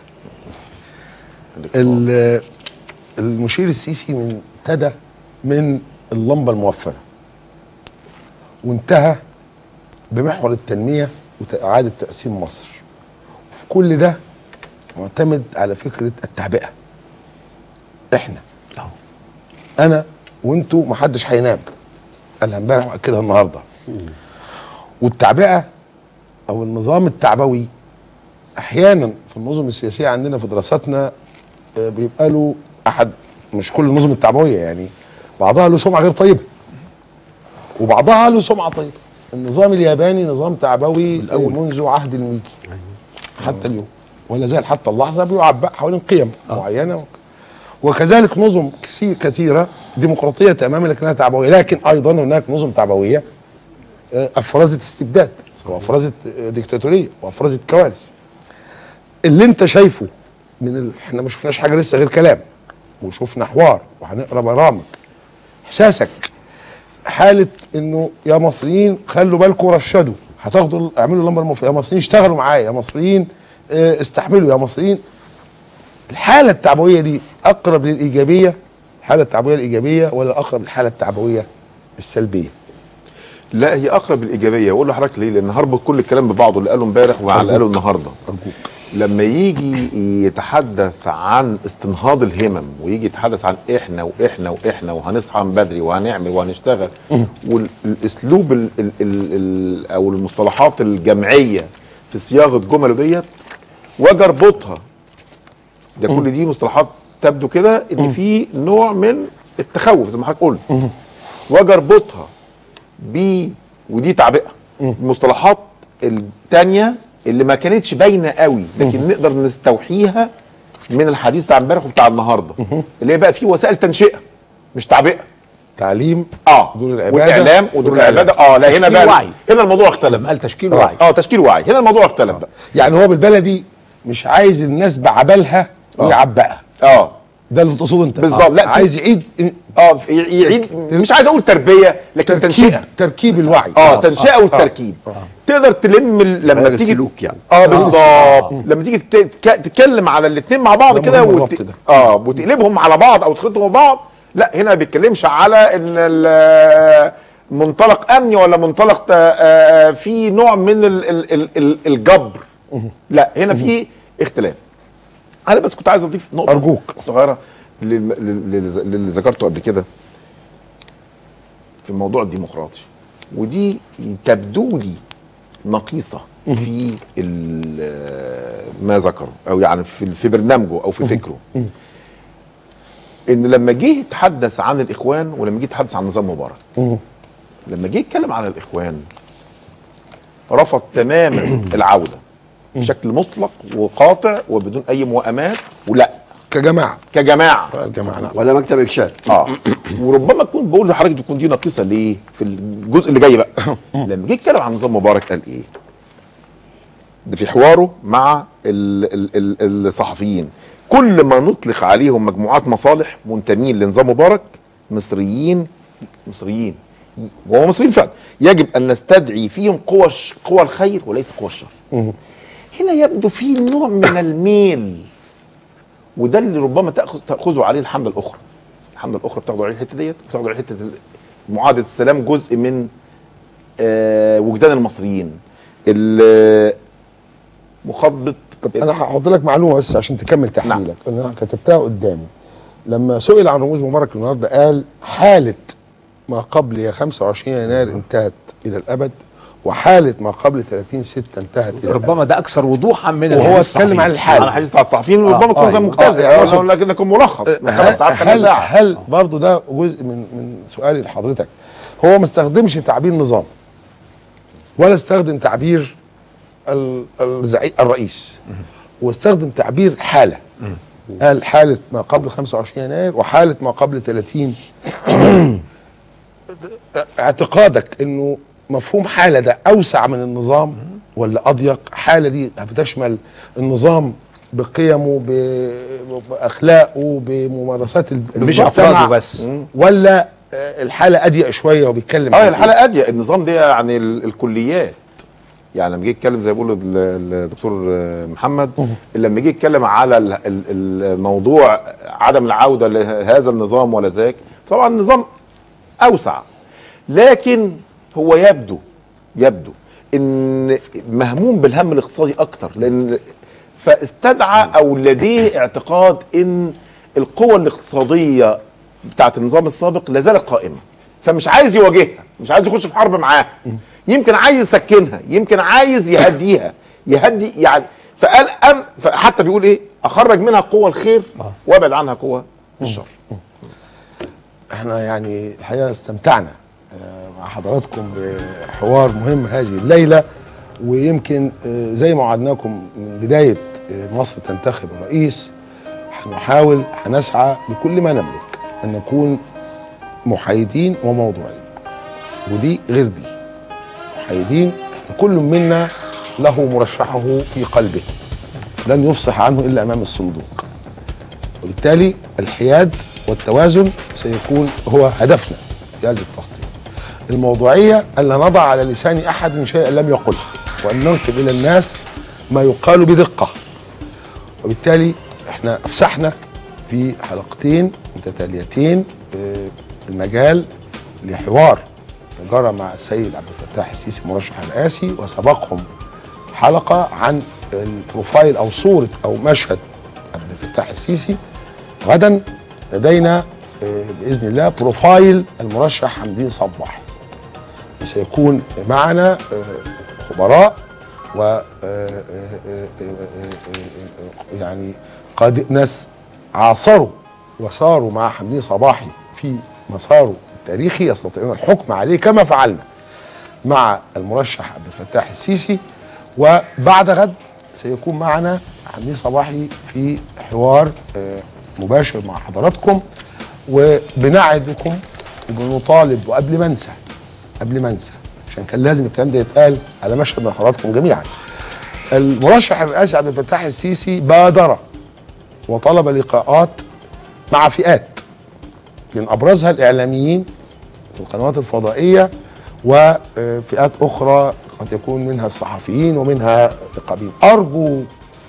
ال- المشير السيسي من ابتدى من اللمبه الموفره وانتهى بمحور التنميه واعاده تقسيم مصر في كل ده معتمد على فكره التعبئه احنا انا وانتوا محدش هينام قالها امبارح واكدها النهارده والتعبئه او النظام التعبوي احيانا في النظم السياسيه عندنا في دراساتنا آه، بيبقى له احد مش كل النظم التعبويه يعني بعضها له سمعه غير طيبه وبعضها له سمعه طيبه النظام الياباني نظام تعبوي منذ عهد الميكي حتى اليوم ولا زال حتى اللحظه بيعبأ حوالين قيم معينه وكذلك نظم كثير كثيره ديمقراطيه تماما لكنها تعبويه لكن ايضا هناك نظم تعبويه آه، افرزت استبداد وافرزت آه، ديكتاتوريه وافرزت كوارث اللي انت شايفه من ال... احنا ما شفناش حاجه لسه غير كلام وشفنا حوار وهنقرا برامج احساسك حاله انه يا مصريين خلوا بالكم رشدوا هتاخدوا اعملوا اللمبه المفروض يا مصريين اشتغلوا معايا يا مصريين اه، استحملوا يا مصريين الحاله التعبويه دي اقرب للايجابيه الحاله التعبويه الايجابيه ولا اقرب للحاله التعبويه السلبيه لا هي اقرب الايجابيه واقول لحضرتك ليه لان هربط كل الكلام ببعضه اللي قاله امبارح وعلى اللي قاله النهارده لما يجي يتحدث عن استنهاض الهمم ويجي يتحدث عن احنا واحنا واحنا وهنصحى من بدري وهنعمل وهنشتغل والاسلوب ال ال ال ال او المصطلحات الجمعيه في صياغه جمله ديت واجي اربطها ده كل دي مصطلحات تبدو كده ان في نوع من التخوف زي ما حضرتك قلت واجي اربطها ب ودي تعبئه المصطلحات التانية اللي ما كانتش باينه قوي لكن نقدر نستوحيها من الحديث بتاع امبارح وبتاع النهارده اللي هي بقى فيه وسائل تنشئه مش تعبئه تعليم اه دور العباده والاعلام ودور العباده اه لا هنا تشكيل بقى وعي. هنا الموضوع اختلف لما قال تشكيل آه. وعي اه تشكيل وعي هنا الموضوع اختلف بقى يعني هو بالبلدي مش عايز الناس بعبالها ويعبقها اه ده اللي تقصده انت بالظبط. آه. لا، في- عايز يعيد اه في- يعيد مش عايز اقول تربيه لكن تركيب تنشئه تركيب الوعي اه تنشئه والتركيب تقدر تلم ال- لما غير تيجي السلوك يعني. اه بالظبط لما تيجي تت- تك- تتكلم على الاثنين مع بعض ده كده مهم وت... الربط ده. اه وتقلبهم على بعض او تخلطهم ببعض لا هنا ما بيتكلمش على ان ال- منطلق امني ولا منطلق ت- آه، في نوع من ال- ال- ال- ال- الجبر لا هنا في اختلاف انا بس كنت عايز اضيف نقطه أرجوك. صغيره لل- لل- لل- للي ذكرته قبل كده في الموضوع الديمقراطي ودي تبدو لي نقيصه في ال- ما ذكره او يعني في في برنامجه او في فكره ان لما جه يتحدث عن الاخوان ولما جه يتحدث عن نظام مبارك لما جه يتكلم عن الاخوان رفض تماما العوده بشكل مطلق وقاطع وبدون اي موائمات ولا كجماعه كجماعه الجماعه نعم ولا مكتب اكشاف اه وربما تكون بقول لحضرتك تكون دي ناقصه ليه في الجزء اللي جاي بقى لما جه يتكلم عن نظام مبارك قال ايه ده في حواره مع ال ال ال الصحفيين كل ما نطلق عليهم مجموعات مصالح منتمين لنظام مبارك مصريين مصريين وهو مصريين فعلا يجب ان نستدعي فيهم قوى الش- قوى الخير وليس قوى الشر هنا يبدو في نوع من الميل وده اللي ربما تاخذ تاخذوا عليه الحمله الاخرى الحمله الاخرى بتاخدوا عليه الحته ديت بتاخدوا عليه حته ال- معاهده السلام جزء من آه وجدان المصريين ال- مخاطبه طب انا هحط لك معلومه بس عشان تكمل تحليلك انا كتبتها قدامي لما سئل عن رموز مبارك النهارده قال حاله ما قبل يا 25 يناير انتهت الى الابد وحاله ما قبل 30 6 انتهت الى الابد ربما ده اكثر وضوحا من وهو الحديث اتكلم الصحيح. عن الحاله على الحديث بتاع الصحفيين ربما آه، يكون كان آه، مجتزئ آه، آه لكن لكن ملخص من خمس هل ساعات خمس هل, ساعه هل برضو ده جزء من من سؤالي لحضرتك هو ما استخدمش تعبير نظام ولا استخدم تعبير ال- الزعيم الرئيس واستخدم تعبير حاله قال حاله ما قبل 25 يناير وحاله ما قبل 30 اعتقادك انه مفهوم حاله ده اوسع من النظام ولا اضيق حاله دي بتشمل النظام بقيمه ب- باخلاقه بممارسات ال- مش المجتمع افراده بس ولا آه، الحاله اضيق شويه وبيتكلم اه عن الحلقه اضيق النظام ده يعني ال- الكليات يعني لما جه يتكلم زي ما بيقول ال- الدكتور آه، محمد لما جه يتكلم على ال- ال- الموضوع عدم العوده لهذا النظام ولا ذاك طبعا النظام اوسع لكن هو يبدو يبدو ان مهموم بالهم الاقتصادي اكتر لان فاستدعى او لديه اعتقاد ان القوة الاقتصادية بتاعت النظام السابق لا زالت قائمة فمش عايز يواجهها مش عايز يخش في حرب معاها يمكن عايز يسكنها يمكن عايز يهديها يهدي يعني فقال أم حتى بيقول ايه اخرج منها قوة الخير وابعد عنها قوة الشر احنا يعني الحقيقه استمتعنا آه، مع حضراتكم حوار مهم هذه الليله ويمكن آه، زي ما وعدناكم من بدايه آه، مصر تنتخب الرئيس هنحاول هنسعى بكل ما نملك ان نكون محايدين وموضوعيين ودي غير دي محايدين احنا كل منا له مرشحه في قلبه لن يفصح عنه الا امام الصندوق وبالتالي الحياد والتوازن سيكون هو هدفنا في هذه التخطيط الموضوعيه الا نضع على لسان احد شيئا لم يقله وان ننقل الى الناس ما يقال بدقه وبالتالي احنا افسحنا في حلقتين متتاليتين آه، المجال لحوار جرى مع السيد عبد الفتاح السيسي مرشح الرئاسي وسبقهم حلقه عن البروفايل او صوره او مشهد عبد الفتاح السيسي غدا لدينا آه، باذن الله بروفايل المرشح حمدين صباح سيكون معنا آه، خبراء و آه، آه، آه، آه، آه، يعني قاد ناس عاصروا وساروا مع حمدين صباحي في مساره التاريخي يستطيعون الحكم عليه كما فعلنا مع المرشح عبد الفتاح السيسي وبعد غد سيكون معنا حمدين صباحي في حوار آه، مباشر مع حضراتكم وبنعدكم وبنطالب وقبل ما انسى قبل ما انسى عشان كان لازم الكلام ده يتقال على مشهد من حضراتكم جميعا المرشح الرئاسي عبد الفتاح السيسي بادر وطلب لقاءات مع فئات من ابرزها الاعلاميين في القنوات الفضائيه وفئات اخرى قد يكون منها الصحفيين ومنها الرقابيين ارجو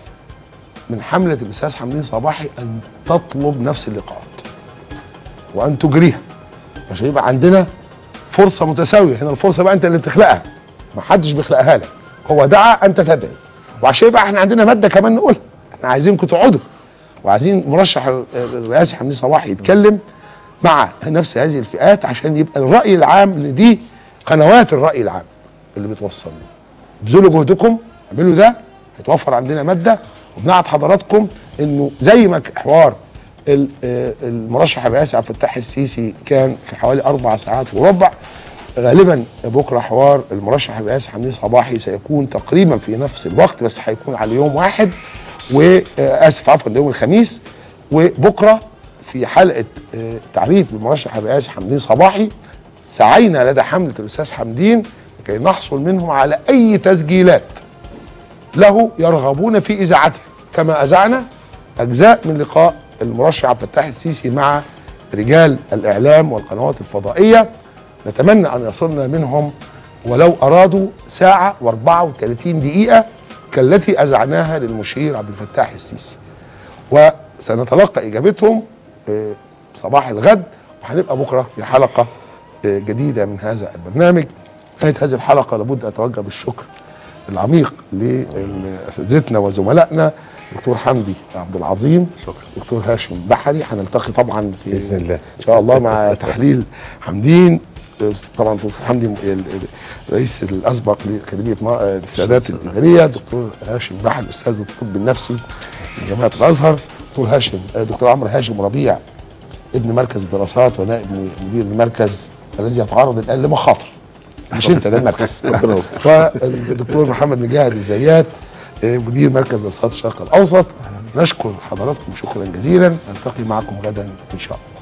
من حمله الاستاذ حمدين صباحي ان تطلب نفس اللقاءات وان تجريها عشان يبقى عندنا فرصه متساويه هنا الفرصه بقى انت اللي تخلقها ما حدش بيخلقها لك هو دعا انت تدعي وعشان يبقى احنا عندنا ماده كمان نقولها احنا عايزينكم تقعدوا وعايزين مرشح ال- الرئاسي حمدين صباحي يتكلم مع نفس هذه الفئات عشان يبقى الراي العام اللي دي قنوات الراي العام اللي بتوصلنا ابذلوا جهدكم اعملوا ده هيتوفر عندنا ماده وبنعد حضراتكم انه زي ما ك- حوار ال- آه، المرشح الرئاسي عبد الفتاح السيسي كان في حوالي اربع ساعات وربع غالبا بكره حوار المرشح الرئاسي حمدين صباحي سيكون تقريبا في نفس الوقت بس هيكون على يوم واحد واسف عفوا ده يوم الخميس وبكره في حلقه آه، تعريف المرشح الرئاسي حمدين صباحي سعينا لدى حمله الاستاذ حمدين لكي نحصل منهم على اي تسجيلات له يرغبون في اذاعته كما اذعنا اجزاء من لقاء المرشح عبد الفتاح السيسي مع رجال الاعلام والقنوات الفضائيه نتمنى ان يصلنا منهم ولو ارادوا ساعه و34 دقيقه كالتي اذعناها للمشير عبد الفتاح السيسي وسنتلقى اجابتهم آه، صباح الغد وهنبقى بكره في حلقه آه، جديده من هذا البرنامج نهايه هذه الحلقه لابد اتوجه بالشكر العميق لاساتذتنا وزملائنا دكتور حمدي عبد العظيم شكرا دكتور هاشم بحري هنلتقي طبعا في بإذن الله. ان شاء الله مع تحليل حمدين طبعا دكتور حمدي ال- ال- الرئيس الاسبق لاكاديميه ما- السادات الاداريه دكتور هاشم بحري استاذ الطب النفسي في جامعه الازهر دكتور هاشم دكتور عمرو هاشم ربيع ابن مركز الدراسات ونائب مدير المركز الذي يتعرض الان لمخاطر مش انت ده المركز ربنا يستر. والدكتور محمد مجاهد الزيات آه، مدير مركز دراسات الشرق الاوسط نشكر حضراتكم شكرا جزيلا نلتقي معكم غدا ان شاء الله